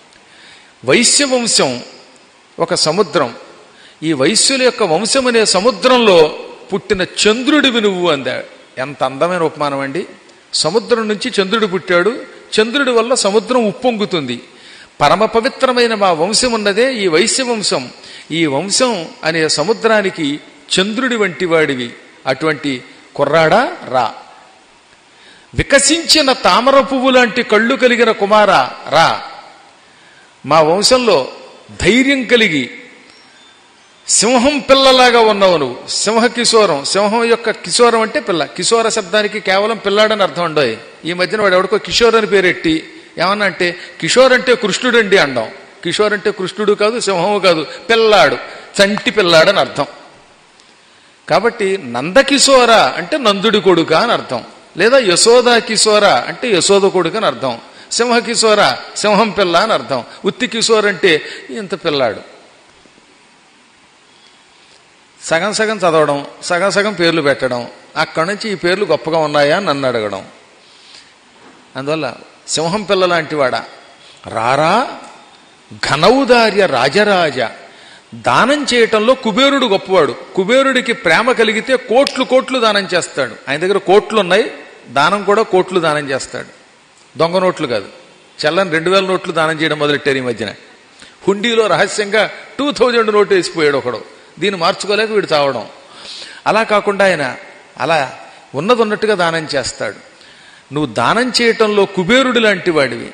Speaker 1: వైశ్యవంశం ఒక సముద్రం ఈ వైశ్యుల యొక్క వంశం అనే సముద్రంలో పుట్టిన చంద్రుడివి నువ్వు అందా ఎంత అందమైన ఉపమానం అండి సముద్రం నుంచి చంద్రుడు పుట్టాడు చంద్రుడి వల్ల సముద్రం ఉప్పొంగుతుంది పరమ పవిత్రమైన మా వంశం ఉన్నదే ఈ వైశ్య వంశం ఈ వంశం అనే సముద్రానికి చంద్రుడి వంటి వాడివి అటువంటి కుర్రాడా రా వికసించిన తామర పువ్వు లాంటి కళ్ళు కలిగిన కుమార రా మా వంశంలో ధైర్యం కలిగి సింహం పిల్లలాగా ఉన్నావు నువ్వు సింహ కిశోరం సింహం యొక్క కిశోరం అంటే పిల్ల కిశోర శబ్దానికి కేవలం పిల్లాడని అర్థం ఉండవు ఈ మధ్యన వాడు ఎవడికో కిషోర్ అని పేరెట్టి ఏమన్నా అంటే కిషోర్ అంటే కృష్ణుడండి అండం కిషోర్ అంటే కృష్ణుడు కాదు సింహము కాదు పిల్లాడు చంటి పిల్లాడని అర్థం కాబట్టి నందకిశోర అంటే నందుడి కొడుక అని అర్థం లేదా యశోద కిశోర అంటే యశోద కొడుకు అని అర్థం సింహ కిశోర సింహం పిల్ల అని అర్థం ఉత్తి కిశోర్ అంటే ఇంత పిల్లాడు సగం సగం చదవడం సగం సగం పేర్లు పెట్టడం అక్కడి నుంచి ఈ పేర్లు గొప్పగా ఉన్నాయా అని నన్ను అడగడం అందువల్ల సింహం పిల్ల లాంటివాడా రారా ఘనౌదార్య రాజరాజ దానం చేయటంలో కుబేరుడు గొప్పవాడు కుబేరుడికి ప్రేమ కలిగితే కోట్లు కోట్లు దానం చేస్తాడు ఆయన దగ్గర కోట్లు ఉన్నాయి దానం కూడా కోట్లు దానం చేస్తాడు దొంగ నోట్లు కాదు చల్లని రెండు వేల నోట్లు దానం చేయడం మొదలెట్టారు ఈ మధ్యన హుండీలో రహస్యంగా టూ థౌజండ్ నోటు వేసిపోయాడు ఒకడు దీన్ని మార్చుకోలేక వీడు తావడం అలా కాకుండా ఆయన అలా ఉన్నది ఉన్నట్టుగా దానం చేస్తాడు నువ్వు దానం చేయటంలో కుబేరుడు లాంటి వాడివి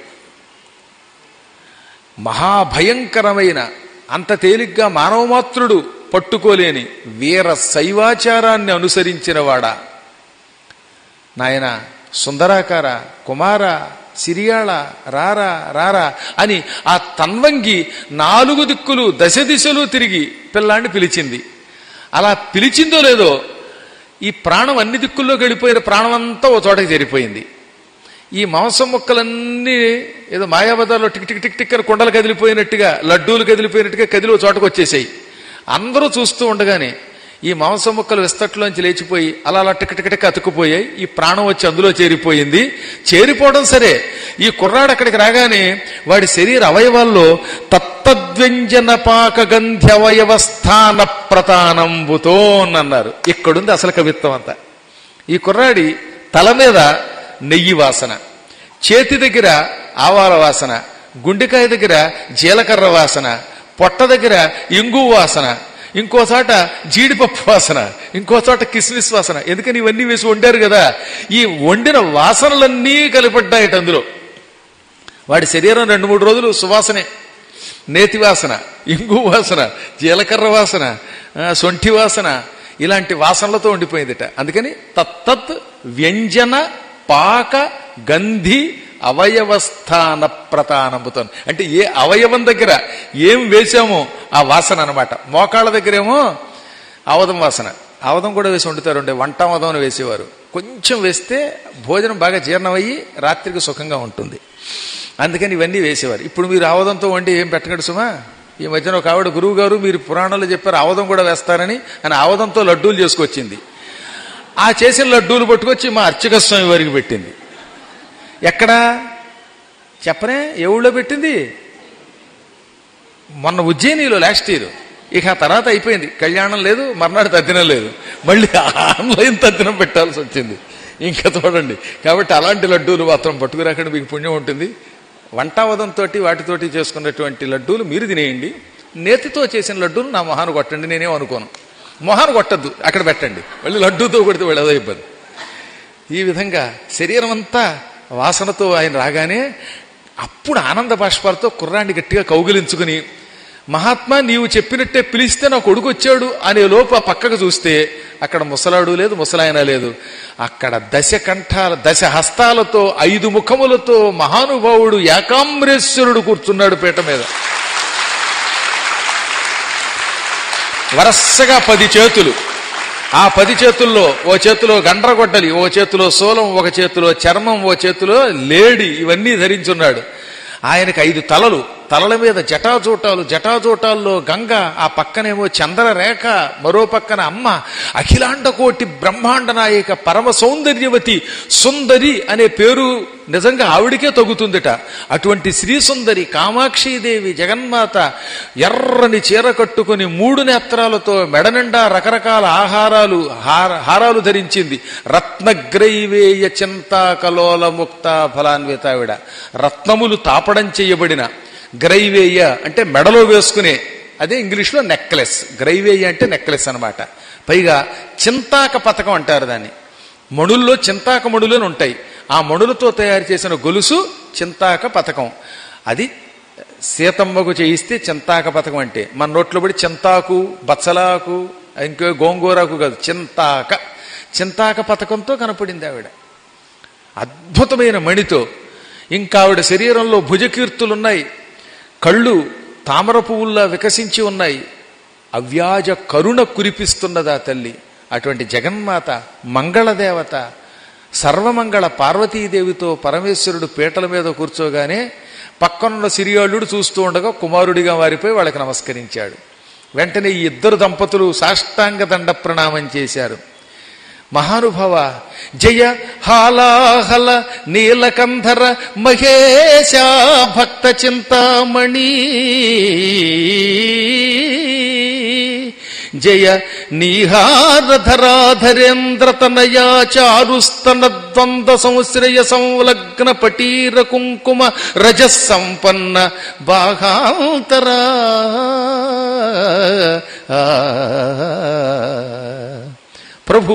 Speaker 1: మహాభయంకరమైన అంత తేలిగ్గా మానవమాత్రుడు పట్టుకోలేని వీర శైవాచారాన్ని అనుసరించిన వాడా నాయన సుందరాకార కుమార సిరియాళ రారా రారా అని ఆ తన్వంగి నాలుగు దిక్కులు దశ దిశలు తిరిగి పిల్లాన్ని పిలిచింది అలా పిలిచిందో లేదో ఈ ప్రాణం అన్ని దిక్కుల్లోకి వెళ్ళిపోయిన ప్రాణం అంతా ఓ చోటకి చేరిపోయింది ఈ మాంసం ముక్కలన్నీ ఏదో మాయాబజార్లో టిక్ టిక్ టిక్ టిక్ అని కుండలు కదిలిపోయినట్టుగా లడ్డూలు కదిలిపోయినట్టుగా కదిలి ఓ చోటకు వచ్చేసాయి అందరూ చూస్తూ ఉండగానే ఈ మాంసం ముక్కలు విస్తట్లోంచి లేచిపోయి అలా అలా టిక్ టిక్ టిక్ అతుక్కుపోయాయి ఈ ప్రాణం వచ్చి అందులో చేరిపోయింది చేరిపోవడం సరే ఈ కుర్రాడు అక్కడికి రాగానే వాడి శరీర అవయవాల్లో తత్తద్వ్యంజన పాక గంధ్యవయవస్థాన ప్రతానంబుతో అన్నారు ఇక్కడుంది అసలు కవిత్వం అంతా ఈ కుర్రాడి తల మీద నెయ్యి వాసన చేతి దగ్గర ఆవాల వాసన గుండెకాయ దగ్గర జీలకర్ర వాసన పొట్ట దగ్గర ఇంగు వాసన ఇంకో చోట జీడిపప్పు వాసన ఇంకో చోట కిస్మిస్ వాసన ఎందుకని ఇవన్నీ వేసి వండారు కదా ఈ వండిన వాసనలన్నీ కలిపడ్డాయట అందులో వాడి శరీరం రెండు మూడు రోజులు సువాసనే నేతి వాసన ఇంగు వాసన జీలకర్ర వాసన ఆ, సొంఠి వాసన ఇలాంటి వాసనలతో ఉండిపోయిందిట అందుకని తత్తత్ వ్యంజన పాక గంధి అవయవస్థాన ప్రతానముతం అంటే ఏ అవయవం దగ్గర ఏం వేసామో ఆ వాసన అనమాట మోకాళ్ళ దగ్గరేమో ఆవదం వాసన ఆవదం కూడా వేసి వండుతారు ఉండే వంట ఆవదం వేసేవారు కొంచెం వేస్తే భోజనం బాగా జీర్ణమయ్యి రాత్రికి సుఖంగా ఉంటుంది అందుకని ఇవన్నీ వేసేవారు ఇప్పుడు మీరు ఆవదంతో వండి ఏం పెట్టగడు సుమా ఈ మధ్యన ఒక ఆవిడ గురువు గారు మీరు పురాణాలు చెప్పారు ఆవదం కూడా వేస్తారని అని ఆవదంతో లడ్డూలు చేసుకొచ్చింది ఆ చేసిన లడ్డూలు పట్టుకొచ్చి మా అర్చక స్వామి వారికి పెట్టింది ఎక్కడా చెప్పనే ఏ ఊళ్ళో పెట్టింది మొన్న ఉజ్జయినిలో లాస్ట్ ఇయర్ ఇక ఆ తర్వాత అయిపోయింది కళ్యాణం లేదు మర్నాడు తద్దినం లేదు మళ్ళీ ఆన్లైన్ తద్దినం పెట్టాల్సి వచ్చింది ఇంకా చూడండి కాబట్టి అలాంటి లడ్డూలు మాత్రం పట్టుకురాకండి మీకు పుణ్యం ఉంటుంది వంటావదంతో వాటితోటి చేసుకున్నటువంటి లడ్డూలు మీరు తినేయండి నేతితో చేసిన లడ్డూలు నా మొహాన్ని కొట్టండి నేనేం అనుకోను మొహాన్ని కొట్టద్దు అక్కడ పెట్టండి మళ్ళీ లడ్డూతో కొడితే వాళ్ళు అదో ఇబ్బంది ఈ విధంగా శరీరం అంతా వాసనతో ఆయన రాగానే అప్పుడు ఆనంద బాష్పాలతో కుర్రాన్ని గట్టిగా కౌగిలించుకుని మహాత్మా నీవు చెప్పినట్టే పిలిస్తే నా కొడుకు వచ్చాడు అనే లోపు ఆ పక్కకు చూస్తే అక్కడ ముసలాడు లేదు ముసలాయన లేదు అక్కడ దశ కంఠాల దశ హస్తాలతో ఐదు ముఖములతో మహానుభావుడు ఏకాంబరేశ్వరుడు కూర్చున్నాడు పీట మీద వరసగా పది చేతులు ఆ పది చేతుల్లో ఓ చేతిలో గండ్రగొడ్డలి ఓ చేతిలో సోలం ఒక చేతిలో చర్మం ఓ చేతిలో లేడి ఇవన్నీ ధరించున్నాడు ఆయనకి ఐదు తలలు తలల మీద జటాజూటాలు జటాజూటాల్లో గంగ ఆ పక్కనేమో చంద్రరేఖ మరో పక్కన అమ్మ అఖిలాండ కోటి బ్రహ్మాండ నాయక పరమ సౌందర్యవతి సుందరి అనే పేరు నిజంగా ఆవిడికే తగుతుందిట అటువంటి శ్రీ సుందరి కామాక్షీదేవి జగన్మాత ఎర్రని చీర కట్టుకుని మూడు నేత్రాలతో మెడ నిండా రకరకాల ఆహారాలు హార- హారాలు ధరించింది రత్నగ్రైవేయ చింతాకలోల ముక్త ఫలాన్విత ఆవిడ రత్నములు తాపడం చేయబడిన గ్రైవేయ అంటే మెడలో వేసుకునే అదే ఇంగ్లీష్లో నెక్లెస్ గ్రైవేయ అంటే నెక్లెస్ అన్నమాట పైగా చింతాక పథకం అంటారు దాన్ని మణుల్లో చింతాక మణులు అని ఉంటాయి ఆ మణులతో తయారు చేసిన గొలుసు చింతాక పథకం అది సీతమ్మకు చేయిస్తే చింతాక పథకం అంటే మన నోట్లో పడి చింతాకు బచ్చలాకు ఇంకో గోంగూరాకు కాదు చింతాక చింతాక పథకంతో కనపడింది ఆవిడ అద్భుతమైన మణితో ఇంకా ఆవిడ శరీరంలో భుజకీర్తులున్నాయి కళ్ళు తామర పువ్వుల్లా వికసించి ఉన్నాయి అవ్యాజ కరుణ కురిపిస్తున్నదా తల్లి అటువంటి జగన్మాత మంగళదేవత సర్వమంగళ పార్వతీదేవితో పరమేశ్వరుడు పీటల మీద కూర్చోగానే పక్కనున్న సిరియాళుడు చూస్తూ ఉండగా కుమారుడిగా మారిపోయి వాళ్ళకి నమస్కరించాడు వెంటనే ఈ ఇద్దరు దంపతులు సాష్టాంగ దండ ప్రణామం చేశారు మహానుభావ జయ హాలాహల నీలకంధర మహేశ భక్త చింతామణి జయ నీహారధరాధరేంద్ర తనయా చారుస్తన ద్వంద్వ సంశ్రయ సంలగ్న పటీర కుంకుమ రజ సంపన్న బాహాంతరా ప్రభు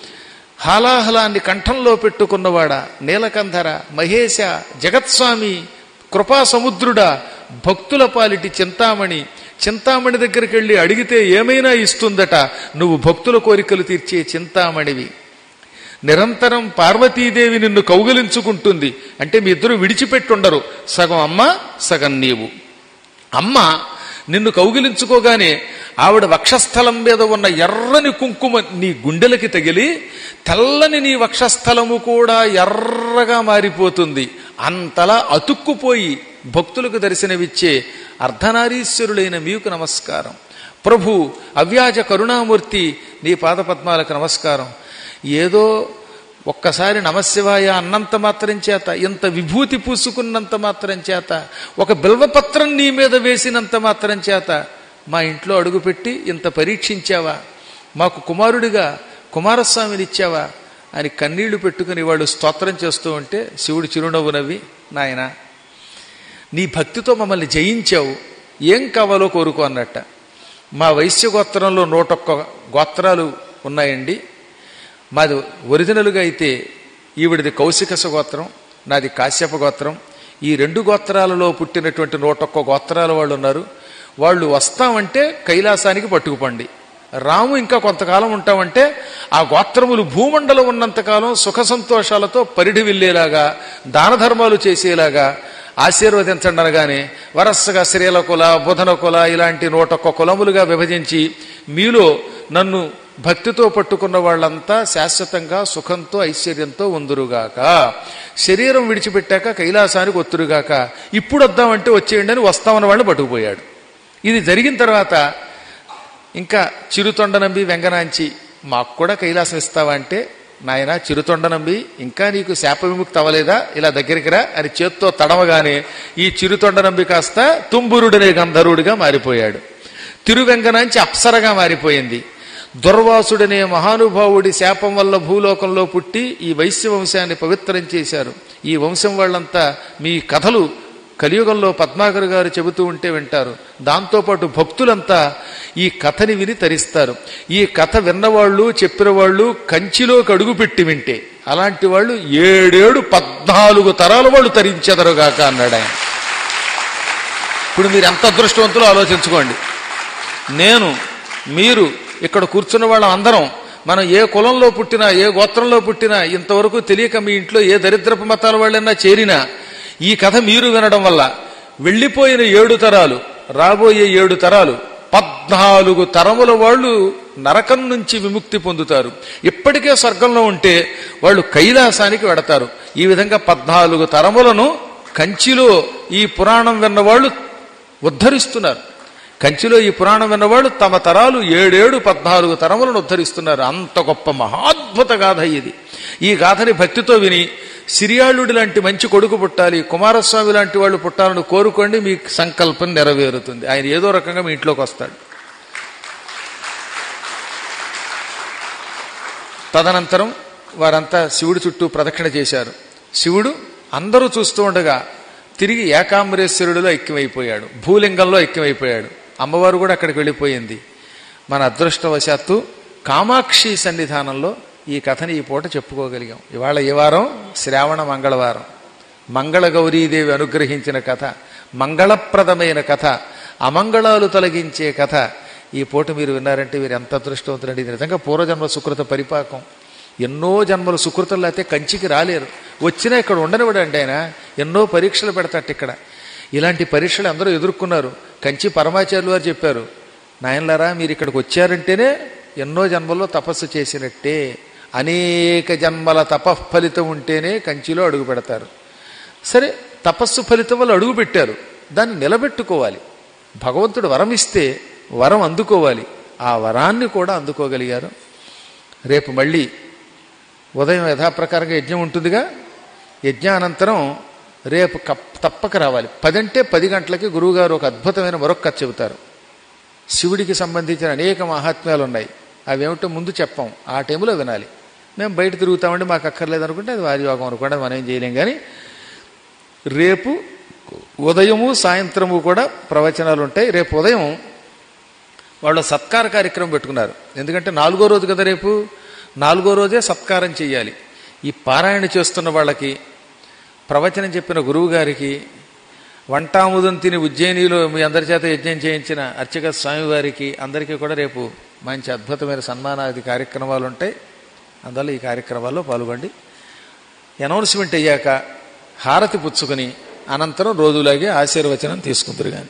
Speaker 1: హాలాహలాన్ని కంఠంలో పెట్టుకున్నవాడా నీలకంధర మహేశ జగత్స్వామి కృపా సముద్రుడా భక్తుల పాలిటి చింతామణి చింతామణి దగ్గరికి వెళ్ళి అడిగితే ఏమైనా ఇస్తుందట నువ్వు భక్తుల కోరికలు తీర్చే చింతామణివి నిరంతరం పార్వతీదేవి నిన్ను కౌగిలించుకుంటుంది అంటే మీ ఇద్దరు విడిచిపెట్టుండరు సగం అమ్మ సగం నీవు అమ్మ నిన్ను కౌగిలించుకోగానే ఆవిడ వక్షస్థలం మీద ఉన్న ఎర్రని కుంకుమ నీ గుండెలకి తగిలి తెల్లని నీ వక్షస్థలము కూడా ఎర్రగా మారిపోతుంది అంతలా అతుక్కుపోయి భక్తులకు దర్శనమిచ్చే అర్ధనారీశ్వరులైన మీకు నమస్కారం ప్రభు అవ్యాజ కరుణామూర్తి నీ పాదపద్మాలకు నమస్కారం ఏదో ఒక్కసారి నమశివాయ అన్నంత మాత్రం చేత ఇంత విభూతి పూసుకున్నంత మాత్రం చేత ఒక బిల్వపత్రం నీ మీద వేసినంత మాత్రం చేత మా ఇంట్లో అడుగుపెట్టి ఇంత పరీక్షించావా మాకు కుమారుడిగా కుమారస్వామిని ఇచ్చావా అని కన్నీళ్లు పెట్టుకుని వాళ్ళు స్తోత్రం చేస్తూ ఉంటే శివుడు చిరునవ్వు నవ్వి నాయన నీ భక్తితో మమ్మల్ని జయించావు ఏం కావాలో కోరుకో అన్నట్ట మా వైశ్య గోత్రంలో నూటొక్క గోత్రాలు ఉన్నాయండి మాది ఒరిజినల్గా అయితే ఈవిడిది కౌశికస గోత్రం నాది కాశ్యప గోత్రం ఈ రెండు గోత్రాలలో పుట్టినటువంటి నూటొక్క గోత్రాల వాళ్ళు ఉన్నారు వాళ్ళు వస్తామంటే కైలాసానికి పట్టుకుపండి రాము ఇంకా కొంతకాలం ఉంటామంటే ఆ గోత్రములు భూమండలం ఉన్నంతకాలం సుఖ సంతోషాలతో పరిడి వెళ్ళేలాగా దాన ధర్మాలు చేసేలాగా ఆశీర్వదించండి అనగానే వరసగా శ్రీల కుల బుధన కుల ఇలాంటి నూటొక్క కులములుగా విభజించి మీలో నన్ను భక్తితో పట్టుకున్న వాళ్ళంతా శాశ్వతంగా సుఖంతో ఐశ్వర్యంతో ఉందురుగాక శరీరం విడిచిపెట్టాక కైలాసానికి ఒత్తురుగాక ఇప్పుడు వద్దామంటే వచ్చేయండి అని వస్తామన్న వాళ్ళు పట్టుకుపోయాడు ఇది జరిగిన తర్వాత ఇంకా చిరుతొండ నంబి వెంగనాంచి మాకు కూడా కైలాసం ఇస్తావా అంటే నాయన చిరుతొండ నంబి ఇంకా నీకు శాప విముక్తి అవ్వలేదా ఇలా దగ్గరికి రా అని చేత్తో తడవగానే ఈ చిరుతొండ నంబి కాస్త తుంబురుడనే గంధర్వుడిగా మారిపోయాడు తిరువెంగనాంచి అప్సరగా మారిపోయింది దుర్వాసుడనే మహానుభావుడి శాపం వల్ల భూలోకంలో పుట్టి ఈ వైశ్య వంశాన్ని పవిత్రం చేశారు ఈ వంశం వాళ్ళంతా మీ కథలు కలియుగంలో పద్మాకర్ గారు చెబుతూ ఉంటే వింటారు దాంతోపాటు భక్తులంతా ఈ కథని విని తరిస్తారు ఈ కథ విన్నవాళ్ళు చెప్పిన వాళ్ళు కంచిలోకి అడుగుపెట్టి వింటే అలాంటి వాళ్ళు ఏడేడు పద్నాలుగు తరాల వాళ్ళు తరించెదరుగాక అన్నాడు ఆయన ఇప్పుడు మీరు ఎంత అదృష్టవంతులో ఆలోచించుకోండి నేను మీరు ఇక్కడ కూర్చున్న వాళ్ళం అందరం మనం ఏ కులంలో పుట్టినా ఏ గోత్రంలో పుట్టినా ఇంతవరకు తెలియక మీ ఇంట్లో ఏ దరిద్రపు మతాల వాళ్ళైనా చేరినా ఈ కథ మీరు వినడం వల్ల వెళ్ళిపోయిన ఏడు తరాలు రాబోయే ఏడు తరాలు పద్నాలుగు తరముల వాళ్ళు నరకం నుంచి విముక్తి పొందుతారు ఇప్పటికే స్వర్గంలో ఉంటే వాళ్ళు కైలాసానికి వెడతారు ఈ విధంగా పద్నాలుగు తరములను కంచిలో ఈ పురాణం విన్న వాళ్ళు ఉద్ధరిస్తున్నారు కంచిలో ఈ పురాణం విన్నవాళ్ళు తమ తరాలు ఏడేడు పద్నాలుగు తరములను ఉద్ధరిస్తున్నారు అంత గొప్ప మహాద్భుత గాథ ఇది ఈ గాథని భక్తితో విని సిరియాళుడి లాంటి మంచి కొడుకు పుట్టాలి కుమారస్వామి లాంటి వాళ్ళు పుట్టాలని కోరుకోండి మీ సంకల్పం నెరవేరుతుంది ఆయన ఏదో రకంగా మీ ఇంట్లోకి వస్తాడు తదనంతరం వారంతా శివుడి చుట్టూ ప్రదక్షిణ చేశారు శివుడు అందరూ చూస్తూ ఉండగా తిరిగి ఏకాంబరేశ్వరుడిలో ఐక్యమైపోయాడు భూలింగంలో ఐక్యమైపోయాడు అమ్మవారు కూడా అక్కడికి వెళ్ళిపోయింది మన అదృష్టవశాత్తు కామాక్షి సన్నిధానంలో ఈ కథని ఈ పూట చెప్పుకోగలిగాం ఇవాళ ఈ వారం శ్రావణ మంగళవారం మంగళ గౌరీదేవి అనుగ్రహించిన కథ మంగళప్రదమైన కథ అమంగళాలు తొలగించే కథ ఈ పూట మీరు విన్నారంటే మీరు ఎంత అదృష్టవంతులండి ఇది నిజంగా పూర్వజన్మ సుకృత పరిపాకం ఎన్నో జన్మలు సుకృతం లేకపోతే కంచికి రాలేరు వచ్చినా ఇక్కడ ఉండనివ్వడండి ఆయన ఎన్నో పరీక్షలు పెడతాట ఇక్కడ ఇలాంటి పరీక్షలు అందరూ ఎదుర్కొన్నారు కంచి పరమాచార్యులు వారు చెప్పారు నాయనలారా మీరు ఇక్కడికి వచ్చారంటేనే ఎన్నో జన్మల్లో తపస్సు చేసినట్టే అనేక జన్మల తపఫలితం ఉంటేనే కంచిలో అడుగు పెడతారు సరే తపస్సు ఫలితం వల్ల అడుగు పెట్టారు దాన్ని నిలబెట్టుకోవాలి భగవంతుడు వరం ఇస్తే వరం అందుకోవాలి ఆ వరాన్ని కూడా అందుకోగలిగారు రేపు మళ్ళీ ఉదయం యథాప్రకారంగా యజ్ఞం ఉంటుందిగా యజ్ఞానంతరం రేపు కప్ తప్పక రావాలి పదంటే పది గంటలకి గురువుగారు ఒక అద్భుతమైన మరొక కథ చెబుతారు శివుడికి సంబంధించిన అనేక మహాత్మ్యాలు ఉన్నాయి అవేమిటో ముందు చెప్పాం ఆ టైంలో వినాలి మేము బయట తిరుగుతామండి మాకు అక్కర్లేదు అనుకుంటే అది వారి యోగం అనుకోండి అది మనం ఏం చేయలేం కానీ రేపు ఉదయము సాయంత్రము కూడా ప్రవచనాలు ఉంటాయి రేపు ఉదయం వాళ్ళు సత్కార కార్యక్రమం పెట్టుకున్నారు ఎందుకంటే నాలుగో రోజు కదా రేపు నాలుగో రోజే సత్కారం చేయాలి ఈ పారాయణ చేస్తున్న వాళ్ళకి ప్రవచనం చెప్పిన గురువు గారికి వంటాముదం తిని ఉజ్జయినిలో మీ అందరి చేత యజ్ఞం చేయించిన అర్చక స్వామివారికి అందరికీ కూడా రేపు మంచి అద్భుతమైన సన్మానాది కార్యక్రమాలు ఉంటాయి అందువల్ల ఈ కార్యక్రమాల్లో పాల్గొండి అనౌన్స్మెంట్ అయ్యాక హారతి పుచ్చుకొని అనంతరం రోజులాగే ఆశీర్వచనం తీసుకుందరు కానీ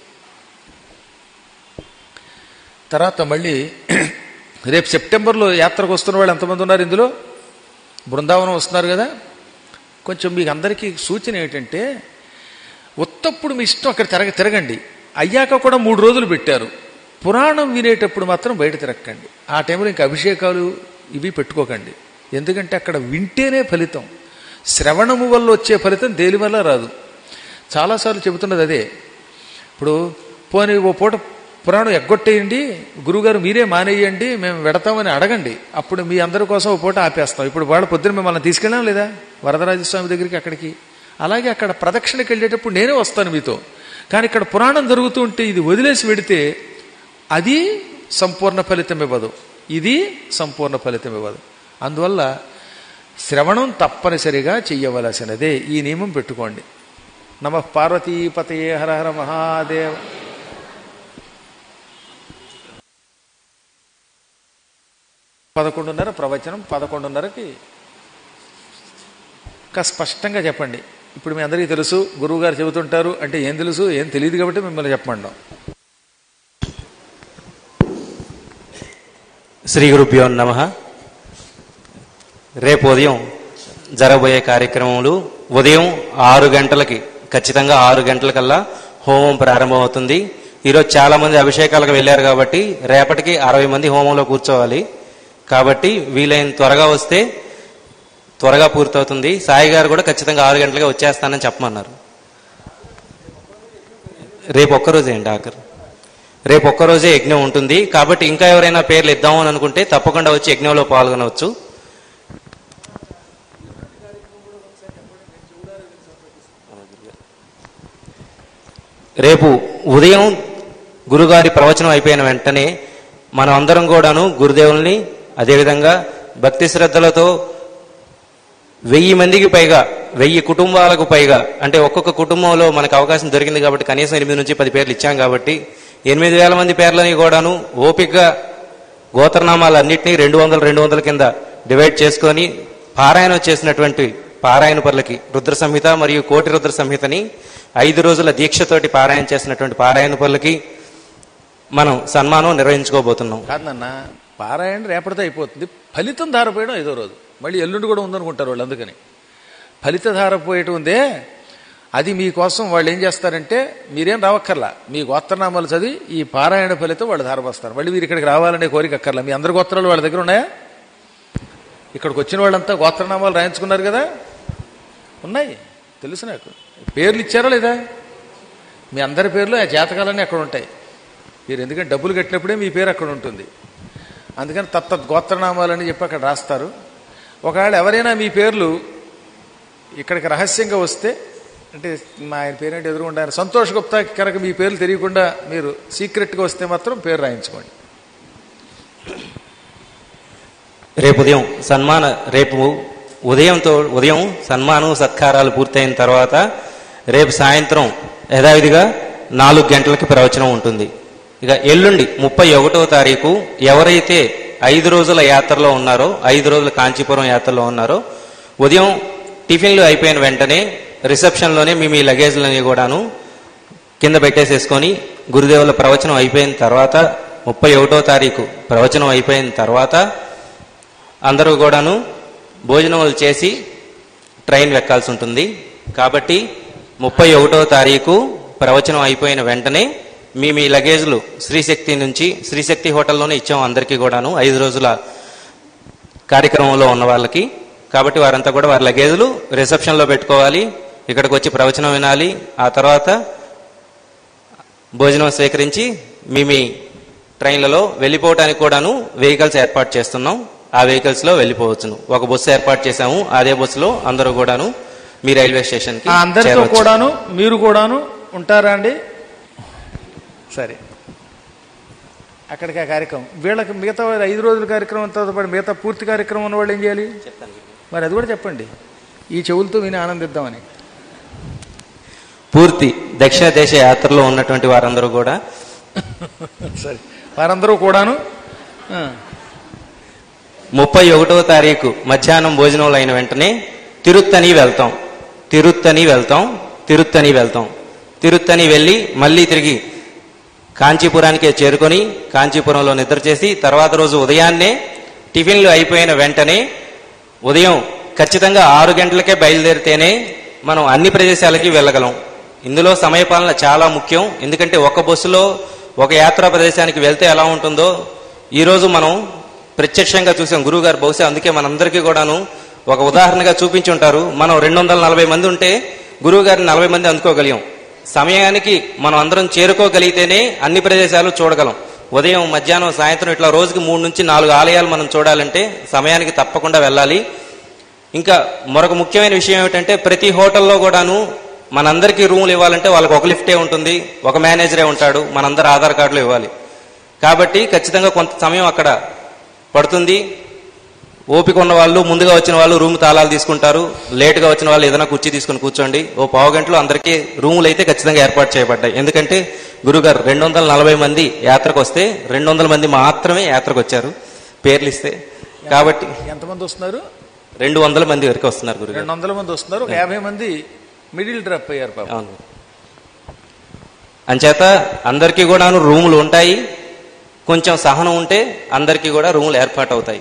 Speaker 1: తర్వాత మళ్ళీ రేపు సెప్టెంబర్లో యాత్రకు వస్తున్న వాళ్ళు ఎంతమంది ఉన్నారు ఇందులో బృందావనం వస్తున్నారు కదా కొంచెం మీకు అందరికీ సూచన ఏంటంటే ఉత్తప్పుడు మీ ఇష్టం అక్కడ తిరగ తిరగండి అయ్యాక కూడా మూడు రోజులు పెట్టారు పురాణం వినేటప్పుడు మాత్రం బయట తిరగకండి ఆ టైంలో ఇంకా అభిషేకాలు ఇవి పెట్టుకోకండి ఎందుకంటే అక్కడ వింటేనే ఫలితం శ్రవణము వల్ల వచ్చే ఫలితం దేని వల్ల రాదు చాలాసార్లు చెబుతున్నది అదే ఇప్పుడు పోనీ ఓ పూట పురాణం ఎగ్గొట్టేయండి గురువుగారు మీరే మానేయండి మేము వెడతామని అడగండి అప్పుడు మీ అందరి కోసం ఓ పూట ఆపేస్తాం ఇప్పుడు వాళ్ళ పొద్దున మిమ్మల్ని తీసుకెళ్ళాం లేదా వరదరాజస్వామి దగ్గరికి అక్కడికి అలాగే అక్కడ ప్రదక్షిణకి వెళ్ళేటప్పుడు నేనే వస్తాను మీతో కానీ ఇక్కడ పురాణం జరుగుతూ ఉంటే ఇది వదిలేసి వెడితే అది సంపూర్ణ ఫలితం ఇవ్వదు ఇది సంపూర్ణ ఫలితం ఇవ్వదు అందువల్ల శ్రవణం తప్పనిసరిగా చెయ్యవలసినదే ఈ నియమం పెట్టుకోండి నమ పార్వతీపతయే హర హర మహాదేవ పదకొండున్నర ప్రవచనం పదకొండున్నరకి ఇంకా స్పష్టంగా చెప్పండి ఇప్పుడు మీ అందరికీ తెలుసు గురువు గారు చెబుతుంటారు అంటే ఏం తెలుసు ఏం తెలియదు కాబట్టి మిమ్మల్ని చెప్పమండం
Speaker 2: శ్రీ గురుభ్యో నమ రేపు ఉదయం జరగబోయే కార్యక్రమములు ఉదయం ఆరు గంటలకి ఖచ్చితంగా ఆరు గంటలకల్లా హోమం ప్రారంభమవుతుంది ఈరోజు చాలా మంది అభిషేకాలకు వెళ్ళారు కాబట్టి రేపటికి అరవై మంది హోమంలో కూర్చోవాలి కాబట్టి వీలైన త్వరగా వస్తే త్వరగా పూర్తవుతుంది సాయి గారు కూడా ఖచ్చితంగా ఆరు గంటలుగా వచ్చేస్తానని చెప్పమన్నారు రేపు ఒక్కరోజే అండి ఆఖరు రేపు ఒక్కరోజే యజ్ఞం ఉంటుంది కాబట్టి ఇంకా ఎవరైనా పేర్లు ఇద్దాము అని అనుకుంటే తప్పకుండా వచ్చి యజ్ఞంలో పాల్గొనవచ్చు రేపు ఉదయం గురుగారి ప్రవచనం అయిపోయిన వెంటనే మనం అందరం కూడాను గురుదేవుల్ని అదేవిధంగా భక్తి శ్రద్ధలతో వెయ్యి మందికి పైగా వెయ్యి కుటుంబాలకు పైగా అంటే ఒక్కొక్క కుటుంబంలో మనకు అవకాశం దొరికింది కాబట్టి కనీసం ఎనిమిది నుంచి పది పేర్లు ఇచ్చాం కాబట్టి ఎనిమిది వేల మంది పేర్లని కూడాను ఓపికగా గోత్రనామాలన్నింటినీ రెండు వందల రెండు వందల కింద డివైడ్ చేసుకొని పారాయణం చేసినటువంటి పారాయణ పనులకి రుద్ర సంహిత మరియు కోటి రుద్ర సంహితని ఐదు రోజుల దీక్షతోటి పారాయణ చేసినటువంటి పారాయణ పనులకి మనం సన్మానం నిర్వహించుకోబోతున్నాం
Speaker 1: కాదు నాన్న పారాయణ రేపటితో అయిపోతుంది ఫలితం ధారపోయడం ఐదో రోజు మళ్ళీ ఎల్లుండి కూడా ఉందనుకుంటారు వాళ్ళు అందుకని ఫలిత ధారపోయటం ఉందే అది మీకోసం వాళ్ళు ఏం చేస్తారంటే మీరేం రావక్కర్లా మీ గోత్రనామాలు చదివి ఈ పారాయణ ఫలితం వాళ్ళు ధారపోస్తారు మళ్ళీ మీరు ఇక్కడికి రావాలనే కోరిక అక్కర్లా మీ అందరి గోత్రాలు వాళ్ళ దగ్గర ఉన్నాయా ఇక్కడికి వచ్చిన వాళ్ళంతా గోత్రనామాలు రాయించుకున్నారు కదా ఉన్నాయి తెలుసు నాకు పేర్లు ఇచ్చారా లేదా మీ అందరి పేర్లు ఆ జాతకాలన్నీ అక్కడ ఉంటాయి మీరు ఎందుకంటే డబ్బులు కట్టినప్పుడే మీ పేరు అక్కడ ఉంటుంది అందుకని తత్తత్ గోత్రనామాలని చెప్పి అక్కడ రాస్తారు ఒకవేళ ఎవరైనా మీ పేర్లు ఇక్కడికి రహస్యంగా వస్తే అంటే మా ఆయన పేరేంటి ఎదురుగుండా ఆయన సంతోష్ గుప్తా కనుక మీ పేర్లు తెలియకుండా మీరు సీక్రెట్గా వస్తే మాత్రం పేరు రాయించుకోండి
Speaker 2: రేపు ఉదయం సన్మాన రేపు ఉదయంతో ఉదయం సన్మానం సత్కారాలు పూర్తయిన తర్వాత రేపు సాయంత్రం యథావిధిగా నాలుగు గంటలకి ప్రవచనం ఉంటుంది ఇక ఎల్లుండి ముప్పై ఒకటో తారీఖు ఎవరైతే ఐదు రోజుల యాత్రలో ఉన్నారో ఐదు రోజుల కాంచీపురం యాత్రలో ఉన్నారో ఉదయం టిఫిన్లు అయిపోయిన వెంటనే రిసెప్షన్లోనే మీ మీ లగేజ్లని కూడాను కింద పెట్టేసేసుకొని గురుదేవుల ప్రవచనం అయిపోయిన తర్వాత ముప్పై ఒకటో తారీఖు ప్రవచనం అయిపోయిన తర్వాత అందరూ కూడాను భోజనములు చేసి ట్రైన్ ఎక్కాల్సి ఉంటుంది కాబట్టి ముప్పై ఒకటో తారీఖు ప్రవచనం అయిపోయిన వెంటనే మీ మీ లగేజ్లు శ్రీశక్తి నుంచి శ్రీశక్తి హోటల్లోనే ఇచ్చాం అందరికీ కూడాను ఐదు రోజుల కార్యక్రమంలో ఉన్న వాళ్ళకి కాబట్టి వారంతా కూడా వారి లగేజ్లు రిసెప్షన్లో పెట్టుకోవాలి ఇక్కడికి వచ్చి ప్రవచనం వినాలి ఆ తర్వాత భోజనం స్వీకరించి మీ మీ ట్రైన్లలో వెళ్ళిపోవటానికి కూడాను వెహికల్స్ ఏర్పాటు చేస్తున్నాం ఆ వెహికల్స్ లో వెళ్ళిపోవచ్చును ఒక బస్సు ఏర్పాటు చేశాము అదే బస్సులో అందరూ కూడాను మీ రైల్వే స్టేషన్ కి
Speaker 1: ఆ అందరితో
Speaker 2: చేరవచ్చు.
Speaker 1: కూడాను మీరు కూడాను ఉంటారా అండి సరే అక్కడికి ఆ కార్యక్రమం వీళ్ళకి మిగతా వాళ్ళ ఐదు రోజుల కార్యక్రమంతో పాటు మిగతా పూర్తి కార్యక్రమం ఉన్న వాళ్ళు ఏం చేయాలి మరి అది కూడా చెప్పండి ఈ చెవులతో విని ఆనందిద్దామని
Speaker 2: పూర్తి దక్షిణ దేశ యాత్రలో ఉన్నటువంటి వారందరూ కూడా
Speaker 1: సరే వారందరూ కూడాను ఆ,
Speaker 2: ముప్పై ఒకటో తారీఖు మధ్యాహ్నం భోజనంలో అయిన వెంటనే తిరుత్తని వెళ్తాం తిరుత్తని వెళ్తాం తిరుత్తని వెళ్తాం తిరుత్తని వెళ్ళి మళ్ళీ తిరిగి కాంచీపురానికి చేరుకొని కాంచీపురంలో నిద్ర చేసి తర్వాత రోజు ఉదయాన్నే టిఫిన్లు అయిపోయిన వెంటనే ఉదయం ఖచ్చితంగా ఆరు గంటలకే బయలుదేరితేనే మనం అన్ని ప్రదేశాలకి వెళ్ళగలం ఇందులో సమయపాలన చాలా ముఖ్యం ఎందుకంటే ఒక బస్సులో ఒక యాత్రా ప్రదేశానికి వెళ్తే ఎలా ఉంటుందో ఈరోజు మనం ప్రత్యక్షంగా చూసాం గురువు గారు బహుశా అందుకే మనందరికీ కూడాను ఒక ఉదాహరణగా చూపించి ఉంటారు మనం రెండు వందల నలభై మంది ఉంటే గురువు గారిని నలభై మంది అందుకోగలిగాం సమయానికి మనం అందరం చేరుకోగలిగితేనే అన్ని ప్రదేశాలు చూడగలం ఉదయం మధ్యాహ్నం సాయంత్రం ఇట్లా రోజుకి మూడు నుంచి నాలుగు ఆలయాలు మనం చూడాలంటే సమయానికి తప్పకుండా వెళ్ళాలి ఇంకా మరొక ముఖ్యమైన విషయం ఏమిటంటే ప్రతి హోటల్లో కూడాను మనందరికీ రూములు ఇవ్వాలంటే వాళ్ళకి ఒక లిఫ్టే ఉంటుంది ఒక మేనేజరే ఉంటాడు మనందరి ఆధార్ కార్డులు ఇవ్వాలి కాబట్టి ఖచ్చితంగా కొంత సమయం అక్కడ పడుతుంది ఓపిక ఉన్న వాళ్ళు ముందుగా వచ్చిన వాళ్ళు రూమ్ తాళాలు తీసుకుంటారు లేటుగా వచ్చిన వాళ్ళు ఏదైనా కుర్చీ తీసుకుని కూర్చోండి ఓ పావు గంటలో అందరికీ రూములు అయితే ఖచ్చితంగా ఏర్పాటు చేయబడ్డాయి ఎందుకంటే గురుగారు రెండు వందల నలభై మంది యాత్రకు వస్తే రెండు వందల మంది మాత్రమే యాత్రకు వచ్చారు పేర్లు ఇస్తే కాబట్టి
Speaker 1: ఎంతమంది వస్తున్నారు
Speaker 2: రెండు వందల మంది వరకు వస్తున్నారు గురుగారు
Speaker 1: రెండు వందల మంది వస్తున్నారు ఒక యాభై మంది మిడిల్ డ్రాప్ అయ్యారు పాపం
Speaker 2: అవును అంచేత అందరికీ కూడాను రూములు ఉంటాయి కొంచెం సహనం ఉంటే అందరికీ కూడా రూములు ఏర్పాటు అవుతాయి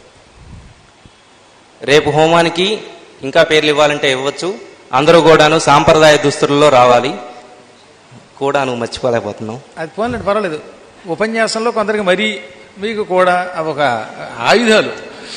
Speaker 2: రేపు హోమానికి ఇంకా పేర్లు ఇవ్వాలంటే ఇవ్వచ్చు అందరూ కూడాను సాంప్రదాయ దుస్తుల్లో రావాలి కూడాను మర్చిపోలేకపోతున్నాం
Speaker 1: అది పోన్లేండి పర్వాలేదు ఉపన్యాసంలో కొందరికి మరీ మీకు కూడా అవి ఒక ఆయుధాలు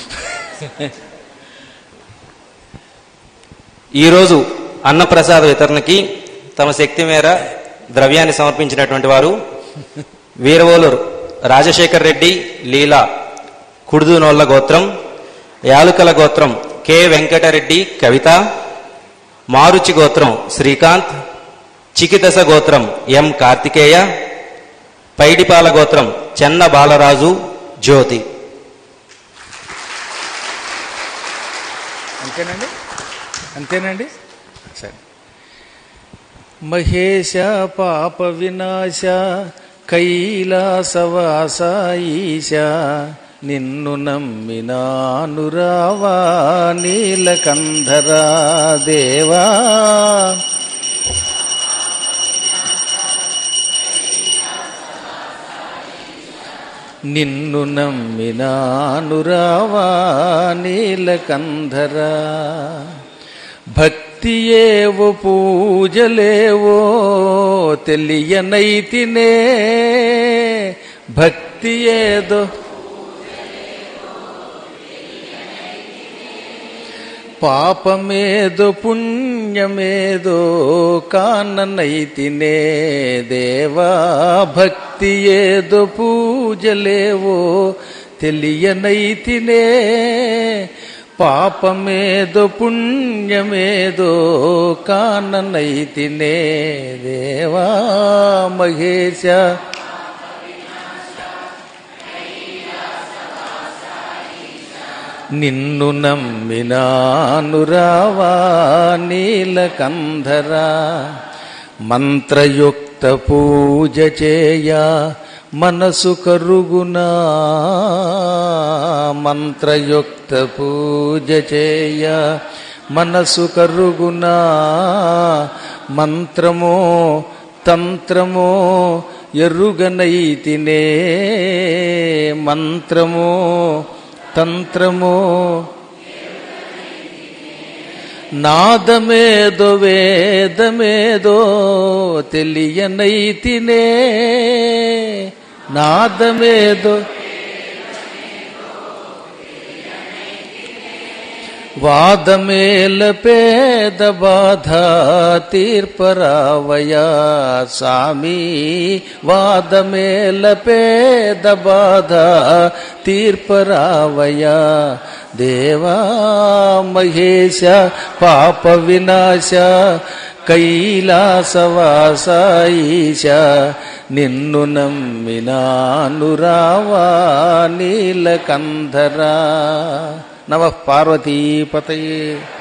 Speaker 2: ఈరోజు అన్నప్రసాద వితరణకి తమ శక్తి మేర ద్రవ్యాన్ని సమర్పించినటువంటి వారు వీరవోలూరు రాజశేఖర్ రెడ్డి లీలా కుడుదునోళ్ల గోత్రం యాలుకల గోత్రం కె వెంకటరెడ్డి కవిత మారుచి గోత్రం శ్రీకాంత్ చికిదశ గోత్రం ఎం కార్తికేయ పైడిపాల గోత్రం చెన్న బాలరాజు జ్యోతి
Speaker 1: అంతేనండి అంతేనండి సరే మహేశ పాప వినాశ కైలాసవాస ఈశ నిన్ను నమ్మినానురావా నీలకంధరా దేవా నిన్ను నమ్మినానురావా నీలకంధరా భక్తియేవో పూజలేవో తెలియనైతినే భక్తి ఏదో పాపమేదో పుణ్యమేదో కాననైతినే దేవా భక్తి ఏదో పూజలేవో తెలియనైతినే పాపమేదో పుణ్యమేదో కాననైతినే దేవా మహేశ నిన్ను నమ్మినానురావా నీలకంధరా మంత్రయుక్త పూజ చేయ మనసు కరుగునా మంత్రయుక్త పూజ చేయ మనసు కరుగునా మంత్రమో తంత్రమో ఎరుగనైతినే మంత్రమో తంత్రమో నాదమేదో వేదమేదో తెలియనైతినే నాదమేదో వాదమేల పేద బాధ తీర్పరావయా స్వామి వాదమేల పేద బాధ తీర్పరావయా దేవా మహేశ పాప వినాశ కైలాసవాస ఈశ నిన్ను నమ్మినానురావా నీలకంధరా నమ పార్వతీపతయే